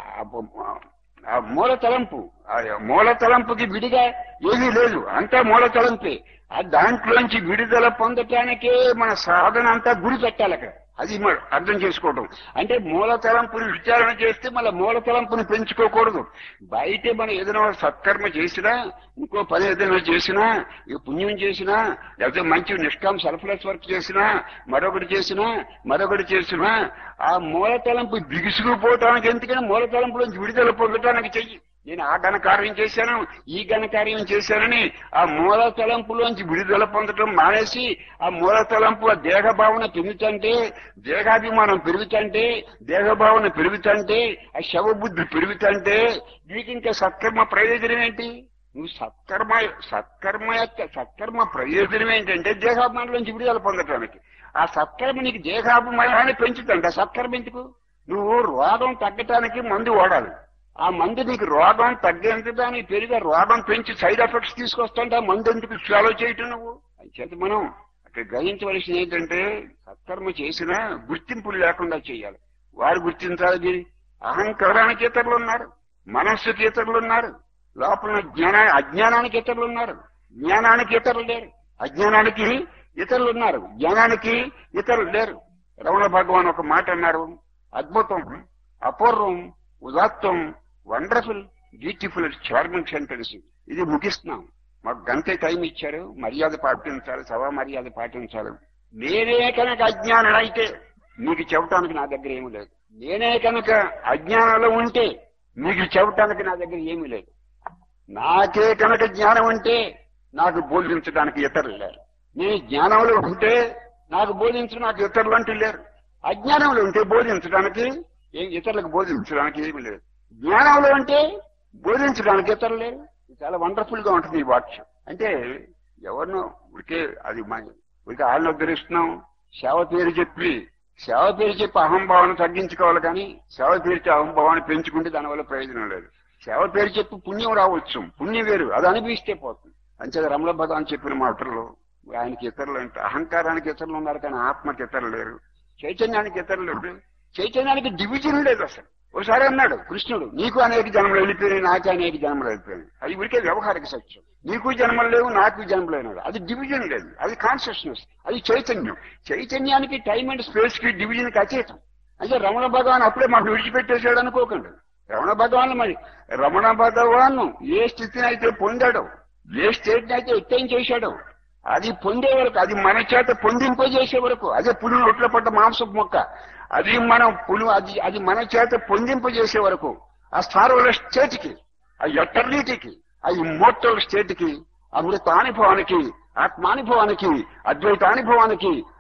ఆ మూల తలంపు ఆ మూల తలంపుకి విడిగా ఏమీ లేదు అంతా మూల తలంపే ఆ దాంట్లోంచి విడుదల పొందటానికే మన సాధన అంతా గురి పెట్టాలి అక్కడ అది మ- అర్థం చేసుకోవడం అంటే మూల తలంపుని విచారణ చేస్తే మళ్ళీ మూల తలంపుని పెంచుకోకూడదు బయటే మనం ఏదైనా సత్కర్మ చేసినా ఇంకో పని ఏదైనా చేసినా ఇక పుణ్యం చేసినా లేకపోతే మంచి నిష్కాం సర్ఫ్లెస్ వర్క్ చేసినా మరొకటి చేసినా మరొకటి చేసినా ఆ మూల తలంపు బిగుసుకుపోవటానికి ఎందుకని మూల తలంపులోంచి విడుదల పొందటానికి చెయ్యి నేను ఆ ఘనకార్యం చేశాను ఈ ఘనకార్యం చేశానని ఆ మూల తలంపులోంచి విడుదల పొందటం మానేసి ఆ మూల తలంపు ఆ దేహభావన పెరుగుతుంటే దేహాభిమానం పెరుగుతుంటే దేహభావన పెరుగుతుంటే ఆ శవబుద్ధి పెరుగుతుంటే నీకు ఇంకా సత్కర్మ ప్రయోజనం ఏంటి నువ్వు సత్కర్మ సత్కర్మ యొక్క సత్కర్మ ప్రయోజనం ఏంటంటే దేహాభిమానంలోంచి విడుదల పొందటానికి ఆ సత్కర్మ నీకు దేహాభిమానాన్ని పెంచుతుంది ఆ సత్కర్మ ఎందుకు నువ్వు రోగం తగ్గటానికి మందు వాడాలి ఆ మందు నీకు రోగం తగ్గేంతదానికి పెరిగా రోగం పెంచి సైడ్ ఎఫెక్ట్స్ తీసుకొస్తుంటే ఆ మందు ఎందుకు ఫాలో చేయటం నువ్వు చేత మనం అక్కడ గ్రహించవలసింది ఏంటంటే సత్కర్మ చేసినా గుర్తింపులు లేకుండా చేయాలి వారు గుర్తించాలి దీని అహంకారానికి ఇతరులు ఉన్నారు మనస్సుకి ఇతరులు ఉన్నారు లోపల జ్ఞాన అజ్ఞానానికి ఇతరులు ఉన్నారు జ్ఞానానికి ఇతరులు లేరు అజ్ఞానానికి ఇతరులు ఉన్నారు జ్ఞానానికి ఇతరులు లేరు రమణ భగవాన్ ఒక మాట అన్నారు అద్భుతం అపూర్వం ఉదాత్తం వండర్ఫుల్ బ్యూటిఫుల్ చార్మింగ్ సెంటెన్స్ ఇది ముగిస్తున్నాం మాకు గంటే టైం ఇచ్చారు మర్యాద పాటించాలి సభా మర్యాద పాటించాలి నేనే కనుక అజ్ఞానం అయితే మీకు చెప్పడానికి నా దగ్గర ఏమీ లేదు నేనే కనుక అజ్ఞానంలో ఉంటే మీకు చెప్పడానికి నా దగ్గర ఏమీ లేదు నాకే కనుక జ్ఞానం ఉంటే నాకు బోధించడానికి ఇతరులు లేరు నేను జ్ఞానంలో ఉంటే నాకు బోధించ నాకు ఇతరులు అంటూ లేరు అజ్ఞానంలో ఉంటే బోధించడానికి ఏం ఇతరులకు బోధించడానికి ఏమీ లేదు జ్ఞానంలో ఉంటే బోధించడానికి ఇతరులు లేరు ఇది చాలా వండర్ఫుల్ గా ఉంటుంది ఈ వాక్యం అంటే ఎవరినో ఉడికే అది మా ఉడికే వాళ్ళని ఉద్ధరిస్తున్నాం సేవ పేరు చెప్పి సేవ పేరు చెప్పి అహంభావాన్ని తగ్గించుకోవాలి కానీ సేవ పేరు చెప్పి అహంభావాన్ని పెంచుకుంటే దానివల్ల ప్రయోజనం లేదు సేవ పేరు చెప్పి పుణ్యం రావచ్చు పుణ్యం వేరు అది అనిపిస్తే పోతుంది అంచేత రమణ భగవాన్ చెప్పిన మాటలు ఆయనకి ఇతరులు అంటే అహంకారానికి ఇతరులు ఉన్నారు కానీ ఆత్మకి ఇతరులు లేరు చైతన్యానికి ఇతరులు లేరు చైతన్యానికి డివిజన్ లేదు అసలు ఒకసారి అన్నాడు కృష్ణుడు నీకు అనేక జన్మలు వెళ్ళిపోయినాయి నాకు అనేక జన్మలు వెళ్ళిపోయినాయి అది ఉడికే వ్యవహారిక సత్యం నీకు జన్మలు లేవు నాకు జన్మలు అయినాడు అది డివిజన్ లేదు అది కాన్షియస్నెస్ అది చైతన్యం చైతన్యానికి టైం అండ్ స్పేస్ కి డివిజన్ కి అతీతం అంటే రమణ భగవాన్ అప్పుడే మాకు విడిచిపెట్టేశాడు అనుకోకండి రమణ భగవాన్ మరి రమణ భగవాన్ ఏ స్థితిని అయితే పొందాడో ఏ స్టేట్ అయితే ఎట్టేం చేశాడో అది పొందే వరకు అది మన చేత పొందింప చేసే వరకు అదే పులి నొట్లో పడ్డ మాంసపు మొక్క అది మనం పులి అది అది మన చేత పొందింప చేసే వరకు ఆ స్థారుల స్టేట్ కి ఆ ఎటర్నిటీకి ఆ ఇమ్మోర్టల్ స్టేట్ కి అమృతానుభవానికి ఆత్మానుభవానికి అద్వైతానుభవానికి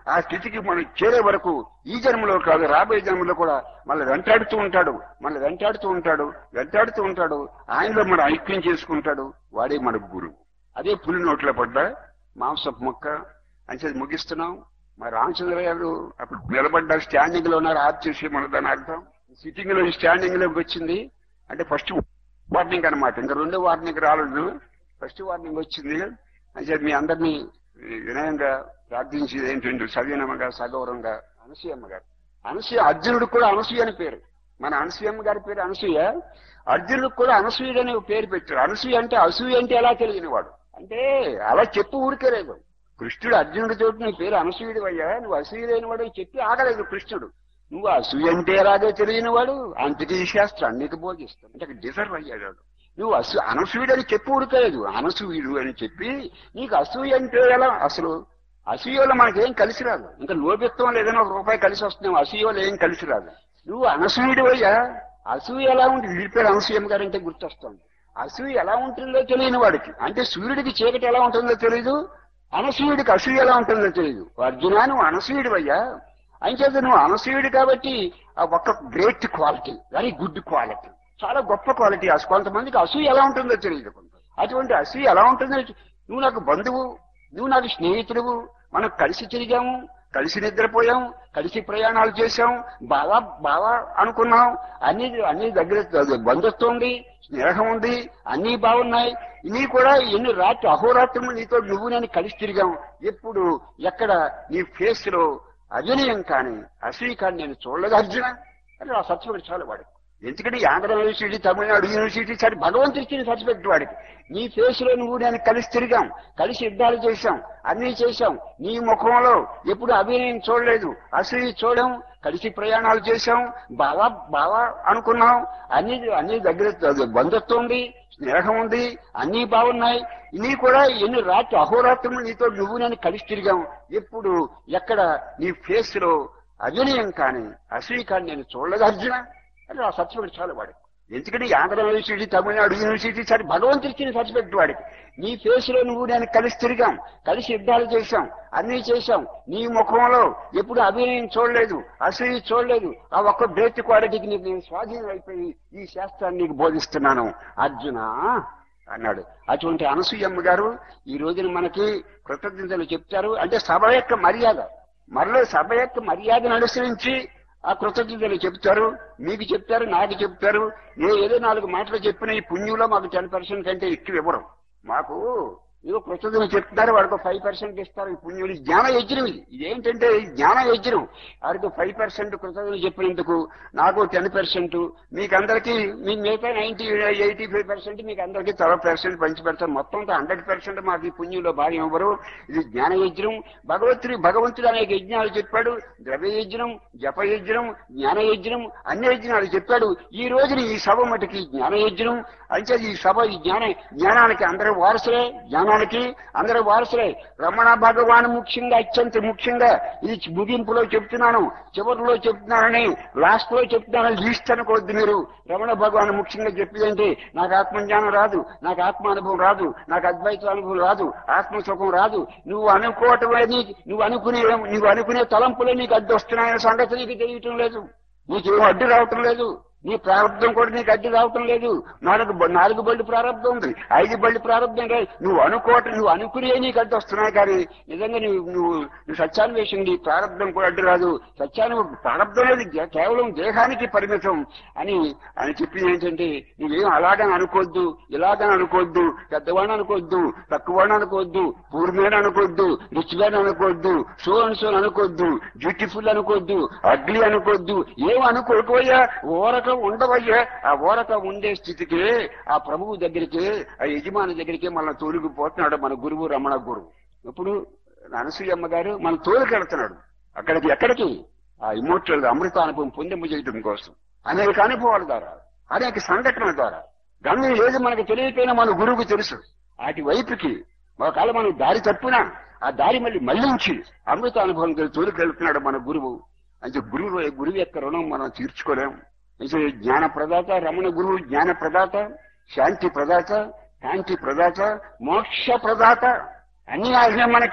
ఆ స్థితికి మనం చేరే వరకు ఈ జన్మలో కాదు రాబోయే జన్మలో కూడా మళ్ళీ వెంటాడుతూ ఉంటాడు మళ్ళీ వెంటాడుతూ ఉంటాడు వెంటాడుతూ ఉంటాడు ఆయనలో మనం ఐక్యం చేసుకుంటాడు వాడే మన గురువు అదే పులి నోట్లో పడ్డా మాంసపు మొక్క అంచేది ముగిస్తున్నాం మా రామచంద్ర గారు అప్పుడు నిలబడ్డారు స్టాండింగ్ లో ఉన్నారు ఆప్ చేసి మన దాని అర్థం సిట్టింగ్ లో స్టాండింగ్ లోకి వచ్చింది అంటే ఫస్ట్ వార్నింగ్ అనమాట ఇంకా రెండో వార్నింగ్ రాలేదు ఫస్ట్ వార్నింగ్ వచ్చింది అంటే మీ అందరినీ వినయంగా ప్రార్థించేది ఏంటంటే సవినమ్మగా సగౌరవంగా అనసూయమ్మ గారు అనసూయ అర్జునుడు కూడా అనసూయ అని పేరు మన అనసూయమ్మ గారి పేరు అనసూయ అర్జునుడికి కూడా అనసూయుడు అనే పేరు పెట్టారు అనసూయ అంటే అసూయ అంటే ఎలా తెలియని వాడు అంటే అలా చెప్పు ఊరికే లేదు కృష్ణుడు అర్జునుడి చోటు నీ పేరు అనసూయుడు అయ్యా నువ్వు అసూయుడైన వాడు అని చెప్పి ఆగలేదు కృష్ణుడు నువ్వు అసూయ అంటే ఎలాగో తెలియని వాడు అంతకీ ఈ శాస్త్రం నీకు బోధిస్తాను అంటే డిజర్వ్ అయ్యాడు వాడు. నువ్వు అసూ అనసూయుడు అని చెప్పి ఊరుకోలేదు అనసూయుడు అని చెప్పి నీకు అసూయ అంటే ఎలా అసలు అసూయలో మనకేం కలిసి రాదు ఇంకా లోభిత్వం ఏదైనా ఒక రూపాయి కలిసి వస్తున్నాం అసూయలో ఏం కలిసి రాదు నువ్వు అనసూయుడు అయ్యా అసూయ ఎలా ఉంటుంది వీడి పేరు అనసూయమ్మ గారు అంటే గుర్తొస్తుంది అసూయ ఎలా ఉంటుందో తెలియని వాడికి అంటే సూర్యుడికి చీకటి ఎలా ఉంటుందో తెలియదు అనసూయుడికి అసూయ ఎలా ఉంటుందో తెలియదు అర్జున నువ్వు అనసూయుడు అయ్యా అంచేత నువ్వు అనసూయుడు కాబట్టి ఆ ఒక్క great quality very good quality చాలా గొప్ప క్వాలిటీ అసలు కొంతమందికి అసూయ ఎలా ఉంటుందో తెలియదు కొంత అటువంటి అసూయ ఎలా ఉంటుందో నువ్వు నాకు బంధువు నువ్వు నాకు స్నేహితుడువు మనం కలిసి తిరిగాము కలిసి నిద్రపోయాం కలిసి ప్రయాణాలు చేశాం బాగా బాగా అనుకున్నాం అన్ని అన్ని దగ్గర బంధుత్వం ఉంది స్నేహం ఉంది అన్ని బాగున్నాయి నీ కూడా ఎన్ని రాత్రి అహోరాత్రులు నీతో నువ్వు నేను కలిసి తిరిగాం ఎప్పుడు ఎక్కడ నీ ఫేస్ లో అవినయం కానీ అసూయ కానీ నేను చూడలేదు అర్జున అని ఆ సర్టిఫికెట్ చాలా వాడికి ఎందుకంటే ఈ ఆంధ్ర యూనివర్సిటీ తమిళనాడు యూనివర్సిటీ సరే భగవంతుడు ఇచ్చిన సర్టిఫికెట్ వాడికి నీ ఫేస్ లో నువ్వు నేను కలిసి తిరిగాం కలిసి యుద్ధాలు చేశాం అన్ని చేశాం నీ ముఖంలో ఎప్పుడు అభినయం చూడలేదు అసూయ చూడం కలిసి ప్రయాణాలు చేశాం బాగా బాగా అనుకున్నాం అన్ని అన్ని దగ్గర బంధుత్వం ఉంది స్నేహం ఉంది అన్ని బాగున్నాయి నీ కూడా ఎన్ని రాత్రి అహోరాత్రులు నీతో నువ్వు నేను కలిసి తిరిగాం ఎప్పుడు ఎక్కడ నీ ఫేస్ లో అవినయం కానీ అసూయ కానీ నేను చూడలేదు అర్జున అని ఆ సర్టిఫికెట్ చాలా వాడికి ఎందుకంటే ఈ ఆంధ్ర యూనివర్సిటీ తమిళనాడు యూనివర్సిటీ సరే భగవంతుడు ఇచ్చిన సర్టిఫికెట్ వాడికి నీ ఫేస్ లో నువ్వు నేను కలిసి తిరిగాం కలిసి యుద్ధాలు చేశాం అన్ని చేశాం నీ ముఖంలో ఎప్పుడు అభినయం చూడలేదు అసూయ చూడలేదు ఆ ఒక్క బ్రేత్ క్వాలిటీకి నీకు నేను స్వాధీనం అయిపోయి ఈ శాస్త్రాన్ని నీకు బోధిస్తున్నాను అర్జున అన్నాడు అటువంటి అనసూయమ్మ గారు ఈ రోజున మనకి కృతజ్ఞతలు చెప్తారు అంటే సభ యొక్క మర్యాద మరలో సభ యొక్క మర్యాదను అనుసరించి ఆ కృతజ్ఞతలు చెప్తారు మీకు చెప్తారు నాకు చెప్తారు ఏ ఏదో నాలుగు మాటలు చెప్పిన ఈ పుణ్యంలో మాకు టెన్ పర్సెంట్ కంటే ఎక్కువ ఇవ్వరు మాకు ఏదో కృతజ్ఞతలు చెప్తారు వాడికి ఫైవ్ పర్సెంట్ ఇస్తారు ఈ పుణ్యులు ఇది జ్ఞాన యజ్ఞం ఇది ఇదేంటంటే ఇది జ్ఞాన యజ్ఞం వాడికి ఫైవ్ పర్సెంట్ కృతజ్ఞతలు చెప్పినందుకు నాకు టెన్ పర్సెంట్ మీకు అందరికీ మీ మిగతా నైన్టీ ఎయిటీ ఫైవ్ పర్సెంట్ మీకు అందరికీ థర్టీ పర్సెంట్ పంచి పెడతారు మొత్తం హండ్రెడ్ పర్సెంట్ మాకు ఈ పుణ్యంలో భాగం ఇవ్వరు ఇది జ్ఞాన యజ్ఞం భగవంతుడు భగవంతుడు అనేక యజ్ఞాలు చెప్పాడు ద్రవ్య యజ్ఞం జప యజ్ఞం జ్ఞాన యజ్ఞం అన్ని యజ్ఞాలు చెప్పాడు ఈ రోజున ఈ సభ మటుకి జ్ఞాన యజ్ఞం అంటే ఈ సభ ఈ జ్ఞాన జ్ఞానానికి అందరూ వారసులే జ్ఞానానికి అందరూ వారసులే రమణ భగవాన్ ముఖ్యంగా అత్యంత ముఖ్యంగా ఇది ముగింపులో చెప్తున్నాను చివరిలో చెప్తున్నానని లాస్ట్ లో చెప్తున్నాను లీస్ట్ అనుకోవద్దు మీరు రమణ భగవాన్ ముఖ్యంగా చెప్పేదంటే నాకు ఆత్మజ్ఞానం రాదు నాకు ఆత్మానుభవం రాదు నాకు అద్వైత అనుభవం రాదు ఆత్మ సుఖం రాదు నువ్వు అనుకోవటమే నీ- నువ్వు అనుకునే నువ్వు అనుకునే తలంపులే నీకు అడ్డు వస్తున్నాయనే సంగతి నీకు తెలియటం లేదు నీకేం అడ్డు రావటం లేదు నీ ప్రారంభం కూడా నీకు అడ్డు రావటం లేదు నాలుగు బ- నాలుగు బళ్ళు ప్రారంభం ఉంది ఐదు బళ్ళు ప్రారంభం లేదు నువ్వు అనుకోవటం నువ్వు అనుకునే నీకు అడ్డు వస్తున్నాయి కానీ నిజంగా నువ్వు నువ్వు నువ్వు సత్యాన్వేషణ నీ ప్రారంభం కూడా అడ్డు రాదు సత్యాన్ని ప్రారంభం అనేది గే- కేవలం దేహానికి పరిమితం అని అని చెప్పింది ఏంటంటే నువ్వేం అలాగని అనుకోవద్దు ఇలాగని అనుకోవద్దు పెద్దవాడిని అనుకోవద్దు తక్కువని అనుకోవద్దు పూర్మేని అనుకోవద్దు రిచ్ మ్యాన్ అనుకోవద్దు సో అండ్ సో అనుకోవద్దు బ్యూటిఫుల్ అనుకోవద్దు అగ్లీ అనుకోవద్దు ఏం అనుకోకపోయా ఓరక ఉండవయ్యా ఆ ఓరక ఉండే స్థితికి ఆ ప్రభువు దగ్గరికి ఆ యజమాని దగ్గరికి మన తోలుకుపోతున్నాడు మన గురువు రమణ గురువు ఇప్పుడు అనసూయమ్మ గారు మన తోలుకెళ్తున్నాడు అక్కడికి ఎక్కడికి ఆ ఇమోషనల్ అమృతానుభవం పొందింపజేయడం కోసం అనేక అనుభవాల ద్వారా అనేక సంఘటనల ద్వారా గమ్యం ఏది మనకు తెలియకపోయినా మన గురువుకు తెలుసు వాటి వైపుకి ఒకవేళ మనం దారి తప్పినా ఆ దారి మళ్ళీ మళ్లించి అమృత అనుభవం తోలుకెళ్తున్నాడు మన గురువు అంటే గురువు గురువు యొక్క రుణం మనం తీర్చుకోలేం అయితే జ్ఞాన ప్రదాత రమణ గురువు జ్ఞాన ప్రదాత శాంతి ప్రదాత శాంతి ప్రదాత మోక్ష ప్రదాత అన్ని ఆయనే మనకి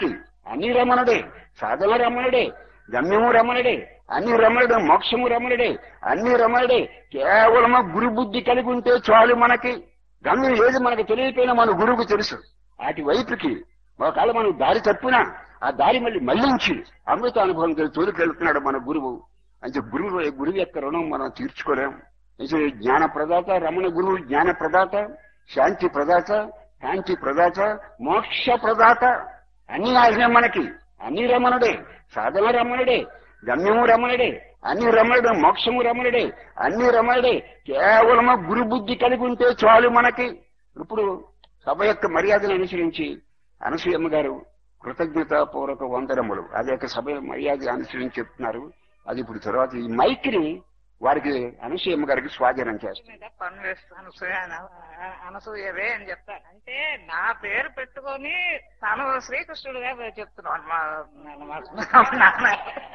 అన్ని రమణుడే సాధన రమణుడే గమ్యము రమణుడే అన్ని రమణుడు మోక్షము రమణుడే అన్ని రమణుడే కేవలము గురు బుద్ధి కలిగి ఉంటే చాలు మనకి గమ్యం ఏది మనకు తెలియకపోయినా మన గురువుకు తెలుసు వాటి వైపుకి ఒకవేళ మనం దారి తప్పినా ఆ దారి మళ్ళీ మళ్లించి అమృత అనుభవం తోలుకెళ్తున్నాడు మన గురువు అంటే గురువు గురువు యొక్క రుణం మనం తీర్చుకోలేం అయితే జ్ఞాన ప్రదాత రమణ గురువు జ్ఞాన ప్రదాత శాంతి ప్రదాత శాంతి ప్రదాత మోక్ష ప్రదాత అన్ని ఆయనే మనకి అన్ని రమణుడే సాధన రమణుడే గమ్యము రమణుడే అన్ని రమణుడు మోక్షము రమణుడే అన్ని రమణుడే కేవలము గురు బుద్ధి కలిగి ఉంటే చాలు మనకి ఇప్పుడు సభ యొక్క మర్యాదను అనుసరించి అనసూయమ్మ గారు కృతజ్ఞతాపూర్వక వందనములు అది యొక్క సభ మర్యాద అనుసరించి చెప్తున్నారు అది ఇప్పుడు తర్వాత ఈ మైక్ని వారికి అనసూయమ్మ గారికి స్వాధీనం చేస్తారు మీద పనులు వేస్తూ అనసూయ అన- అనసూయవే అని చెప్తాను అంటే నా పేరు పెట్టుకొని తను శ్రీకృష్ణుడుగా చెప్తున్నాను మా మా నాన్న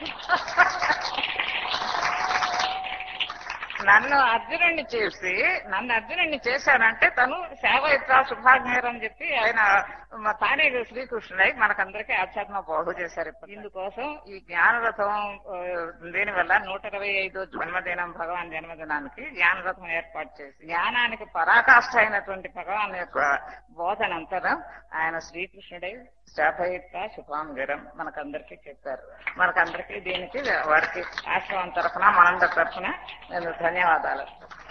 నన్ను అర్జునుడిని చేసి నన్ను అర్జునుడిని చేశానంటే తను సేవయిత్ర శుభాజ్ఞర్ అని చెప్పి ఆయన మ- తానే శ్రీకృష్ణుడై మనకందరికీ ఆధ్యాత్మ బోధ చేశారు ఇప్పుడు ఇందుకోసం ఈ జ్ఞానరథం ఆ, దీని వల్ల నూట ఇరవై ఐదో జన్మదినం భగవాన్ జన్మదినానికి జ్ఞానరథం ఏర్పాటు చేసి జ్ఞానానికి పరాకాష్ఠ అయినటువంటి భగవాన్ యొక్క బోధనంతరం ఆయన శ్రీకృష్ణుడై శాపయుక్త శుభాంగరం మనకందరికీ చెప్పారు మనకందరికీ దీనికి వారికి ఆశ్రమం తరఫున మనందరి తరఫున నేను ధన్యవాదాలు